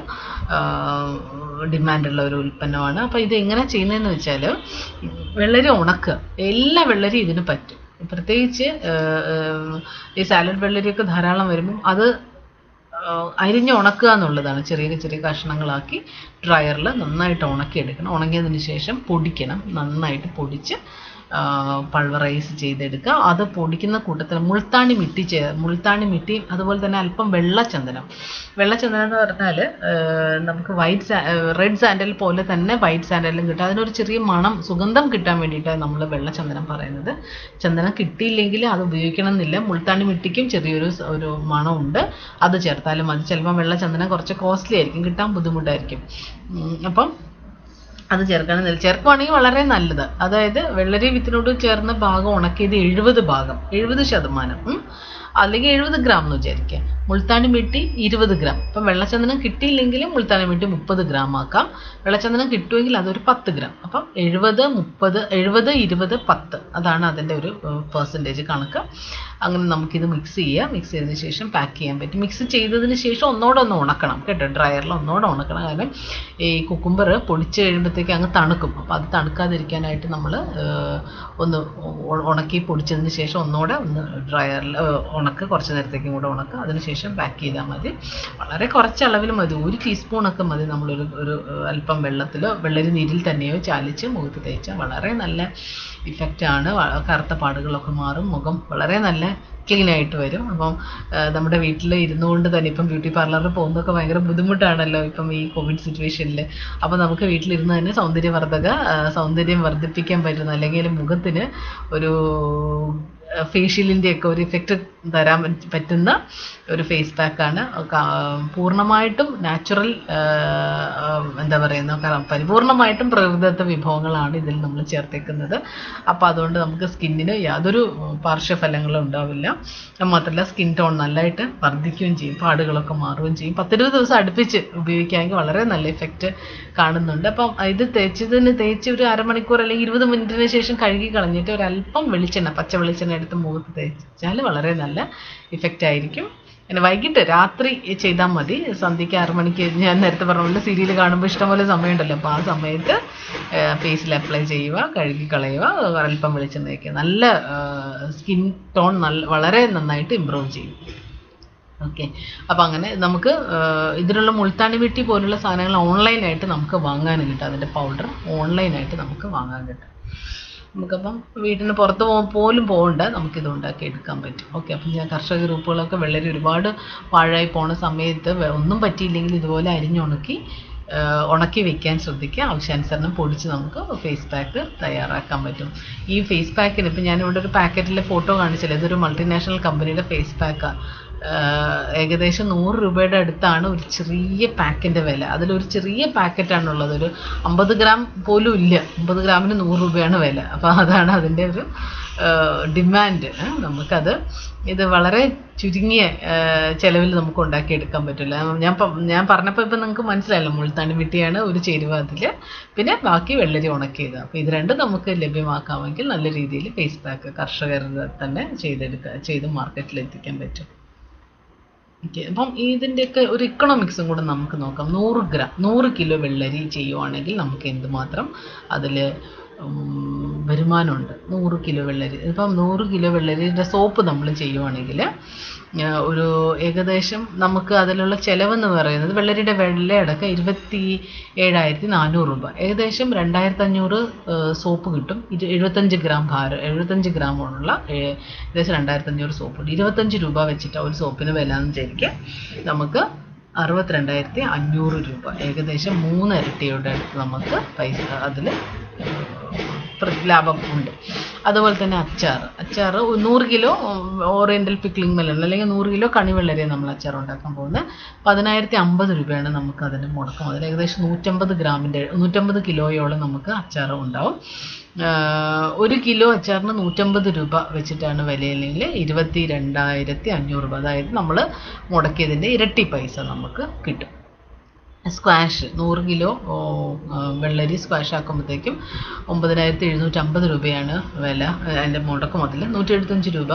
ഡിമാൻഡുള്ള ഒരു ഉൽപ്പന്നമാണ് അപ്പോൾ ഇത് എങ്ങനെ ചെയ്യുന്നതെന്ന് വെച്ചാൽ വെള്ളരി ഉണക്കുക എല്ലാ വെള്ളരി ഇതിന് പറ്റും പ്രത്യേകിച്ച് ആ, ആ, ഈ സാലഡ് വെള്ളരിയൊക്കെ ധാരാളം വരുമ്പം അത് ആഹ് അരിഞ്ഞ് ഉണക്കുക എന്നുള്ളതാണ് ചെറിയ ചെറിയ കഷ്ണങ്ങളാക്കി ഡ്രയറിൽ നന്നായിട്ട് ഉണക്കിയെടുക്കണം ഉണങ്ങിയതിന് ശേഷം പൊടിക്കണം നന്നായിട്ട് പൊടിച്ച് പൾവറൈസ് ചെയ്തെടുക്കുക അത് പൊടിക്കുന്ന കൂട്ടത്തിൽ മുൾത്താണി മിട്ടി ചേ മുൾത്താണി മിട്ടിയും അതുപോലെ തന്നെ അല്പം വെള്ളച്ചന്ദനം വെള്ളച്ചന്ദനം എന്ന് പറഞ്ഞാൽ നമുക്ക് വൈറ്റ് റെഡ് സാൻഡൽ പോലെ തന്നെ വൈറ്റ് സാൻഡലും കിട്ടും അതിനൊരു ചെറിയ മണം സുഗന്ധം കിട്ടാൻ വേണ്ടിയിട്ടാണ് നമ്മൾ വെള്ളച്ചന്ദനം പറയുന്നത് ചന്ദനം കിട്ടിയില്ലെങ്കിൽ അത് ഉപയോഗിക്കണം എന്നില്ല മുൾത്താണി മിട്ടിക്കും ചെറിയൊരു സ- ഒരു മണമുണ്ട് അത് ചേർത്താലും മതി ചിലപ്പോൾ വെള്ളച്ചന്ദനം കുറച്ച് കോസ്റ്റ്ലി ആയിരിക്കും കിട്ടാൻ ബുദ്ധിമുട്ടായിരിക്കും ഉം, അപ്പം അത് ചേർക്കണം ചേർക്കുവാണെങ്കിൽ വളരെ നല്ലത് അതായത് വെള്ളരി വിത്തിനോട് ചേർന്ന ഭാഗം ഉണക്കിയത് എഴുപത് ഭാഗം എഴുപത് ശതമാനം ഉം. അല്ലെങ്കിൽ എഴുപത് ഗ്രാം എന്ന് വിചാരിക്കുക മുൾത്താണി മിട്ടി ഇരുപത് ഗ്രാം ഇപ്പം വെള്ളച്ചന്ദനം കിട്ടിയില്ലെങ്കിലും മുൾത്താണി മിട്ടി മുപ്പത് ഗ്രാം ആക്കാം വെള്ളച്ചന്ദനം കിട്ടുമെങ്കിൽ അതൊരു പത്ത് ഗ്രാം അപ്പം എഴുപത് മുപ്പത് എഴുപത് ഇരുപത് പത്ത് അതാണ് അതിൻ്റെ ഒരു പെർസെൻറ്റേജ് കണക്ക് അങ്ങനെ നമുക്കിത് മിക്സ് ചെയ്യാം മിക്സ് ചെയ്തതിന് ശേഷം പാക്ക് ചെയ്യാൻ പറ്റും മിക്സ് ചെയ്തതിന് ശേഷം ഒന്നോടെ ഒന്ന് ഉണക്കണം കേട്ടോ ഡ്രയറിൽ ഒന്നോടെ ഉണക്കണം കാരണം ഈ കുക്കുംബർ പൊടിച്ച് കഴിയുമ്പോഴത്തേക്ക് അങ്ങ് തണുക്കും അപ്പോൾ അത് തണുക്കാതിരിക്കാനായിട്ട് നമ്മൾ ഒന്ന് ഉ- ഉണക്കി പൊടിച്ചതിന് ശേഷം ഒന്നോടെ ഒന്ന് ഡ്രയറിൽ ഉണക്ക് കുറച്ച് നേരത്തേക്കും കൂടെ ഉണക്ക് അതിനുശേഷം പാക്ക് ചെയ്താൽ മതി വളരെ കുറച്ച് അളവിൽ മതി ഒരു ടീസ്പൂണൊക്കെ മതി നമ്മളൊരു ഒരു ഏഹ്, അല്പം വെള്ളത്തിലോ വെള്ളരി നീരിൽ തന്നെയോ ചാലിച്ച് മുഖത്ത് തേച്ചാൽ വളരെ നല്ല ഇഫക്റ്റാണ് കറുത്ത പാടുകളൊക്കെ മാറും മുഖം വളരെ നല്ല ക്ലീൻ ആയിട്ട് വരും അപ്പം ആ, നമ്മുടെ വീട്ടിൽ ഇരുന്നുകൊണ്ട് തന്നെ ഇപ്പം ബ്യൂട്ടി പാർലറിൽ പോകുന്നതൊക്കെ ഭയങ്കര ബുദ്ധിമുട്ടാണല്ലോ ഇപ്പം ഈ കോവിഡ് സിറ്റുവേഷനിൽ അപ്പം നമുക്ക് വീട്ടിലിരുന്ന് തന്നെ സൗന്ദര്യവർദ്ധക ആ, സൗന്ദര്യം വർദ്ധിപ്പിക്കാൻ പറ്റുന്ന അല്ലെങ്കിൽ മുഖത്തിന് ഒരു ഫേഷ്യലിൻ്റെ ഒക്കെ ഒരു ഇഫക്റ്റ് തരാൻ പറ്റ- പറ്റുന്ന ഒരു ഫേസ് പാക്കാണ് പൂർണ്ണമായിട്ടും നാച്ചുറൽ എന്താ പറയുന്ന ക- പരിപൂർണമായിട്ടും പ്രകൃതിദത്ത വിഭവങ്ങളാണ് ഇതിൽ നമ്മൾ ചേർത്തേക്കുന്നത് അപ്പോൾ അതുകൊണ്ട് നമുക്ക് സ്കിന്നിന് യാതൊരു പാർശ്വഫലങ്ങളും ഉണ്ടാവില്ല അത് മാത്രമല്ല സ്കിൻ ടോൺ നല്ലതായിട്ട് വർദ്ധിക്കുകയും ചെയ്യും പാടുകളൊക്കെ മാറുകയും ചെയ്യും പത്തിരുപത് ദിവസം അടുപ്പിച്ച് ഉപയോഗിക്കാമെങ്കിൽ വളരെ നല്ല ഇഫക്റ്റ് കാണുന്നുണ്ട് അപ്പം ഇത് തേച്ചതിന് തേച്ച് ഒരു അരമണിക്കൂർ അല്ലെങ്കിൽ ഇരുപത് മിനിറ്റിന് ശേഷം കഴുകി കളഞ്ഞിട്ട് ഒരു അല്പം വെളിച്ചെണ്ണ പച്ച വെളിച്ചെണ്ണ എടുത്ത് മുഖത്ത് തേച്ചാൽ വളരെ നല്ല ഇഫക്റ്റ് ആയിരിക്കും പിന്നെ വൈകിട്ട് രാത്രി ചെയ്താൽ മതി സന്ധ്യയ്ക്ക് ആറ് മണിക്ക് ഞാൻ നേരത്തെ പറഞ്ഞ പോലെ സീരിയൽ കാണുമ്പോൾ ഇഷ്ടംപോലെ സമയമുണ്ടല്ലോ അപ്പോൾ ആ സമയത്ത് ഫേസിൽ അപ്ലൈ ചെയ്യുക കഴുകി കളയുക അല്പം വെളിച്ചെണ്ണ വയ്ക്കുക നല്ല സ്കിൻ ടോൺ നല്ല വളരെ നന്നായിട്ട് ഇമ്പ്രൂവ് ചെയ്യും ഓക്കെ അപ്പം അങ്ങനെ നമുക്ക് ആ, ഇതിനുള്ള മുൾത്താണി വെട്ടി പോലുള്ള സാധനങ്ങൾ ഓൺലൈനായിട്ട് നമുക്ക് വാങ്ങാൻ കിട്ടും അതിൻ്റെ പൗഡർ ഓൺലൈനായിട്ട് നമുക്ക് വാങ്ങാൻ കിട്ടും നമുക്കപ്പം വീട്ടിന് പുറത്ത് പോ പോലും പോകണ്ട നമുക്കിത് ഉണ്ടാക്കി എടുക്കാൻ പറ്റും ഓക്കെ അപ്പം ഞാൻ കർഷക ഗ്രൂപ്പുകളൊക്കെ വെള്ളരി ഒരുപാട് പാഴായി പോണ സമയത്ത് വെ- ഒന്നും പറ്റിയില്ലെങ്കിൽ ഇതുപോലെ അരിഞ്ഞുണക്കി ആ, ഉണക്കി വെക്കാൻ ശ്രദ്ധിക്കുക ആവശ്യാനുസരണം പൊടിച്ച് നമുക്ക് ഫേസ് പാക്ക് തയ്യാറാക്കാൻ പറ്റും ഈ ഫേസ് പാക്കിന് ഇപ്പം ഞാനിവിടെ ഒരു പാക്കറ്റിലെ ഫോട്ടോ കാണിച്ചില്ല ഇതൊരു മൾട്ടിനാഷണൽ കമ്പനിയുടെ ഫേസ് പാക്കാണ് ഏകദേശം നൂറ് രൂപയുടെ അടുത്താണ് ഒരു ചെറിയ പാക്കിൻ്റെ വില അതിലൊരു ചെറിയ പാക്കറ്റാണുള്ളത് ഒരു അമ്പത് ഗ്രാം പോലും ഇല്ല അമ്പത് ഗ്രാമിന് നൂറ് രൂപയാണ് വില അപ്പോൾ അതാണ് അതിൻ്റെ ഒരു ഡിമാൻഡ് നമുക്കത് ഇത് വളരെ ചുരുങ്ങിയ ചിലവിൽ നമുക്ക് ഉണ്ടാക്കിയെടുക്കാൻ പറ്റില്ല ഞാൻ പ- ഞാൻ പറഞ്ഞപ്പോൾ ഇപ്പം നിങ്ങൾക്ക് മനസ്സിലായല്ലോ മുൾത്താണി വെട്ടിയാണ് ഒരു ചേരുവ അതിൽ പിന്നെ ബാക്കി വെള്ളരി ഉണക്കിയത് അപ്പോൾ ഇത് രണ്ടും നമുക്ക് ലഭ്യമാക്കാമെങ്കിൽ നല്ല രീതിയിൽ ഫേസ് പാക്ക് കർഷകർ തന്നെ ചെയ്തെടുക്കുക ചെയ്ത് മാർക്കറ്റിൽ എത്തിക്കാൻ പറ്റും ഓക്കെ അപ്പം ഇതിൻ്റെയൊക്കെ ഒരു ഇക്കണോമിക്സും കൂടെ നമുക്ക് നോക്കാം നൂറ് ഗ്രാം നൂറ് കിലോ വെള്ളരി ചെയ്യുവാണെങ്കിൽ നമുക്ക് എന്തുമാത്രം അതിൽ വരുമാനമുണ്ട് നൂറ് കിലോ വെള്ളരി ഇപ്പം നൂറ് കിലോ വെള്ളരിയുടെ സോപ്പ് നമ്മൾ ചെയ്യുവാണെങ്കിൽ ഒരു ഏകദേശം നമുക്ക് അതിലുള്ള ചിലവെന്ന് പറയുന്നത് വെള്ളരിയുടെ വെള്ളയടക്കം ഇരുപത്തി ഏഴായിരത്തി നാനൂറ് രൂപ ഏകദേശം രണ്ടായിരത്തി അഞ്ഞൂറ് സോപ്പ് കിട്ടും ഇരു എഴുപത്തഞ്ച് ഗ്രാം ഭാരം എഴുപത്തഞ്ച് ഗ്രാമുള്ള ഏ- ഏകദേശം രണ്ടായിരത്തി അഞ്ഞൂറ് സോപ്പ് ഇരുപത്തഞ്ച് രൂപ വെച്ചിട്ട് ഒരു സോപ്പിന് വില എന്ന് വിചാരിക്കുക നമുക്ക് അറുപത്തിരണ്ടായിരത്തി അഞ്ഞൂറ് രൂപ ഏകദേശം മൂന്ന് ഇരട്ടിയുടെ അടുത്ത് നമുക്ക് പൈസ അതിൽ ലാഭം ഉണ്ട് അതുപോലെ തന്നെ അച്ചാർ അച്ചാർ നൂറ് കിലോ ഓറിയൻ്റൽ പിക്ലിംഗ് മെലൺ അല്ലെങ്കിൽ നൂറ് കിലോ കണിവെള്ളരിയാണ് നമ്മൾ അച്ചാർ ഉണ്ടാക്കാൻ പോകുന്നത് പതിനായിരത്തി അമ്പത് രൂപയാണ് നമുക്ക് അതിൻ്റെ മുടക്കം അതിൽ ഏകദേശം നൂറ്റമ്പത് ഗ്രാമിൻ്റെ നൂറ്റമ്പത് കിലോയോളം നമുക്ക് അച്ചാർ ഉണ്ടാവും ആഹ് ഒരു കിലോ അച്ചാറിന് നൂറ്റമ്പത് രൂപ വെച്ചിട്ടാണ് വിലയില്ലെങ്കിൽ ഇരുപത്തി രണ്ടായിരത്തി അഞ്ഞൂറ് രൂപ അതായത് നമ്മൾ മുടക്കിയതിൻ്റെ ഇരട്ടി പൈസ നമുക്ക് കിട്ടും സ്ക്വാഷ് നൂറ് കിലോ ഓ, ആ, വെള്ളരി സ്ക്വാഷ് ആക്കുമ്പോഴത്തേക്കും ഒമ്പതിനായിരത്തി എഴുന്നൂറ്റമ്പത് രൂപയാണ് വില അതിൻ്റെ മുടക്ക് മുതൽ നൂറ്റി എഴുപത്തഞ്ച് രൂപ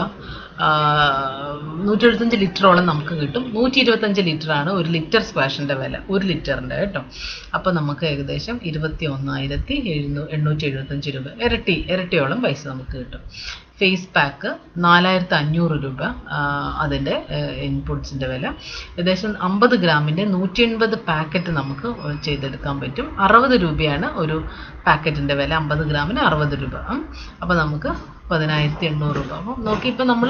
നൂറ്റി എഴുപത്തഞ്ച് ലിറ്ററോളം നമുക്ക് കിട്ടും നൂറ്റി ഇരുപത്തഞ്ച് ലിറ്ററാണ് ഒരു ലിറ്റർ സ്ക്വാഷിൻ്റെ വില ഒരു ലിറ്ററിൻ്റെ കേട്ടോ അപ്പോൾ നമുക്ക് ഏകദേശം ഇരുപത്തി ഒന്നായിരത്തി എഴുന്നൂ എണ്ണൂറ്റി എഴുപത്തഞ്ച് രൂപ ഇരട്ടി ഇരട്ടിയോളം പൈസ നമുക്ക് കിട്ടും ഫേസ് പാക്ക് നാലായിരത്തി അഞ്ഞൂറ് രൂപ അതിൻ്റെ ഇൻപുട്സിൻ്റെ വില ഏകദേശം അമ്പത് ഗ്രാമിൻ്റെ നൂറ്റി എൺപത് പാക്കറ്റ് നമുക്ക് ചെയ്തെടുക്കാൻ പറ്റും അറുപത് രൂപയാണ് ഒരു പാക്കറ്റിൻ്റെ വില അമ്പത് ഗ്രാമിന് അറുപത് രൂപ അപ്പോൾ നമുക്ക് പതിനായിരത്തി എണ്ണൂറ് രൂപ അപ്പം നോക്കി ഇപ്പം നമ്മൾ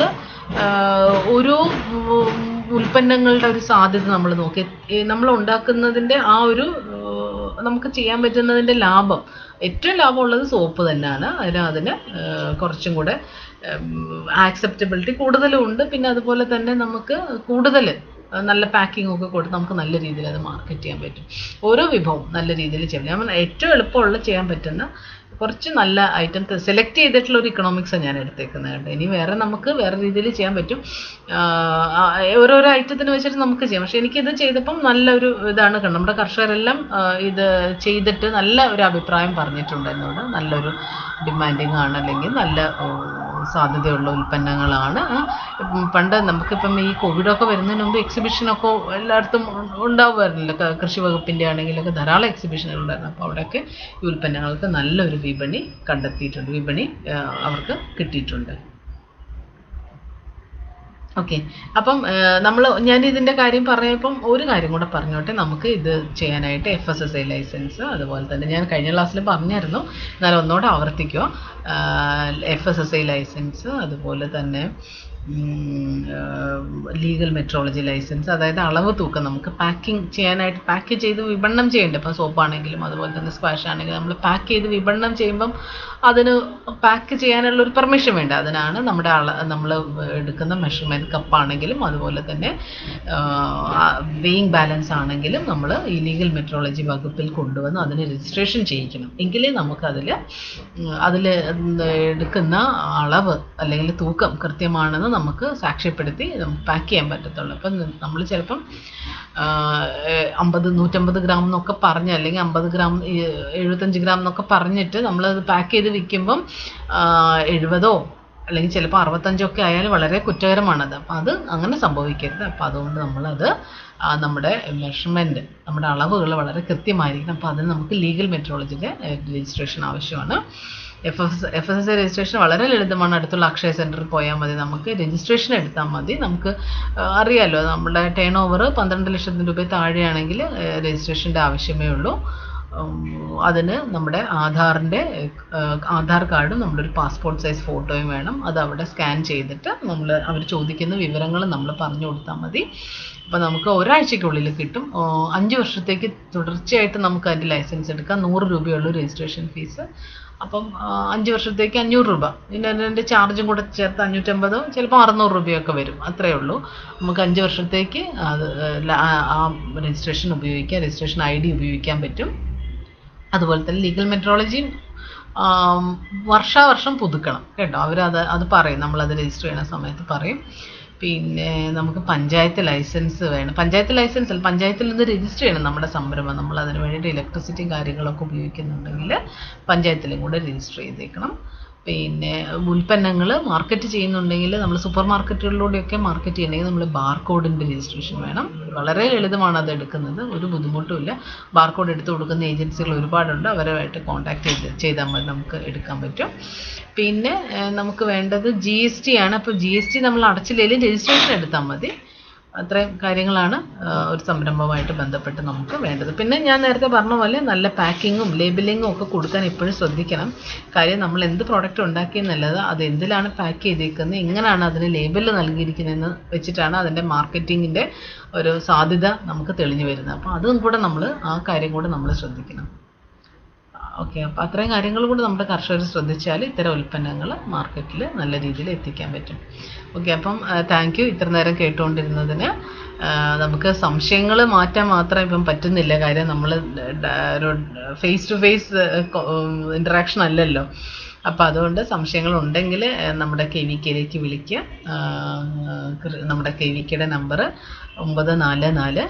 ഓരോ ഉം, ഉൽപ്പന്നങ്ങളുടെ ഒരു സാധ്യത നമ്മൾ നോക്കി ഈ നമ്മൾ ഉണ്ടാക്കുന്നതിൻ്റെ ആ ഒരു ഏഹ്, നമുക്ക് ചെയ്യാൻ പറ്റുന്നതിൻ്റെ ലാഭം ഏറ്റവും ലാഭമുള്ളത് സോപ്പ് തന്നെയാണ് അതിന് അതിന് ഏഹ്, കുറച്ചും കൂടെ ആക്സെപ്റ്റബിലിറ്റി കൂടുതലും ഉണ്ട് പിന്നെ അതുപോലെ തന്നെ നമുക്ക് കൂടുതൽ നല്ല പാക്കിംഗ് ഒക്കെ കൊടുത്ത് നമുക്ക് നല്ല രീതിയിൽ അത് മാർക്കറ്റ് ചെയ്യാൻ പറ്റും ഓരോ വിഭവം നല്ല രീതിയിൽ ചെയ്യാം ഞാൻ പറഞ്ഞ ഏറ്റവും എളുപ്പമുള്ള ചെയ്യാൻ പറ്റുന്ന കുറച്ച് നല്ല ഐറ്റം സെലക്ട് ചെയ്തിട്ടുള്ള ഒരു ഇക്കണോമിക്സാണ് ഞാൻ എടുത്തേക്കുന്നത് കേട്ടോ ഇനി വേറെ നമുക്ക് വേറെ രീതിയിൽ ചെയ്യാൻ പറ്റും ആഹ് ആ ഓരോരോ ഐറ്റത്തിന് വെച്ചിട്ട് നമുക്ക് ചെയ്യാം പക്ഷെ എനിക്കിത് ചെയ്തപ്പം നല്ലൊരു ഇതാണ് കണ്ടത് നമ്മുടെ കർഷകരെല്ലാം ആഹ് ഇത് ചെയ്തിട്ട് നല്ല ഒരു അഭിപ്രായം പറഞ്ഞിട്ടുണ്ട് എന്നോട് നല്ലൊരു ഡിമാൻഡിങ് ആണ് അല്ലെങ്കിൽ നല്ല ഉം, സാധ്യതയുള്ള ഉൽപ്പന്നങ്ങളാണ് ആ, ഉം, പണ്ട് നമുക്കിപ്പം ഈ കോവിഡൊക്കെ വരുന്നതിന് മുമ്പ് എക്സിബിഷനൊക്കെ എല്ലായിടത്തും ഉണ്ടാവുമായിരുന്നല്ലോ ക- കൃഷി വകുപ്പിൻ്റെ ആണെങ്കിലൊക്കെ ധാരാളം എക്സിബിഷനുകൾ ഉണ്ടായിരുന്നു അപ്പോൾ അവിടെയൊക്കെ ഈ ഉൽപ്പന്നങ്ങൾക്ക് നല്ലൊരു വിപണി കണ്ടെത്തിയിട്ടുണ്ട് വിപണി ആ, അവർക്ക് കിട്ടിയിട്ടുണ്ട് ഓക്കെ അപ്പം നമ്മൾ ഞാൻ ഇതിൻ്റെ കാര്യം പറഞ്ഞപ്പം ഒരു കാര്യം കൂടെ പറഞ്ഞോട്ടെ നമുക്ക് ഇത് ചെയ്യാനായിട്ട് F S S I licence അതുപോലെ തന്നെ ഞാൻ കഴിഞ്ഞ ക്ലാസ്സിൽ പറഞ്ഞായിരുന്നു എന്നാലും ഒന്നുകൂടെ ആവർത്തിക്കുക F S S I licence അതുപോലെ തന്നെ ലീഗൽ മെട്രോളജി ലൈസൻസ് അതായത് അളവ് തൂക്കം നമുക്ക് പാക്കിംഗ് ചെയ്യാനായിട്ട് പാക്ക് ചെയ്ത് വിപണനം ചെയ്യേണ്ട ഇപ്പം സോപ്പാണെങ്കിലും അതുപോലെ തന്നെ സ്ക്വാഷ് ആണെങ്കിലും നമ്മൾ പാക്ക് ചെയ്ത് വിപണനം ചെയ്യുമ്പം അതിന് പാക്ക് ചെയ്യാനുള്ള ഒരു പെർമിഷൻ വേണ്ട അതിനാണ് നമ്മുടെ അള നമ്മൾ എടുക്കുന്ന മെഷർമെൻറ്റ് കപ്പാണെങ്കിലും അതുപോലെ തന്നെ വെയിങ് ബാലൻസ് ആണെങ്കിലും നമ്മൾ ഈ ലീഗൽ മെട്രോളജി വകുപ്പിൽ കൊണ്ടുവന്ന് അതിന് രജിസ്ട്രേഷൻ ചെയ്യിക്കണം എങ്കിലേ നമുക്കതിൽ അതിൽ എടുക്കുന്ന അളവ് അല്ലെങ്കിൽ തൂക്കം കൃത്യമാണെന്ന് നമുക്ക് സാക്ഷ്യപ്പെടുത്തി പാക്ക് ചെയ്യാൻ പറ്റത്തുള്ളൂ അപ്പം നമ്മൾ ചിലപ്പം അമ്പത് നൂറ്റമ്പത് ഗ്രാം എന്നൊക്കെ പറഞ്ഞ് അല്ലെങ്കിൽ അമ്പത് ഗ്രാം എഴുപത്തഞ്ച് ഗ്രാം എന്നൊക്കെ പറഞ്ഞിട്ട് നമ്മളത് പാക്ക് ചെയ്ത് വിൽക്കുമ്പം എഴുപതോ അല്ലെങ്കിൽ ചിലപ്പോൾ അറുപത്തഞ്ചൊക്കെ ആയാലും വളരെ കുറ്റകരമാണത് അപ്പം അത് അങ്ങനെ സംഭവിക്കരുത് അപ്പം അതുകൊണ്ട് നമ്മളത് നമ്മുടെ മെഷർമെൻറ്റ് നമ്മുടെ അളവുകൾ വളരെ കൃത്യമായിരിക്കണം അപ്പോൾ അതിന് നമുക്ക് ലീഗൽ മെട്രോളജിയുടെ രജിസ്ട്രേഷൻ ആവശ്യമാണ് F S F S S registration വളരെ ലളിതമാണ് അടുത്തുള്ള അക്ഷയ സെൻറ്ററിൽ പോയാൽ മതി നമുക്ക് രജിസ്ട്രേഷൻ എടുത്താൽ മതി നമുക്ക് അറിയാമല്ലോ നമ്മുടെ ടേൺ ഓവർ പന്ത്രണ്ട് ലക്ഷത്തിന് രൂപ താഴെയാണെങ്കിൽ രജിസ്ട്രേഷൻ്റെ ആവശ്യമേ ഉള്ളൂ അതിന് നമ്മുടെ ആധാറിൻ്റെ ആധാർ കാർഡും നമ്മുടെ ഒരു പാസ്പോർട്ട് സൈസ് ഫോട്ടോയും വേണം അത് അവിടെ സ്കാൻ ചെയ്തിട്ട് നമ്മൾ അവർ ചോദിക്കുന്ന വിവരങ്ങൾ നമ്മൾ പറഞ്ഞു കൊടുത്താൽ മതി അപ്പോൾ നമുക്ക് ഒരാഴ്ചയ്ക്കുള്ളിൽ കിട്ടും അഞ്ച് വർഷത്തേക്ക് തുടർച്ചയായിട്ട് നമുക്ക് അതിൻ്റെ ലൈസൻസ് എടുക്കാം നൂറ് രൂപയുള്ളൂ രജിസ്ട്രേഷൻ ഫീസ് അപ്പം അഞ്ച് വർഷത്തേക്ക് അഞ്ഞൂറ് രൂപ പിന്നെ അതിൻ്റെ ചാർജും കൂടെ ചേർത്ത് അഞ്ഞൂറ്റമ്പതോ ചിലപ്പോൾ അറുന്നൂറ് രൂപയൊക്കെ വരും അത്രയേ ഉള്ളൂ നമുക്ക് അഞ്ച് വർഷത്തേക്ക് അത് ആ രജിസ്ട്രേഷൻ ഉപയോഗിക്കാം രജിസ്ട്രേഷൻ ഐ ഡി ഉപയോഗിക്കാൻ പറ്റും അതുപോലെ തന്നെ ലീഗൽ മെട്രോളജിയും വർഷാവർഷം പുതുക്കണം കേട്ടോ അവരത് അത് പറയും നമ്മളത് രജിസ്റ്റർ ചെയ്യുന്ന സമയത്ത് പറയും പിന്നെ നമുക്ക് പഞ്ചായത്ത് ലൈസൻസ് വേണം പഞ്ചായത്ത് ലൈസൻസ് അല്ല പഞ്ചായത്തിൽ നിന്ന് രജിസ്റ്റർ ചെയ്യണം നമ്മുടെ സംരംഭം നമ്മൾ അതിന് വേണ്ടിയിട്ട് ഇലക്ട്രിസിറ്റിയും കാര്യങ്ങളൊക്കെ ഉപയോഗിക്കുന്നുണ്ടെങ്കിൽ പഞ്ചായത്തിലും കൂടെ രജിസ്റ്റർ ചെയ്തേക്കണം പിന്നെ ഉൽപ്പന്നങ്ങൾ മാർക്കറ്റ് ചെയ്യുന്നുണ്ടെങ്കിൽ നമ്മൾ സൂപ്പർ മാർക്കറ്റുകളിലൂടെയൊക്കെ മാർക്കറ്റ് ചെയ്യണമെങ്കിൽ നമ്മൾ ബാർകോഡിൻ്റെ രജിസ്ട്രേഷൻ വേണം വളരെ ലളിതമാണ് അത് എടുക്കുന്നത് ഒരു ബുദ്ധിമുട്ടുമില്ല ബാർകോഡ് എടുത്ത് കൊടുക്കുന്ന ഏജൻസികൾ ഒരുപാടുണ്ട് അവരുമായിട്ട് കോൺടാക്ട് ചെയ്ത് ചെയ്താൽ മതി നമുക്ക് എടുക്കാൻ പറ്റും പിന്നെ നമുക്ക് വേണ്ടത് ജി എസ് ടി ആണ് അപ്പോൾ ജി എസ് ടി നമ്മൾ അടച്ചില്ലെങ്കിലും രജിസ്ട്രേഷൻ എടുത്താൽ മതി അത്രയും കാര്യങ്ങളാണ് ഒരു സംരംഭവുമായിട്ട് ബന്ധപ്പെട്ട് നമുക്ക് വേണ്ടത് പിന്നെ ഞാൻ നേരത്തെ പറഞ്ഞ പോലെ നല്ല പാക്കിങ്ങും ലേബലിങ്ങും ഒക്കെ കൊടുക്കാൻ എപ്പോഴും ശ്രദ്ധിക്കണം കാര്യം നമ്മൾ എന്ത് പ്രോഡക്റ്റ് ഉണ്ടാക്കിയെന്നുള്ളത് അത് എന്തിലാണ് പാക്ക് ചെയ്തേക്കുന്നത് എങ്ങനെയാണ് അതിന് ലേബൽ നൽകിയിരിക്കുന്നതെന്ന് വെച്ചിട്ടാണ് അതിൻ്റെ മാർക്കറ്റിങ്ങിൻ്റെ ഒരു സാധ്യത നമുക്ക് തെളിഞ്ഞു വരുന്നത് അപ്പോൾ അതും കൂടെ നമ്മൾ ആ കാര്യം കൂടെ നമ്മൾ ശ്രദ്ധിക്കണം ഓക്കെ അപ്പോൾ അത്രയും കാര്യങ്ങൾ കൂടി നമ്മുടെ കർഷകർ ശ്രദ്ധിച്ചാൽ ഇത്തരം ഉൽപ്പന്നങ്ങൾ മാർക്കറ്റിൽ നല്ല രീതിയിൽ എത്തിക്കാൻ പറ്റും ഓക്കെ അപ്പം താങ്ക് യു ഇത്ര നേരം കേട്ടുകൊണ്ടിരുന്നതിന് നമുക്ക് സംശയങ്ങൾ മാറ്റാൻ മാത്രം ഇപ്പം പറ്റുന്നില്ല കാര്യം നമ്മൾ ഫേസ് ടു ഫേസ് ഇൻറ്ററാക്ഷൻ അല്ലല്ലോ അപ്പോൾ അതുകൊണ്ട് സംശയങ്ങൾ ഉണ്ടെങ്കിൽ നമ്മുടെ കെ വി കെയിലേക്ക് വിളിക്കുക നമ്മുടെ കെ വി കെയുടെ നമ്പർ ഒമ്പത് നാല് നാല്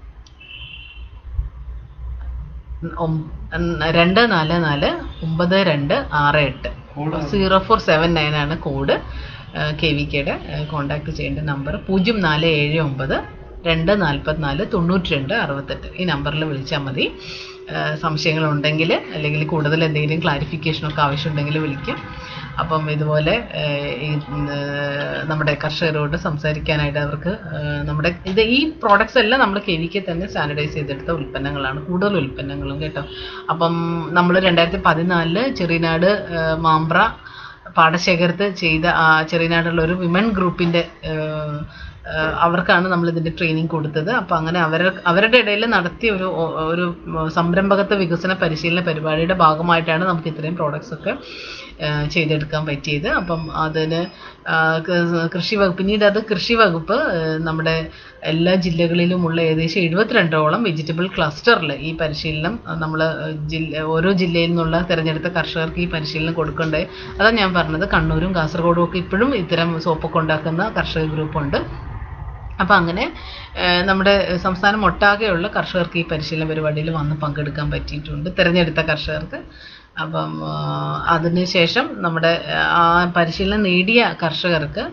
രണ്ട് നാല് നാല് ഒമ്പത് രണ്ട് ആറ് എട്ട് സീറോ ഫോർ സെവൻ നയൻ ആണ് കോഡ് കെ വി കെയുടെ കോൺടാക്ട് ചെയ്യേണ്ട നമ്പർ പൂജ്യം നാല് ഏഴ് ഒമ്പത് രണ്ട് നാൽപ്പത്തിനാല് തൊണ്ണൂറ്റി രണ്ട് അറുപത്തെട്ട് ഈ നമ്പറിൽ വിളിച്ചാൽ മതി സംശയങ്ങളുണ്ടെങ്കിൽ അല്ലെങ്കിൽ കൂടുതൽ എന്തെങ്കിലും ക്ലാരിഫിക്കേഷനൊക്കെ ആവശ്യമുണ്ടെങ്കിൽ വിളിക്കാം അപ്പം ഇതുപോലെ ഈ നമ്മുടെ കർഷകരോട് സംസാരിക്കാനായിട്ട് അവർക്ക് നമ്മുടെ ഇത് ഈ പ്രോഡക്റ്റ്സ് എല്ലാം നമ്മൾ കെ വിക്ക് തന്നെ സാനിറ്റൈസ് ചെയ്തെടുത്ത ഉൽപ്പന്നങ്ങളാണ് കൂടുതൽ ഉൽപ്പന്നങ്ങളും കേട്ടോ അപ്പം നമ്മൾ രണ്ടായിരത്തി പതിനാലില് ചെറിയനാട് മാമ്പ്ര പാടശേഖരത്ത് ചെയ്ത ചെറിയനാടുള്ള ഒരു വിമൻ ഗ്രൂപ്പിൻ്റെ അവർക്കാണ് നമ്മൾ ഇതിന്റെ ട്രെയിനിങ് കൊടുത്തത് അപ്പോൾ അങ്ങനെ അവർ അവരുടെ ഇടയിൽ നടത്തിയ ഒരു ഒരു സംരംഭകത്വ വികസന പരിശീലന പരിപാടിയുടെ ഭാഗമായിട്ടാണ് നമുക്ക് ഇത്രയും പ്രോഡക്ട്സ് ഒക്കെ ചെയ്തെടുക്കാൻ പറ്റിയത് അപ്പം അതിന് കൃഷി വകുപ്പ് പിന്നീട് അത് കൃഷി വകുപ്പ് നമ്മുടെ എല്ലാ ജില്ലകളിലുമുള്ള ഏകദേശം എഴുപത്തിരണ്ടോളം വെജിറ്റബിൾ ക്ലസ്റ്ററിൽ ഈ പരിശീലനം നമ്മൾ ജില്ല ഓരോ ജില്ലയിൽ നിന്നുള്ള തിരഞ്ഞെടുത്ത കർഷകർക്ക് ഈ പരിശീലനം കൊടുക്കണ്ടേ അതാണ് ഞാൻ പറഞ്ഞത് കണ്ണൂരും കാസർഗോഡും ഒക്കെ ഇപ്പോഴും ഇത്തരം സോപ്പൊക്കെ ഉണ്ടാക്കുന്ന കർഷക ഗ്രൂപ്പുണ്ട് അപ്പം അങ്ങനെ നമ്മുടെ സംസ്ഥാനം ഒട്ടാകെയുള്ള കർഷകർക്ക് ഈ പരിശീലന പരിപാടിയിൽ വന്ന് പങ്കെടുക്കാൻ പറ്റിയിട്ടുണ്ട് തിരഞ്ഞെടുത്ത കർഷകർക്ക് അപ്പം അതിനുശേഷം നമ്മുടെ ആ പരിശീലനം നേടിയ കർഷകർക്ക്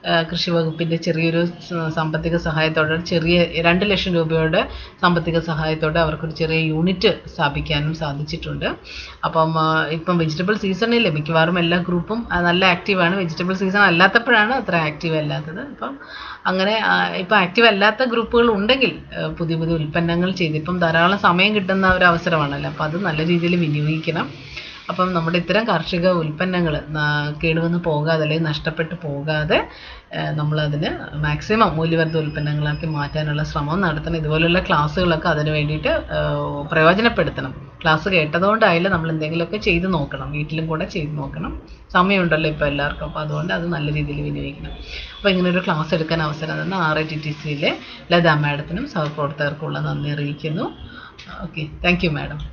ആ, കൃഷി വകുപ്പിൻ്റെ ചെറിയൊരു സ- സാമ്പത്തിക സഹായത്തോടെ ചെറിയ രണ്ട് ലക്ഷം രൂപയുടെ സാമ്പത്തിക സഹായത്തോടെ അവർക്കൊരു ചെറിയ യൂണിറ്റ് സ്ഥാപിക്കാനും സാധിച്ചിട്ടുണ്ട് അപ്പം ആ, ഇപ്പം വെജിറ്റബിൾ സീസണിൽ മിക്കവാറും എല്ലാ ഗ്രൂപ്പും ആ, നല്ല ആക്റ്റീവാണ് വെജിറ്റബിൾ സീസൺ അല്ലാത്തപ്പോഴാണ് അത്ര ആക്റ്റീവ് അല്ലാത്തത് അപ്പം അങ്ങനെ ആ, ഇപ്പം ആക്റ്റീവ് അല്ലാത്ത ഗ്രൂപ്പുകൾ ഉണ്ടെങ്കിൽ ആ, പുതിയ പുതിയ ഉൽപ്പന്നങ്ങൾ ചെയ്ത് ഇപ്പം ധാരാളം സമയം കിട്ടുന്ന ഒരു അവസരമാണല്ലോ അപ്പം അത് നല്ല രീതിയിൽ വിനിയോഗിക്കണം അപ്പം നമ്മുടെ ഇത്തരം കാർഷിക ഉൽപ്പന്നങ്ങൾ കേടുവന്ന് പോകാതെ അല്ലെങ്കിൽ നഷ്ടപ്പെട്ടു പോകാതെ ഏഹ് നമ്മളതിന് മാക്സിമം മൂല്യവർദ്ധിത ഉൽപ്പന്നങ്ങളാക്കി മാറ്റാനുള്ള ശ്രമം നടത്തണം ഇതുപോലുള്ള ക്ലാസ്സുകളൊക്കെ അതിന് വേണ്ടിയിട്ട് ഏഹ് പ്രയോജനപ്പെടുത്തണം ക്ലാസ് കേട്ടതുകൊണ്ടായാലും നമ്മൾ എന്തെങ്കിലുമൊക്കെ ചെയ്ത് നോക്കണം വീട്ടിലും കൂടെ ചെയ്ത് നോക്കണം സമയമുണ്ടല്ലോ ഇപ്പോൾ എല്ലാവർക്കും അപ്പോൾ അതുകൊണ്ട് അത് നല്ല രീതിയിൽ വിനിയോഗിക്കണം അപ്പോൾ ഇങ്ങനെ ഒരു ക്ലാസ് എടുക്കാൻ അവസരം തന്ന ആർ ഐ ടി ടി സിയിലെ ലതാ മാഡത്തിനും സഹപ്രവർത്തകർക്കുള്ള നന്ദി അറിയിക്കുന്നു ഓക്കെ താങ്ക് യു മാഡം